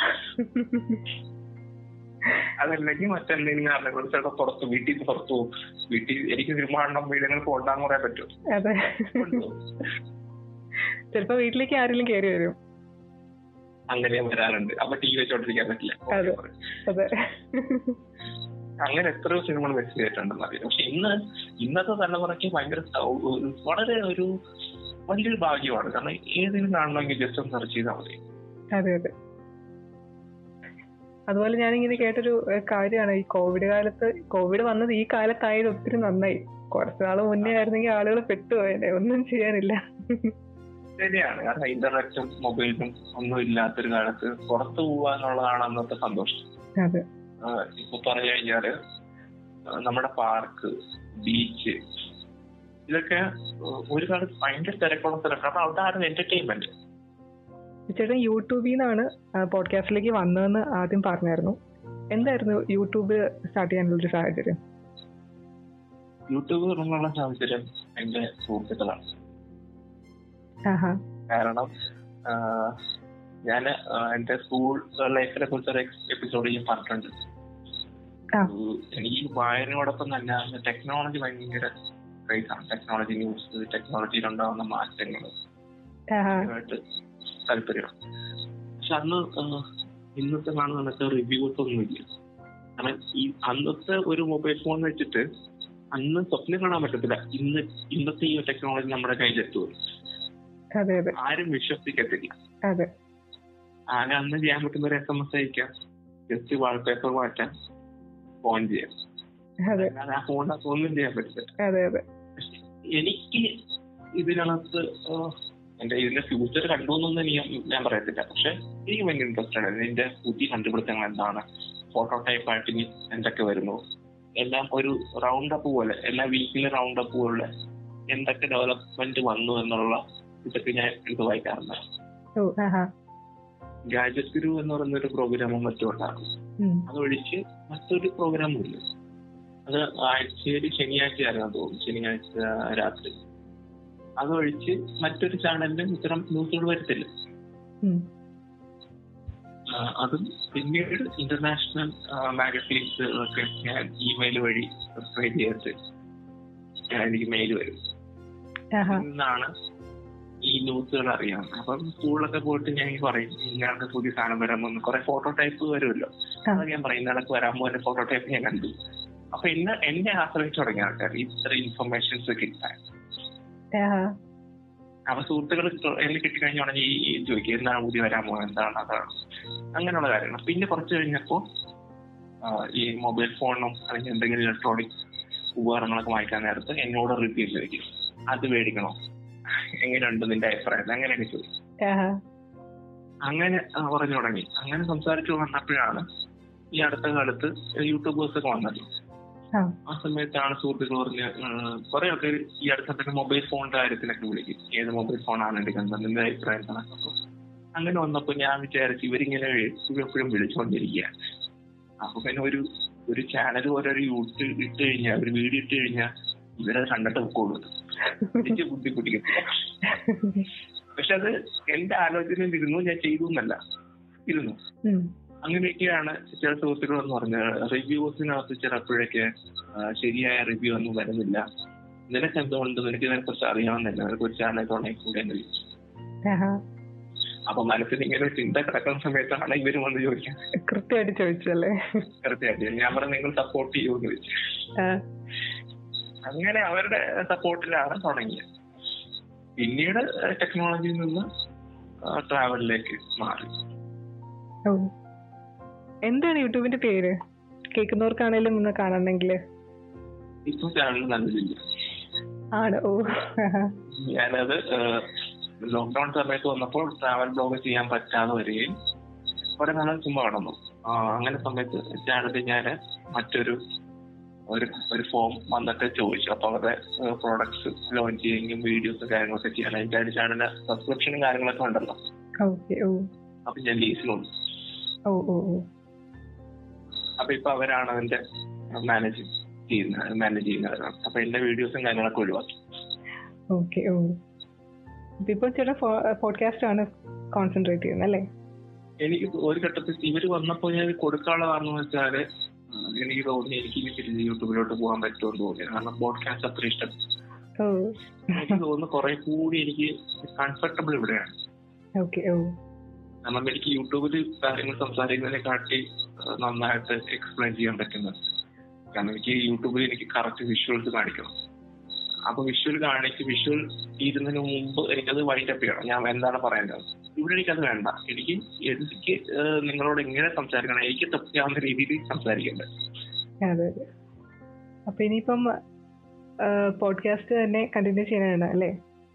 അതല്ലെങ്കിൽ മറ്റെന്തെങ്കിലും കാരണങ്ങൾ ചിലപ്പോൾ പുറത്ത് വീട്ടിൽ നിന്ന് പുറത്തു പോകും വീട്ടിൽ എനിക്ക് സിനിമ കാണണം വീടുകൾ പോകണ്ടെന്ന് പറയാൻ പറ്റും അതെ കൊണ്ടുപോകും. ചിലപ്പോ വീട്ടിലേക്ക് ആരെങ്കിലും കയറി വരും അങ്ങനെ വരാറുണ്ട് അപ്പൊ ടി വി വെച്ചോണ്ടിരിക്കാൻ പറ്റില്ല അതെ. അതെ അങ്ങനെ എത്രയോ സിനിമകൾ മിസ് ചെയ്തിട്ടുണ്ടെന്ന് അറിയാം പക്ഷെ ഇന്ന് ഇന്നത്തെ തലമുറയ്ക്ക് ഭയങ്കര സൗ- ഒരു- വളരെ ഒരു വലിയൊരു ഭാഗ്യമാണ് കാരണം ഏതെങ്കിലും കാണണമെങ്കിൽ ജസ്റ്റ് ഒന്ന് സെർച്ച് ചെയ്താൽ മതി അതെ അതെ അതുപോലെ ഞാനിങ്ങനെ കേട്ടൊരു ഏഹ്, കാര്യമാണ് ഈ കോവിഡ് കാലത്ത് കോവിഡ് വന്നത് ഈ കാലത്തായത് ഒത്തിരി നന്നായി കുറച്ചു നാൾ മുന്നേ ആയിരുന്നെങ്കിൽ ആളുകൾ പെട്ടുപോയനെ ഒന്നും ചെയ്യാനില്ല ശരിയാണ് കാരണം ഇന്റർനെറ്റും മൊബൈലും ഒന്നും ഇല്ലാത്തൊരു കാലത്ത് പുറത്തു പോകാനുള്ളതാണ് അന്നത്തെ സന്തോഷം അതെ ആഹ് ഇപ്പൊ പറഞ്ഞു കഴിഞ്ഞാല് ആഹ് നമ്മുടെ പാർക്ക് ബീച്ച് ഇതൊക്കെ ആഹ് ഒരു കാലത്ത് ഭയങ്കര തിരക്കുള്ള സ്ഥലം കാരണം അവിടെ ആരും എന്റർടൈൻമെന്റ് ചേട്ടൻ യൂട്യൂബിൽ നിന്നാണ് പോഡ്കാസ്റ്റിലേക്ക് വന്നതെന്ന് ആദ്യം പറഞ്ഞായിരുന്നു എന്തായിരുന്നു യൂട്യൂബ് സ്റ്റാർട്ട് ചെയ്യാനുള്ള ഒരു സാഹചര്യം യൂട്യൂബ് തുടങ്ങാനുള്ള സാഹചര്യം എന്റെ സുഹൃത്തുക്കളാണ് ആഹാ കാരണം ഞാൻ എന്റെ സ്കൂൾ ലൈഫിനെ കുറിച്ച് ഒരു എപ്പിസോഡ് ഞാൻ പറഞ്ഞിട്ടുണ്ട് ആ. ഉം, എനിക്ക് ഈ വായനയോടൊപ്പം തന്നെ ടെക്നോളജി ഭയങ്കര ക്രൈസ് ആണ് ടെക്നോളജി ന്യൂസ് ടെക്നോളജിയിൽ ഉണ്ടാകുന്ന മാറ്റങ്ങൾ ആഹാ ആയിട്ട് താല്പര്യമാണ് പക്ഷെ അന്ന് ആഹ്, ഇന്നത്തെ കാണുന്ന കണക്ക് റിവ്യൂസ് ഒന്നുമില്ല കാരണം ഈ അന്നത്തെ ഒരു മൊബൈൽ ഫോൺ വെച്ചിട്ട് അന്ന് സ്വപ്നം കാണാൻ പറ്റത്തില്ല ഇന്ന് ഇന്നത്തെ ഈ ടെക്നോളജി നമ്മുടെ കയ്യിലെത്തുമോ അതെ അതെ ആരും വിശ്വസിക്കത്തില്ല അതെ ആകെ അന്ന് ചെയ്യാൻ പറ്റുന്ന ഒരു എസ് എം എസ് അയക്കാം ജസ്റ്റ് വാൾപേപ്പർ മാറ്റാം ഫോൺ ചെയ്യാം അതെ അല്ലാതെ ആ ഫോണിനകത്ത് ഒന്നും ചെയ്യാൻ പറ്റില്ല അതെ അതെ എനിക്ക് ഇതിനകത്ത് ആഹ്, എന്റെ ഇതിന്റെ ഫ്യൂച്ചർ കണ്ടുവെന്നൊന്നും എനിക്ക് ഞാൻ പറയത്തില്ല പക്ഷെ എനിക്ക് ഭയങ്കര ഇൻട്രസ്റ്റ് ആണ് ഇതിന്റെ പുതിയ കണ്ടുപിടുത്തങ്ങൾ എന്താണ് ഫോട്ടോടൈപ്പ് ആയിട്ട് ഇനി എന്തൊക്കെ വരുന്നു എല്ലാം ഒരു റൗണ്ട് അപ്പ് പോലെ എല്ലാ വീക്കിലെ റൗണ്ട് അപ്പ് പോലെ എന്തൊക്കെ ഡെവലപ്മെന്റ് വന്നു എന്നുള്ള ഇതൊക്കെ ഞാൻ ഇത് വായിക്കാറുണ്ട് ഓ ആഹാ ഗാജറ്റ് ഗുരു എന്ന് പറയുന്ന ഒരു പ്രോഗ്രാമും മറ്റും ഉണ്ടാകും ഉം. അതൊഴിച്ച് മറ്റൊരു പ്രോഗ്രാമും ഇല്ല അത് ആഴ്ചയിൽ ശനിയാഴ്ച ആയിരുന്നു തോന്നുന്നു ശനിയാഴ്ച രാത്രി അതൊഴിച്ച് മറ്റൊരു ചാനലിലും ഇത്തരം ന്യൂസുകൾ വരത്തില്ല ഉം. ആ, അതും പിന്നീട് ഇന്റർനാഷണൽ മാഗസീൻസ് ഒക്കെ ഞാൻ ഇമെയിൽ വഴി സബ്സ്ക്രൈബ് ചെയ്തിട്ട് ഞാൻ എനിക്ക് മെയിൽ വരും ആഹാ നിന്നാണ് ഈ ന്യൂസുകൾ അറിയാം അപ്പം സ്കൂളിലൊക്കെ പോയിട്ട് ഞാൻ ഈ പറയും ഇങ്ങനത്തെ പുതിയ സാധനം വരാൻ പോകുന്നു കുറെ ഫോട്ടോ ടൈപ്പ് വരുമല്ലോ ആ. അത് ഞാൻ പറയും ഇന്നലക്ക് വരാൻ പോകുന്ന ഫോട്ടോ ടൈപ്പ് ഞാൻ കണ്ടു അപ്പൊ എന്നെ എന്നെ ആശ്രയിച്ചു തുടങ്ങിയ ആൾക്കാർ ഇത്ര ഇൻഫർമേഷൻസ് കിട്ടാൻ ആഹാ അപ്പൊ സുഹൃത്തുക്കൾ എന്നെ കിട്ടിക്കഴിഞ്ഞ ഉടനെ ഈ ഈ ചോദിക്കും എന്താണ് പുതിയ വരാൻ പോകുന്നത് എന്താണ് അതാണ് അങ്ങനെയുള്ള കാര്യങ്ങൾ പിന്നെ കുറച്ച് കഴിഞ്ഞപ്പോ ആ, ഈ മൊബൈൽ ഫോണും അല്ലെങ്കിൽ എന്തെങ്കിലും ഇലക്ട്രോണിക് ഉപകരണങ്ങളൊക്കെ വാങ്ങിക്കാൻ നേരത്ത് എന്നോട് റിവ്യൂ ചോദിക്കും അത് മേടിക്കണോ എങ്ങനെയുണ്ട് നിന്റെ അഭിപ്രായം അങ്ങനെയൊക്കെ ചോദിക്കും ആഹാ അങ്ങനെ ആ, പറഞ്ഞു തുടങ്ങി അങ്ങനെ സംസാരിച്ചു വന്നപ്പോഴാണ് ഈ അടുത്ത കാലത്ത് യൂട്യൂബേഴ്സ് ഒക്കെ വന്നത് ആ. ആ സമയത്താണ് സുഹൃത്തുക്കൾ പറഞ്ഞ് കുറെ ആൾക്കാർ ഈ അടുത്ത മൊബൈൽ ഫോണിന്റെ കാര്യത്തിലൊക്കെ വിളിക്കും ഏത് മൊബൈൽ ഫോണാണ് എടുക്കുന്നത് നിന്റെ അഭിപ്രായം എന്താണ് അപ്പൊ അങ്ങനെ വന്നപ്പോ ഞാൻ വിചാരിച്ചു ഇവരിങ്ങനെ എപ്പോഴും എപ്പോഴും വിളിച്ചുകൊണ്ടിരിക്കുക അപ്പൊ പിന്നെ ഒരു ഒരു ചാനൽ ഓരോരു യൂട്യൂബ് ഇട്ട് കഴിഞ്ഞാൽ ഒരു വീഡിയോ ഇട്ട് കഴിഞ്ഞാൽ ഇവരത് കണ്ടിട്ട് പോകുള്ളൂ എനിക്ക് ബുദ്ധിമുട്ടിക്കും പക്ഷെ അത് എന്റെ ആലോചനയിൽ ഇരുന്നു ഞാൻ ചെയ്തു എന്നല്ല ഇരുന്നു ഉം. അങ്ങനെയൊക്കെയാണ് ചില സുഹൃത്തുക്കൾ എന്ന് പറഞ്ഞത് റിവ്യൂസിനകത്ത് ചിലപ്പോഴൊക്കെ ആ, ശരിയായ റിവ്യൂ ഒന്നും വരുന്നില്ല നിനക്ക് എന്തുകൊണ്ട് നിനക്ക് ഇതിനെ കുറിച്ച് അറിയാവുന്നില്ല നിനക്ക് ഒരു ചാനൽ തുടങ്ങി കൂടെ എന്ന് ചോദിച്ചു ആഹാ. അപ്പൊ മനസ്സിൽ ഇങ്ങനെ ഒരു ചിന്ത കിടക്കുന്ന സമയത്താണ് ഇവര് വന്ന് ചോദിക്കാൻ കൃത്യമായിട്ട് ചോദിച്ചല്ലേ കൃത്യമായിട്ട് ഞാൻ പറഞ്ഞു നിങ്ങൾ സപ്പോർട്ട് ചെയ്യുമെന്ന് ചോദിച്ചു ആ. അങ്ങനെ അവരുടെ സപ്പോർട്ടിലാണ് തുടങ്ങിയത് പിന്നീട് ടെക്നോളജിയിൽ നിന്ന് ട്രാവലിലേക്ക് മാറി ഓ എന്താണ് യൂട്യൂബിന്റെ പേര് കേൾക്കുന്നവർക്കാണേലും ഒന്ന് കാണണമെങ്കിൽ ഇപ്പൊ ചാനൽ നല്ലതില്ല ആണ് ഓ ആഹാ. ഞാനത് ലോക്ക്ഡൌൺ സമയത്ത് വന്നപ്പോൾ ട്രാവൽ ബ്ലോഗ് ചെയ്യാൻ പറ്റാതെ വരികയും കുറെ നാളെ ചുമ്മാ കടന്നു ആ, അങ്ങനെ സമയത്ത് ചാനലിൽ ഞാൻ മറ്റൊരു ഒരു ഒരു ഫോം വന്നിട്ട് ചോദിച്ചു അപ്പൊ അവരുടെ പ്രോഡക്ട്സ് ലോഞ്ച് ചെയ്യുകയും വീഡിയോസും കാര്യങ്ങളൊക്കെ ചെയ്യാൻ അതിന്റെ അതിന്റെ ചാനലിന് സബ്സ്ക്രിപ്ഷനും കാര്യങ്ങളൊക്കെ ഉണ്ടല്ലോ ഓക്കെ ഓ അപ്പൊ ഞാൻ ലീസിലുണ്ട് ഓ ഓ ഓ അപ്പൊ ഇപ്പൊ അവരാണ് അതിന്റെ മാനേജ് ചെയ്യുന്നത് മാനേജ് ചെയ്യുന്നവരാണ് അപ്പൊ എന്റെ വീഡിയോസും കാര്യങ്ങളൊക്കെ ഒഴിവാക്കി ഓക്കെ ഓ അപ്പൊ ഇപ്പോൾ ചേട്ടാ പോഡ്കാസ്റ്റ് ആണ് കോൺസെൻട്രേറ്റ് ചെയ്യുന്നത് അല്ലേ എനിക്ക് ഒരു ഘട്ടത്തിൽ ഇവര് വന്നപ്പോ ഞാൻ ഇത് കൊടുക്കാനുള്ള കാരണം എന്ന് വെച്ചാല് ആ, എനിക്ക് തോന്നി എനിക്ക് ഇനി തിരിച്ച് യൂട്യൂബിലോട്ട് പോകാൻ പറ്റുമെന്ന് തോന്നി കാരണം പോഡ്കാസ്റ്റ് അത്ര ഇഷ്ടം ഓ എനിക്ക് തോന്നുന്നു കുറെ കൂടി എനിക്ക് കംഫർട്ടബിൾ ഇവിടെയാണ് ഓക്കെ ഓ കാരണം എനിക്ക് യൂട്യൂബിൽ കാര്യങ്ങൾ സംസാരിക്കുന്നതിനെ കാട്ടി ആ, നന്നായിട്ട് എക്സ്പ്ലെയിൻ ചെയ്യാൻ പറ്റുന്നത് കാരണം എനിക്ക് യൂട്യൂബിൽ എനിക്ക് കറക്റ്റ് വിഷ്വൽസ് കാണിക്കണം അപ്പൊ വിഷ്വൽ കാണിച്ച് വിഷ്വൽ തീരുന്നതിന് മുമ്പ് എനിക്കത് വൈൻഡപ്പ് ചെയ്യണം ഞാൻ എന്താണ് പറയേണ്ടത് ഇവിടെ എനിക്കത് വേണ്ട എനിക്ക് എനിക്ക് ആ, നിങ്ങളോട് എങ്ങനെ സംസാരിക്കണം എനിക്ക് തൃപ്തിയാവുന്ന രീതിയിൽ സംസാരിക്കേണ്ടത് അതെ അതെ അപ്പൊ ഇനിയിപ്പം പോഡ്കാസ്റ്റ് തന്നെ കണ്ടിന്യൂ ചെയ്യാനാണ് അല്ലേ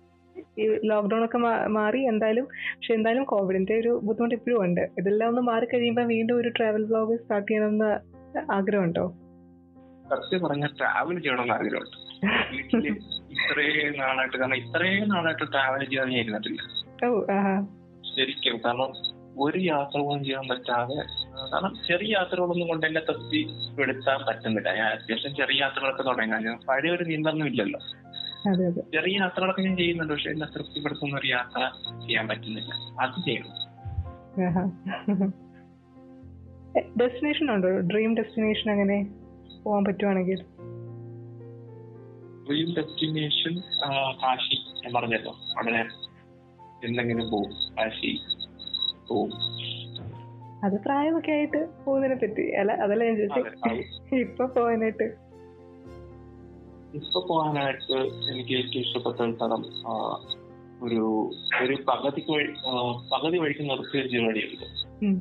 ഈ ലോക്ക്ഡൌൺ ഒക്കെ മാ- മാറി എന്തായാലും പക്ഷെ എന്തായാലും കോവിഡിന്റെ ഒരു ബുദ്ധിമുട്ട് ഇപ്പോഴും ഉണ്ട് ഇതെല്ലാം ഒന്ന് മാറി കഴിയുമ്പോൾ വീണ്ടും ഒരു ട്രാവൽ ബ്ലോഗ് സ്റ്റാർട്ട് ചെയ്യണമെന്ന് ആഗ്രഹമുണ്ടോ സത്യം പറഞ്ഞാൽ ട്രാവൽ ചെയ്യണമെന്ന് ആഗ്രഹമുണ്ട് വീട്ടില് ഇത്രയും നാളായിട്ട് കാരണം ഇത്രയും നാളായിട്ട് ട്രാവൽ ചെയ്യാൻ ഞാൻ ഇരുന്നിട്ടില്ല ഓ ആഹാ ശരിക്കും കാരണം ഒരു യാത്ര പോലും ചെയ്യാൻ പറ്റാതെ ആ, കാരണം ചെറിയ യാത്രകളൊന്നും കൊണ്ട് എന്നെ തൃപ്തി പെടുത്താൻ പറ്റുന്നില്ല ഞാൻ അത്യാവശ്യം ചെറിയ യാത്രകളൊക്കെ തുടങ്ങാൻ ഞാൻ പഴയ ഒരു നീന്തൊന്നും ഇല്ലല്ലോ അതെ അതെ ചെറിയ യാത്രകളൊക്കെ ഞാൻ ചെയ്യുന്നുണ്ട് പക്ഷെ എന്നെ തൃപ്തിപ്പെടുത്തുന്ന ഒരു യാത്ര ചെയ്യാൻ പറ്റുന്നില്ല അത് ചെയ്യണം ആഹാ ഡെസ്റ്റിനേഷൻ ഉണ്ടോ ഡ്രീം ഡെസ്റ്റിനേഷൻ അങ്ങനെ പോകാൻ പറ്റുവാണെങ്കിൽ ഡ്രീം ഡെസ്റ്റിനേഷൻ കാശി ഞാൻ പറഞ്ഞല്ലോ അവിടെ എന്തെങ്കിലും പോകും കാശി പോവും അത് പ്രായമൊക്കെ ആയിട്ട് പോകുന്നതിനെ പറ്റി അല്ല അതല്ല ഞാൻ അതെ, ചോദിച്ചത് അത് ഇപ്പൊ പോകാനായിട്ട് ഇപ്പൊ പോകാനായിട്ട് എനിക്ക് ഏറ്റവും ഇഷ്ടപ്പെട്ട ഒരു സ്ഥലം ആ, ഒരു ഒരു പകുതിക്ക് വഴി ആ, പകുതി വഴിക്ക് നിർത്തിയ ഒരു ജേണിയുണ്ട് ഉം.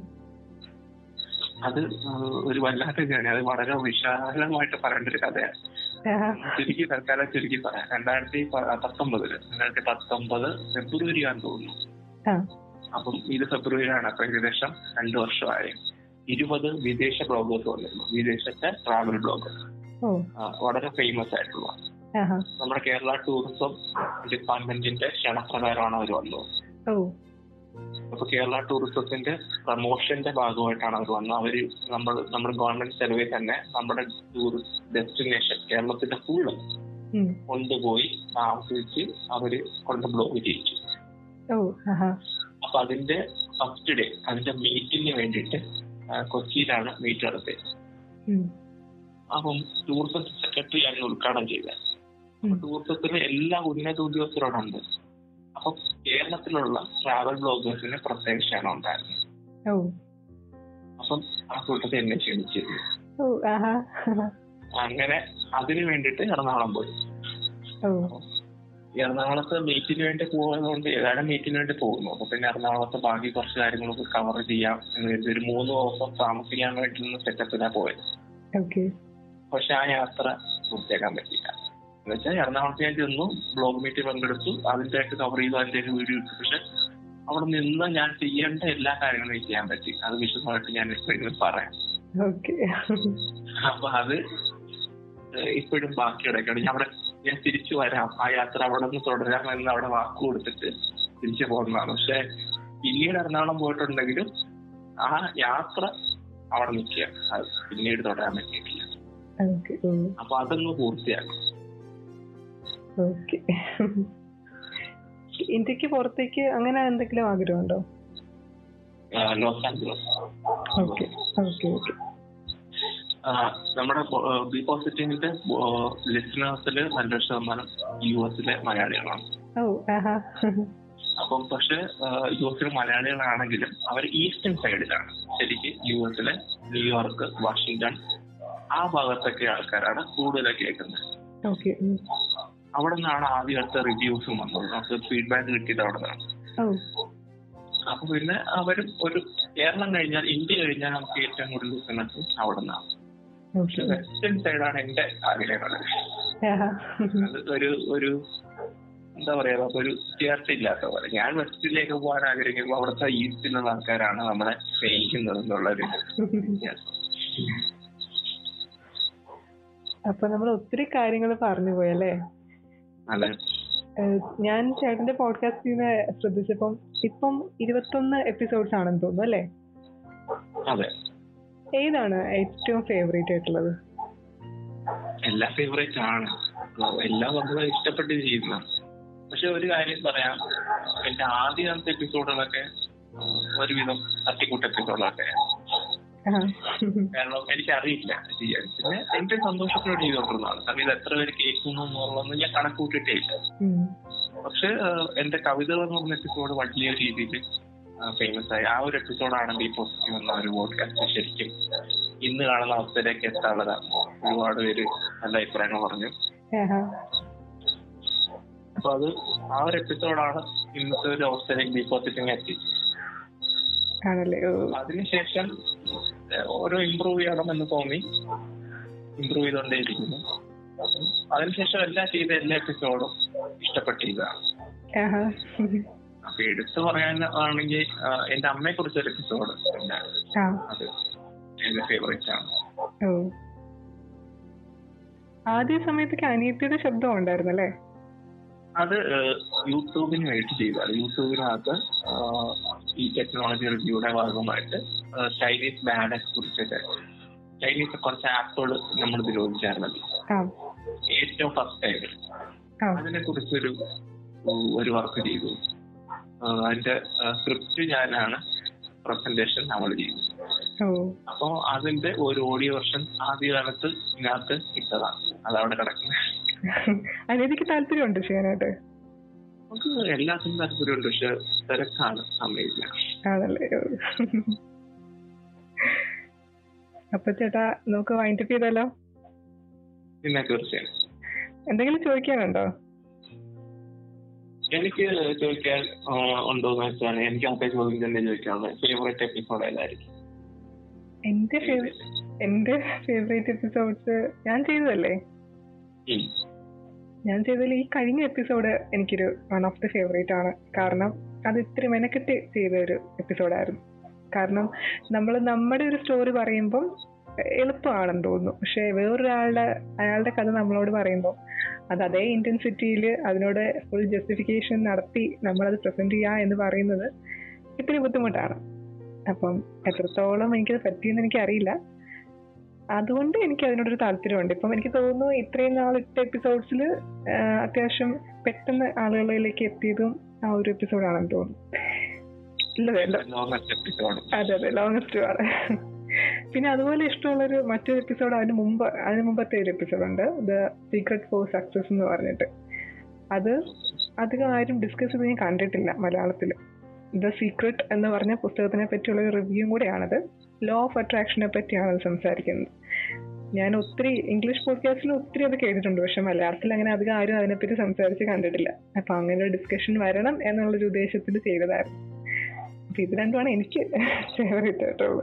അത് ആ, ഒരു വല്ലാത്ത ജേണി അത് വളരെ വിശാലമായിട്ട് പറയേണ്ട ഒരു കഥയാണ് ആഹാ. ചുരുക്കി തൽക്കാലം ചുരുക്കി പറയാം രണ്ടായിരത്തി പ- പത്തൊമ്പതില് രണ്ടായിരത്തി പത്തൊമ്പത് ഫെബ്രുവരി ആണെന്ന് തോന്നുന്നു ആ. അപ്പം ഇത് ഫെബ്രുവരിയാണ് അപ്പൊ ഏകദേശം രണ്ടു വർഷമായി ഇരുപത് വിദേശ ബ്ലോഗേഴ്സ് വന്നിരുന്നു വിദേശത്തെ ട്രാവൽ ബ്ലോഗർ ഓ വളരെ ഫേമസ് ആയിട്ടുള്ള ആഹാ നമ്മുടെ കേരള ടൂറിസം ഡിപ്പാർട്ട്മെന്റിന്റെ ക്ഷണപ്രകാരമാണ് അവർ വന്നത് ഓ അപ്പൊ കേരള ടൂറിസത്തിന്റെ പ്രൊമോഷന്റെ ഭാഗമായിട്ടാണ് അവർ വന്നത് അവര് നമ്മൾ നമ്മുടെ ഗവൺമെന്റ് ചെലവിൽ തന്നെ നമ്മുടെ ടൂറിസ്റ്റ് ഡെസ്റ്റിനേഷൻ കേരളത്തിന്റെ ഫുള്ള് ഉം. കൊണ്ടുപോയി താമസിച്ച് അവര് കൊണ്ട് ബ്ലോഗ് ചെയ്യിച്ചു ഓ ആഹാ അപ്പൊ അതിന്റെ ഫസ്റ്റ് ഡേ അതിന്റെ മീറ്റിംഗിന് വേണ്ടിയിട്ട് ആ, കൊച്ചിയിലാണ് മീറ്റ് നടത്തിയത് ഉം. അപ്പം ടൂറിസം സെക്രട്ടറി ആണ് ഉദ്ഘാടനം ചെയ്തത് ഉം. ടൂറിസത്തിന് എല്ലാ ഉന്നത ഉദ്യോഗസ്ഥരോടുണ്ട് അപ്പൊ കേരളത്തിലുള്ള ട്രാവൽ ബ്ലോഗേഴ്സിന് പ്രത്യേക ക്ഷണം ഉണ്ടായിരുന്നു ഓ അപ്പം ആ കൂട്ടത്തിൽ എന്നെ ക്ഷണിച്ചിരുന്നു ഓ ആഹാ അങ്ങനെ അതിനു വേണ്ടിയിട്ട് എറണാകുളം പോയി ഓ എറണാകുളത്ത് മീറ്റിന് വേണ്ടി പോകുന്നതുകൊണ്ട് ഏതായാലും മീറ്റിന് വേണ്ടി പോകുന്നു അപ്പൊ പിന്നെ എറണാകുളത്ത് ബാക്കി കുറച്ച് കാര്യങ്ങളൊക്കെ കവർ ചെയ്യാം എന്ന് കരുതി ഒരു മൂന്ന് ദിവസം താമസിക്കാൻ വേണ്ടിയുള്ള സെറ്റപ്പിലാണ് പോയത് ഓക്കെ പക്ഷെ ആ യാത്ര പൂർത്തിയാക്കാൻ പറ്റിയില്ല എന്നുവെച്ചാൽ എറണാകുളത്ത് ഞാൻ ചെന്നു ബ്ലോഗ് മീറ്റിൽ പങ്കെടുത്തു അതിന്റെ ആയിട്ട് കവർ ചെയ്തു അതിന്റെ ഒരു വീഡിയോ ഇട്ടു പക്ഷെ അവിടെ നിന്ന് ഞാൻ ചെയ്യേണ്ട എല്ലാ കാര്യങ്ങളും എനിക്ക് ചെയ്യാൻ പറ്റി അത് വിശദമായിട്ട് ഞാൻ ഇപ്പോഴും പറയാം ഓക്കെ അപ്പൊ അത് ഇപ്പോഴും ബാക്കി കിടക്കണം ഞാൻ അവിടെ ഞാൻ തിരിച്ചു വരാം ആ യാത്ര അവിടെ നിന്ന് തുടരാം എന്ന് അവിടെ വാക്ക് കൊടുത്തിട്ട് തിരിച്ചു പോകുന്നതാണ് പക്ഷെ പിന്നീട് എറണാകുളം പോയിട്ടുണ്ടെങ്കിലും ആ യാത്ര അവിടെ നിൽക്കുക അത് പിന്നീട് തുടരാൻ പറ്റിയിട്ടില്ല ഓക്കെ ഓ അപ്പൊ അതൊന്ന് പൂർത്തിയാക്കും ഓക്കെ ഇന്ത്യക്ക് പുറത്തേക്ക് അങ്ങനെ എന്തെങ്കിലും ആഗ്രഹമുണ്ടോ Los Angeles okay okay okay ആ, നമ്മുടെ ബി പോസിറ്റീവിന്റെ ലിസണേഴ്സിൽ നല്ലൊരു ശതമാനം യു എസിലെ മലയാളികളാണ് ഓ ആഹാ അപ്പം പക്ഷെ യു എസിലെ മലയാളികളാണെങ്കിലും അവർ ഈസ്റ്റേൺ സൈഡിലാണ് ശരിക്ക് യു എസിലെ ന്യൂയോർക്ക് വാഷിങ്ടൺ ആ ഭാഗത്തൊക്കെ ആൾക്കാരാണ് കൂടുതൽ കേൾക്കുന്നത് ഓക്കെ അവിടെ നിന്നാണ് ആദ്യത്തെ റിവ്യൂസും വന്നത് നമുക്ക് ഫീഡ്ബാക്ക് കിട്ടിയത് അവിടെ നിന്നാണ് ഓ അപ്പൊ പിന്നെ അവരും ഒരു കേരളം കഴിഞ്ഞാൽ ഇന്ത്യ കഴിഞ്ഞാൽ നമുക്ക് ഏറ്റവും കൂടുതൽ ലിസണേഴ്സ് അവിടെ നിന്നാണ് ഓക്കെ വെസ്റ്റേൺ സൈഡാണ് എന്റെ ആഗ്രഹങ്ങൾ ആഹാ അത് ഒരു ഒരു എന്താ പറയാ അപ്പൊ ഒരു ചേർച്ചയില്ലാത്ത പോലെ ഞാൻ വെസ്റ്റിലേക്ക് പോകാൻ ആഗ്രഹിക്കുമ്പോൾ അവിടുത്തെ ഈസ്റ്റിലുള്ള ആൾക്കാരാണ് നമ്മളെ സ്നേഹിക്കുന്നത് എന്നുള്ളൊരു വ്യത്യാസം അപ്പൊ നമ്മൾ ഒത്തിരി കാര്യങ്ങൾ പറഞ്ഞു പോയല്ലേ അല്ലെ ഏഹ് ഞാൻ ചേട്ടന്റെ പോഡ്കാസ്റ്റിൽ നിന്ന് ശ്രദ്ധിച്ചപ്പം ഇപ്പം ഇരുപത്തൊന്ന് എപ്പിസോഡ്സ് ആണെന്ന് തോന്നുന്നു അല്ലേ അതെ ഏതാണ് ഏറ്റവും ഫേവറേറ്റ് ആയിട്ടുള്ളത് എല്ലാ ഫേവറേറ്റ് ആണ് എല്ലാം നമ്മൾ ഇഷ്ടപ്പെട്ട് ചെയ്യുന്ന പക്ഷെ ഒരു കാര്യം പറയാം എന്റെ ആദ്യത്തെ എപ്പിസോഡുകളൊക്കെ ഒരുവിധം തട്ടിക്കൂട്ട് എപ്പിസോഡുകളൊക്കെ ആഹാ. കാരണം എനിക്കറിയില്ല ചെയ്യാൻ പിന്നെ എന്റെ സന്തോഷത്തോടെ ചെയ്തോണ്ടിരുന്നതാണ് കാരണം ഇത് എത്ര പേര് കേൾക്കുന്നു എന്നുള്ളതൊന്നും ഞാൻ കണക്ക് കൂട്ടിയിട്ടേ ഇല്ല ഉം. പക്ഷെ എന്റെ കവിതകൾ എന്ന് പറഞ്ഞ എപ്പിസോഡ് വലിയ രീതിയിൽ ഫേമസ് ആയി ആ ഒരു എപ്പിസോഡാണ് ബി പോസിറ്റീവ് എന്ന ഒരു പോഡ്കാസ്റ്റ് ശരിക്കും ഇന്ന് കാണുന്ന അവസ്ഥയിലേക്ക് എത്താനുള്ളതാണ് ഒരുപാട് പേര് നല്ല അഭിപ്രായങ്ങൾ പറഞ്ഞു ആഹാ. അപ്പൊ അത് ആ ഒരു എപ്പിസോഡാണ് ഇന്നത്തെ ഒരു അവസ്ഥയിലേക്ക് ബി പോസിറ്റീവ് എത്തി ആണല്ലേ ഓ അതിനുശേഷം ഏഹ്, ഓരോ ഇമ്പ്രൂവ് ചെയ്യണമെന്ന് തോന്നി ഇമ്പ്രൂവ് ചെയ്തുകൊണ്ടേയിരിക്കുന്നു അപ്പം അതിനുശേഷം എല്ലാം ചെയ്ത എല്ലാ എപ്പിസോഡും ഇഷ്ടപ്പെട്ടിരിക്കുകയാണ് ആഹാ. അപ്പൊ എടുത്തു പറയാൻ ആണെങ്കിൽ എന്റെ അമ്മയെ കുറിച്ചൊരു എപ്പിസോഡ് പിന്നെ ആ അത് എന്റെ ഫേവറേറ്റ് ആണ് ഓ ആദ്യ സമയത്തൊക്കെ അനിയത്തിയുടെ ശബ്ദം ഉണ്ടായിരുന്നല്ലേ അത് ഏഹ്, യൂട്യൂബിന് വേണ്ടി ചെയ്തതാണ് യൂട്യൂബിനകത്ത് ആഹ്, ഈ ടെക്നോളജി റിവ്യൂടെ ഭാഗമായിട്ട് ആഹ്, ചൈനീസ് ബാനെ കുറിച്ചൊക്കെ ചൈനീസ് കുറച്ച് ആപ്പുകൾ നമ്മൾ നിരോധിച്ചായിരുന്നല്ലോ ആ ഏറ്റവും ഫസ്റ്റ് ടൈമിൽ ആ അതിനെ കുറിച്ചൊരു ഒരു വർക്ക് ചെയ്തു ആഹ്, അതിന്റെ സ്ക്രിപ്റ്റ് ഞാനാണ് പ്രസന്റേഷൻ നമ്മൾ ചെയ്തു ഓ അപ്പോ അതിന്റെ ഒരു ഓഡിയോ വെർഷൻ ആദ്യകാലത്ത് ഇതിനകത്ത് ഇട്ടതാണ് അതവിടെ കിടക്കുന്നത് അനിയത്തിക്ക് താല്പര്യമുണ്ട് ചെയ്യാനായിട്ട് നമുക്ക് എല്ലാത്തിനും താല്പര്യമുണ്ട് പക്ഷെ തിരക്കാണ് സമയമില്ല ആണല്ലേ ഓ. അപ്പൊ ചേട്ടാ നമുക്ക് വൈൻഡപ്പ് ചെയ്താലോ പിന്നെ തീർച്ചയായും എന്തെങ്കിലും ചോദിക്കാനുണ്ടോ എനിക്ക് ചോദിക്കാൻ ആ, ഉണ്ടോന്ന് വെച്ചാൽ എനിക്ക് അതേ ചോദ്യം തന്നെ ചോദിക്കാനുള്ളത് ഫേവറേറ്റ് എപ്പിസോഡ് ഏതായിരിക്കും എന്റെ ഫേവറേറ്റ് എന്റെ ഫേവറേറ്റ് എപ്പിസോഡ്സ് ഞാൻ ചെയ്തതല്ലേ ഉം. ഞാൻ ചെയ്തതിൽ ഈ കഴിഞ്ഞ എപ്പിസോഡ് എനിക്കൊരു വൺ ഓഫ് ദി ഫേവറേറ്റ് ആണ് കാരണം അത് ഇത്തിരി മെനക്കെട്ട് ചെയ്ത ഒരു എപ്പിസോഡായിരുന്നു കാരണം നമ്മൾ നമ്മുടെ ഒരു സ്റ്റോറി പറയുമ്പം എളുപ്പമാണെന്ന് തോന്നുന്നു പക്ഷെ വേറൊരാളുടെ അയാളുടെ കഥ നമ്മളോട് പറയുമ്പോൾ അത് അതേ ഇന്റൻസിറ്റിയിൽ അതിനോട് ഫുൾ ജസ്റ്റിഫിക്കേഷൻ നടത്തി നമ്മളത് പ്രസന്റ് ചെയ്യുക എന്ന് പറയുന്നത് ഇത്തിരി ബുദ്ധിമുട്ടാണ് അപ്പം എത്രത്തോളം എനിക്കത് പറ്റിയെന്ന് എനിക്കറിയില്ല അതുകൊണ്ട് എനിക്ക് അതിനോടൊരു താല്പര്യമുണ്ട് ഇപ്പം എനിക്ക് തോന്നുന്നു ഇത്രയും നാൾ ഇട്ട എപ്പിസോഡ്സിൽ അത്യാവശ്യം പെട്ടെന്ന് ആളുകളിലേക്ക് എത്തിയതും ആ ഒരു എപ്പിസോഡാണെന്ന് തോന്നുന്നു ഇല്ല വേണ്ട ലോങ്ങസ്റ്റ് എപ്പിസോഡ് അതെ അതെ ലോങ്ങസ്റ്റ് ആണ് പിന്നെ അതുപോലെ ഇഷ്ടമുള്ളൊരു മറ്റൊരു എപ്പിസോഡ് അതിന് മുമ്പ് അതിന് മുമ്പത്തെ ഒരു എപ്പിസോഡ് ഉണ്ട് ദ സീക്രട്ട് ഫോർ സക്സസ് എന്ന് പറഞ്ഞിട്ട് അത് അധികം ആരും ഡിസ്കസ് ചെയ്ത് ഞാൻ കണ്ടിട്ടില്ല മലയാളത്തിൽ ദ സീക്രട്ട് എന്ന് പറഞ്ഞ പുസ്തകത്തിനെ പറ്റിയുള്ള ഒരു റിവ്യൂ കൂടെയാണത് ലോ ഓഫ് അട്രാക്ഷനെ പറ്റിയാണ് അത് സംസാരിക്കുന്നത് ഞാൻ ഒത്തിരി ഇംഗ്ലീഷ് പോഡ്കാസ്റ്റിൽ ഒത്തിരി അത് കേട്ടിട്ടുണ്ട് പക്ഷെ മലയാളത്തിൽ അങ്ങനെ അധികം ആരും അതിനെപ്പറ്റി സംസാരിച്ച് കണ്ടിട്ടില്ല അപ്പൊ അങ്ങനെ ഒരു ഡിസ്കഷൻ വരണം എന്നുള്ളൊരു ഉദ്ദേശത്തിൽ ചെയ്തതായിരുന്നു അപ്പൊ ഇത് രണ്ടുമാണ് എനിക്ക് ഫേവറേറ്റ് ആയിട്ടുള്ളത്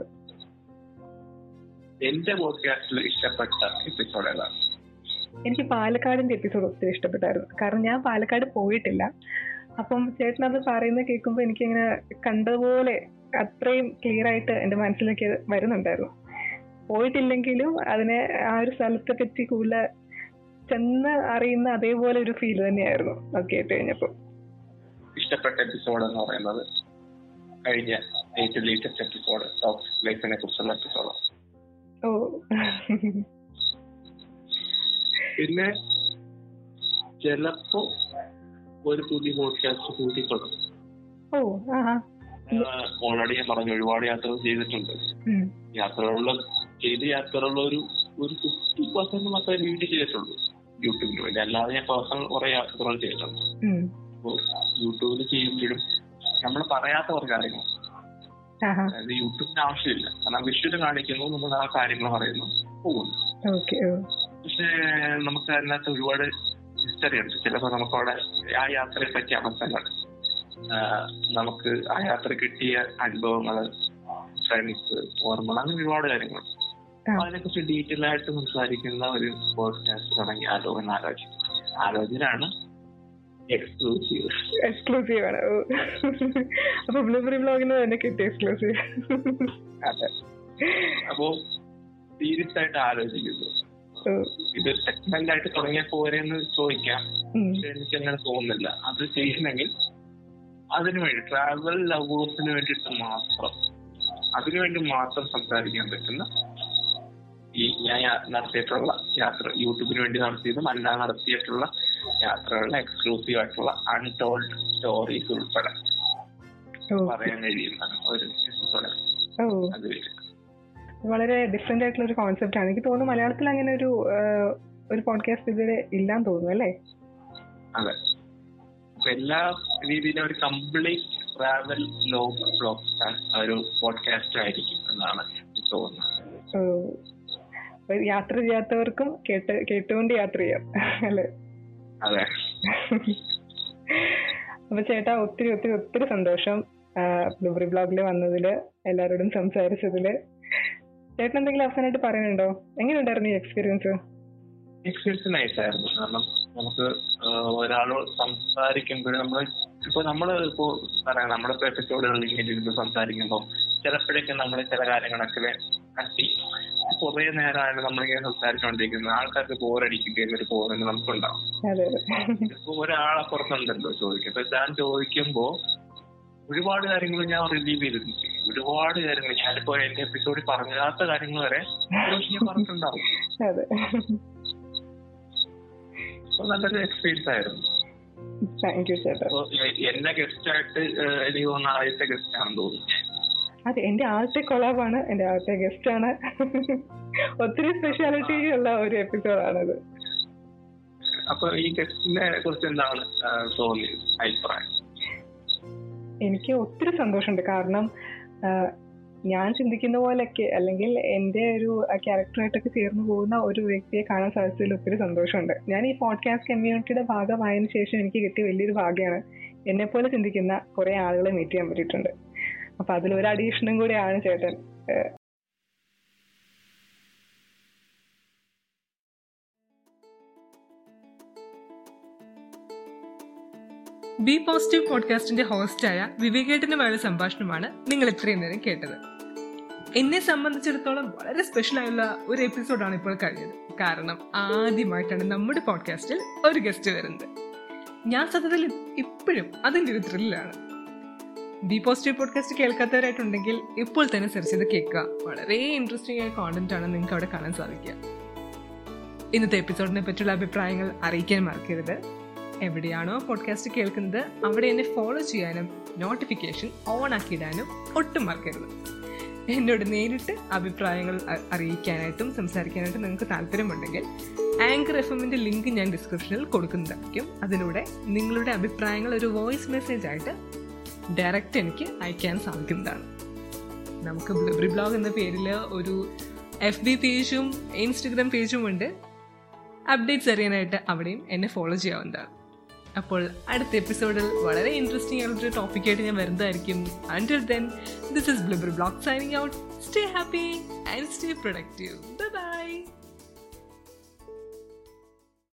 എന്റെ പോഡ്കാസ്റ്റിൽ ഇഷ്ടപ്പെട്ട എപ്പിസോഡ് ഏതാണ് എനിക്ക് പാലക്കാടിന്റെ എപ്പിസോഡ് ഒത്തിരി ഇഷ്ടപ്പെട്ടായിരുന്നു കാരണം ഞാൻ പാലക്കാട് പോയിട്ടില്ല അപ്പം ചേട്ടൻ അത് പറയുന്നത് കേൾക്കുമ്പോൾ എനിക്കിങ്ങനെ കണ്ടതുപോലെ അത്രയും ക്ലിയർ ആയിട്ട് എൻ്റെ മനസ്സിലേക്ക് വരുന്നുണ്ടായിരുന്നു പോയിട്ടില്ലെങ്കിലും അതിനെ ആ ഒരു സ്ഥലത്തെ പറ്റി കൂടുതൽ ചെന്ന് അറിയുന്ന അതേപോലെ ഒരു ഫീൽ തന്നെയായിരുന്നു അത് കേട്ട് കഴിഞ്ഞപ്പോൾ ഇഷ്ടപ്പെട്ട എപ്പിസോഡ് എന്ന് പറയുന്നത് കഴിഞ്ഞ ഏറ്റവും ലേറ്റസ്റ്റ് എപ്പിസോഡ് ടോക്സ് ലൈഫിനെ കുറിച്ചുള്ള എപ്പിസോഡ് ഓ പിന്നെ ചിലപ്പോ ഒരു പുതിയ പോഡ്കാസ്റ്റ് കൂട്ടിക്കൊടുക്കും ഓ ആ ഓൾറെഡി ഞാൻ പറഞ്ഞു ഒരുപാട് യാത്രകൾ ചെയ്തിട്ടുണ്ട് ഉം. യാത്രകളിൽ ചെയ്ത യാത്രകളിൽ ഒരു ഒരു ഫിഫ്റ്റി പെർസെന്റ് മാത്രമേ വീട്ടിൽ ചെയ്തിട്ടുള്ളൂ യൂട്യൂബിന് വേണ്ടി അല്ലാതെ ഞാൻ പേഴ്സണൽ കുറെ യാത്രകൾ ചെയ്തിട്ടുണ്ട് ഉം. അപ്പോൾ യൂട്യൂബിൽ ചെയ്യുമ്പോഴും നമ്മൾ പറയാത്ത കുറേ കാര്യങ്ങൾ ആഹാ അതായത് യൂട്യൂബിന് ആവശ്യമില്ല കാരണം വിഷ്വൽ കാണിക്കുന്നു നമ്മൾ ആ കാര്യങ്ങൾ പറയുന്നു പോകുന്നു ഓക്കെ ഓ പക്ഷേ നമുക്ക് അതിനകത്ത് ഒരുപാട് ഹിസ്റ്ററി ഉണ്ട് ചിലപ്പോൾ നമുക്ക് അവിടെ ആ യാത്രയെ പറ്റി അവസ്ഥകൾ നമുക്ക് ആ യാത്ര കിട്ടിയ അനുഭവങ്ങൾ ഫ്രണ്ട്സ് ഓർമ്മകൾ അങ്ങനെ ഒരുപാട് കാര്യങ്ങൾ ആ. അതിനെക്കുറിച്ച് ഡീറ്റെയിൽ ആയിട്ട് സംസാരിക്കുന്ന ഒരു പോഡ്കാസ്റ്റ് തുടങ്ങിയാലോ എന്ന് ആലോചിച്ചു ആലോചനയാണ് എക്സ്ക്ലൂസീവ് എക്സ്ക്ലൂസീവ് ആണ് ഓ. അപ്പൊ ബ്ലൂബറി ബ്ലോഗിന് തന്നെ കിട്ടിയ എക്സ്ക്ലൂസീവ് അതെ അപ്പോ സീരിയസ് ആയിട്ട് ആലോചിക്കുന്നു ഇത് സെഗ്മെന്റ് ആയിട്ട് തുടങ്ങിയാൽ പോരെന്ന് ചോദിക്കാം പക്ഷെ എനിക്ക് അങ്ങനെ തോന്നുന്നില്ല അത് ചെയ്യണമെങ്കിൽ അതിനു വേണ്ടി ട്രാവൽ ലവേഴ്സിന് വേണ്ടിയിട്ട് മാത്രം അതിനു വേണ്ടി മാത്രം സംസാരിക്കാൻ പറ്റുന്ന ഈ ഞാൻ യാ- നടത്തിയിട്ടുള്ള യാത്ര യൂട്യൂബിന് വേണ്ടി നടത്തിയതും അല്ലാതെ നടത്തിയിട്ടുള്ള യാത്രകളിലെ എക്സ്ക്ലൂസീവ് ആയിട്ടുള്ള അൺടോൾഡ് സ്റ്റോറീസ് ഉൾപ്പെടെ പറയാൻ കഴിയുന്ന ഒരു എപ്പിസോഡ് ഓ അത് വരും വളരെ ഡിഫറെന്റ് ആയിട്ടുള്ള ഒരു കോൺസെപ്റ്റ് ആണ് എനിക്ക് തോന്നുന്നു മലയാളത്തിൽ അങ്ങനെ ഒരു ആ, ഒരു പോഡ്കാസ്റ്റ് ഇതുവരെ ഇല്ലാന്ന് തോന്നുന്നു അല്ലേ അതെ അപ്പൊ എല്ലാ രീതിയിലും ഒരു കംപ്ലീറ്റ് ട്രാവൽ ലോഗ് ബ്ലോഗ് ഒരു പോഡ്കാസ്റ്റ് ആയിരിക്കും എന്നാണ് എനിക്ക് തോന്നുന്നത് ഓ. അപ്പൊ യാത്ര ചെയ്യാത്തവർക്കും കേട്ട് കേട്ടുകൊണ്ട് യാത്ര ചെയ്യാം അല്ലേ അതെ അപ്പൊ ചേട്ടാ ഒത്തിരി ഒത്തിരി ഒത്തിരി സന്തോഷം ബ്ലൂബറി ബ്ലോഗിൽ വന്നതില് എല്ലാവരോടും സംസാരിച്ചതില് ചേട്ടൻ എന്തെങ്കിലും അവസാനമായിട്ട് പറയാനുണ്ടോ എങ്ങനെയുണ്ടായിരുന്നു ഈ എക്സ്പീരിയൻസ് എക്സ്പീരിയൻസ് നൈസ് ആയിരുന്നു കാരണം നമുക്ക് ആഹ് ഒരാളോട് സംസാരിക്കുമ്പോൾ നമ്മൾ ഇപ്പൊ നമ്മൾ ഇപ്പോ പറയാം നമ്മുടെ ഇപ്പൊ എപ്പിസോഡുകളിൽ ഇങ്ങനെ ഇരുന്ന് സംസാരിക്കുമ്പോൾ ചിലപ്പോഴൊക്കെ നമ്മൾ ചില കാര്യങ്ങളൊക്കെ കട്ടി കുറെ നേരമായിട്ട് നമ്മളിങ്ങനെ സംസാരിച്ചുകൊണ്ടിരിക്കുന്നത് ആൾക്കാർക്ക് ബോറടിക്കുകയും ഒരു ബോറിന് നമുക്കുണ്ടാവും അതെ ഇപ്പൊ ഒരാളപ്പുറത്തുണ്ടല്ലോ ചോദിക്കും അപ്പൊ ഞാൻ ചോദിക്കുമ്പോ ഒരുപാട് കാര്യങ്ങൾ ഞാൻ റിലീവ് ചെയ്തിട്ടുണ്ട് ഒരുപാട് കാര്യങ്ങൾ ഞാനിപ്പോ എന്റെ എപ്പിസോഡിൽ പറഞ്ഞാത്ത കാര്യങ്ങൾ വരെ ഒരു പക്ഷേ ഞാൻ പറഞ്ഞിട്ടുണ്ടാവും അതെ അപ്പൊ നല്ലൊരു എക്സ്പീരിയൻസ് ആയിരുന്നു താങ്ക് യു ചേട്ടാ അപ്പൊ എ- എന്നെ ഗസ്റ്റ് ആയിട്ട് ഏഹ്, എനിക്ക് തോന്നുന്ന ആദ്യത്തെ ഗസ്റ്റ് ആണെന്ന് തോന്നുന്നു അതെ എന്റെ ആദ്യത്തെ കൊളാബാണ് എന്റെ ആദ്യത്തെ ഗസ്റ്റ് ആണ് ഒത്തിരി സ്പെഷ്യാലിറ്റി ഉള്ള ഒരു എപ്പിസോഡാണത് അപ്പൊ ഈ ഗസ്റ്റിനെ കുറിച്ച് എന്താണ് ഏഹ്, തോന്നിയത് അഭിപ്രായം എനിക്ക് ഒത്തിരി സന്തോഷമുണ്ട് കാരണം ആ, ഞാൻ ചിന്തിക്കുന്ന പോലെയൊക്കെ അല്ലെങ്കിൽ എൻ്റെ ഒരു ക്യാരക്ടറായിട്ടൊക്കെ ചേർന്ന് പോകുന്ന ഒരു വ്യക്തിയെ കാണാൻ സാധിച്ചതിൽ ഒത്തിരി സന്തോഷമുണ്ട് ഞാൻ ഈ പോഡ്കാസ്റ്റ് കമ്മ്യൂണിറ്റിയുടെ ഭാഗമായതിനു ശേഷം എനിക്ക് കിട്ടിയ വലിയൊരു ഭാഗ്യമാണ് എന്നെ പോലെ ചിന്തിക്കുന്ന കുറെ ആളുകളെ മീറ്റ് ചെയ്യാൻ പറ്റിയിട്ടുണ്ട് അപ്പൊ അതിലൊരു അഡീഷനും കൂടിയാണ് ചേട്ടൻ ഏഹ്, ബി പോസിറ്റീവ് പോഡ്കാസ്റ്റിന്റെ ഹോസ്റ്റായ വിവേകേട്ടനുമായുള്ള സംഭാഷണമാണ് നിങ്ങൾ ഇത്രയും നേരം കേട്ടത് എന്നെ സംബന്ധിച്ചിടത്തോളം വളരെ സ്പെഷ്യൽ ആയുള്ള ഒരു എപ്പിസോഡാണ് ഇപ്പോൾ കഴിഞ്ഞത് കാരണം ആദ്യമായിട്ടാണ് നമ്മുടെ പോഡ്കാസ്റ്റിൽ ഒരു ഗസ്റ്റ് വരുന്നത് ഞാൻ സത്യത്തിൽ ഇപ്പോഴും അതിന്റെ ഒരു ത്രില്ലാണ് ബി പോസിറ്റീവ് പോഡ്കാസ്റ്റ് കേൾക്കാത്തവരായിട്ടുണ്ടെങ്കിൽ ഇപ്പോൾ തന്നെ സെർച്ച് ചെയ്ത് കേൾക്കുക വളരെ ഇൻട്രസ്റ്റിംഗ് ആയ കോണ്ടന്റ് ആണ് നിങ്ങൾക്ക് അവിടെ കാണാൻ സാധിക്കുക ഇന്നത്തെ എപ്പിസോഡിനെ പറ്റിയുള്ള അഭിപ്രായങ്ങൾ അറിയിക്കാൻ മറക്കരുത് എവിടെയാണോ പോഡ്കാസ്റ്റ് കേൾക്കുന്നത് അവിടെ എന്നെ ഫോളോ ചെയ്യാനും നോട്ടിഫിക്കേഷൻ ഓൺ ആക്കിയിടാനും ഒട്ടും മറക്കരുത് എന്നോട് നേരിട്ട് അഭിപ്രായങ്ങൾ അ- അറിയിക്കാനായിട്ടും സംസാരിക്കാനായിട്ടും നിങ്ങൾക്ക് താല്പര്യമുണ്ടെങ്കിൽ ആങ്കർ എഫ് എമ്മിന്റെ ലിങ്ക് ഞാൻ ഡിസ്ക്രിപ്ഷനിൽ കൊടുക്കുന്നതായിരിക്കും അതിലൂടെ നിങ്ങളുടെ അഭിപ്രായങ്ങൾ ഒരു വോയിസ് മെസ്സേജ് ആയിട്ട് ഡയറക്റ്റ് എനിക്ക് അയക്കാൻ സാധിക്കുന്നതാണ് നമുക്ക് ബ്ലിബ്രി ബ്ലോഗ് എന്ന പേരിൽ ഒരു എഫ് ബി പേജും ഇൻസ്റ്റഗ്രാം പേജും ഉണ്ട് അപ്ഡേറ്റ്സ് അറിയാനായിട്ട് അവിടെയും എന്നെ ഫോളോ ചെയ്യാവുന്നതാണ് അപ്പോൾ അടുത്ത എപ്പിസോഡിൽ വളരെ ഇൻട്രസ്റ്റിംഗ് ആയിട്ടൊരു ടോപ്പിക്കായിട്ട് ഞാൻ വരുന്നതായിരിക്കും until then this is blibber blog signing out stay happy and stay productive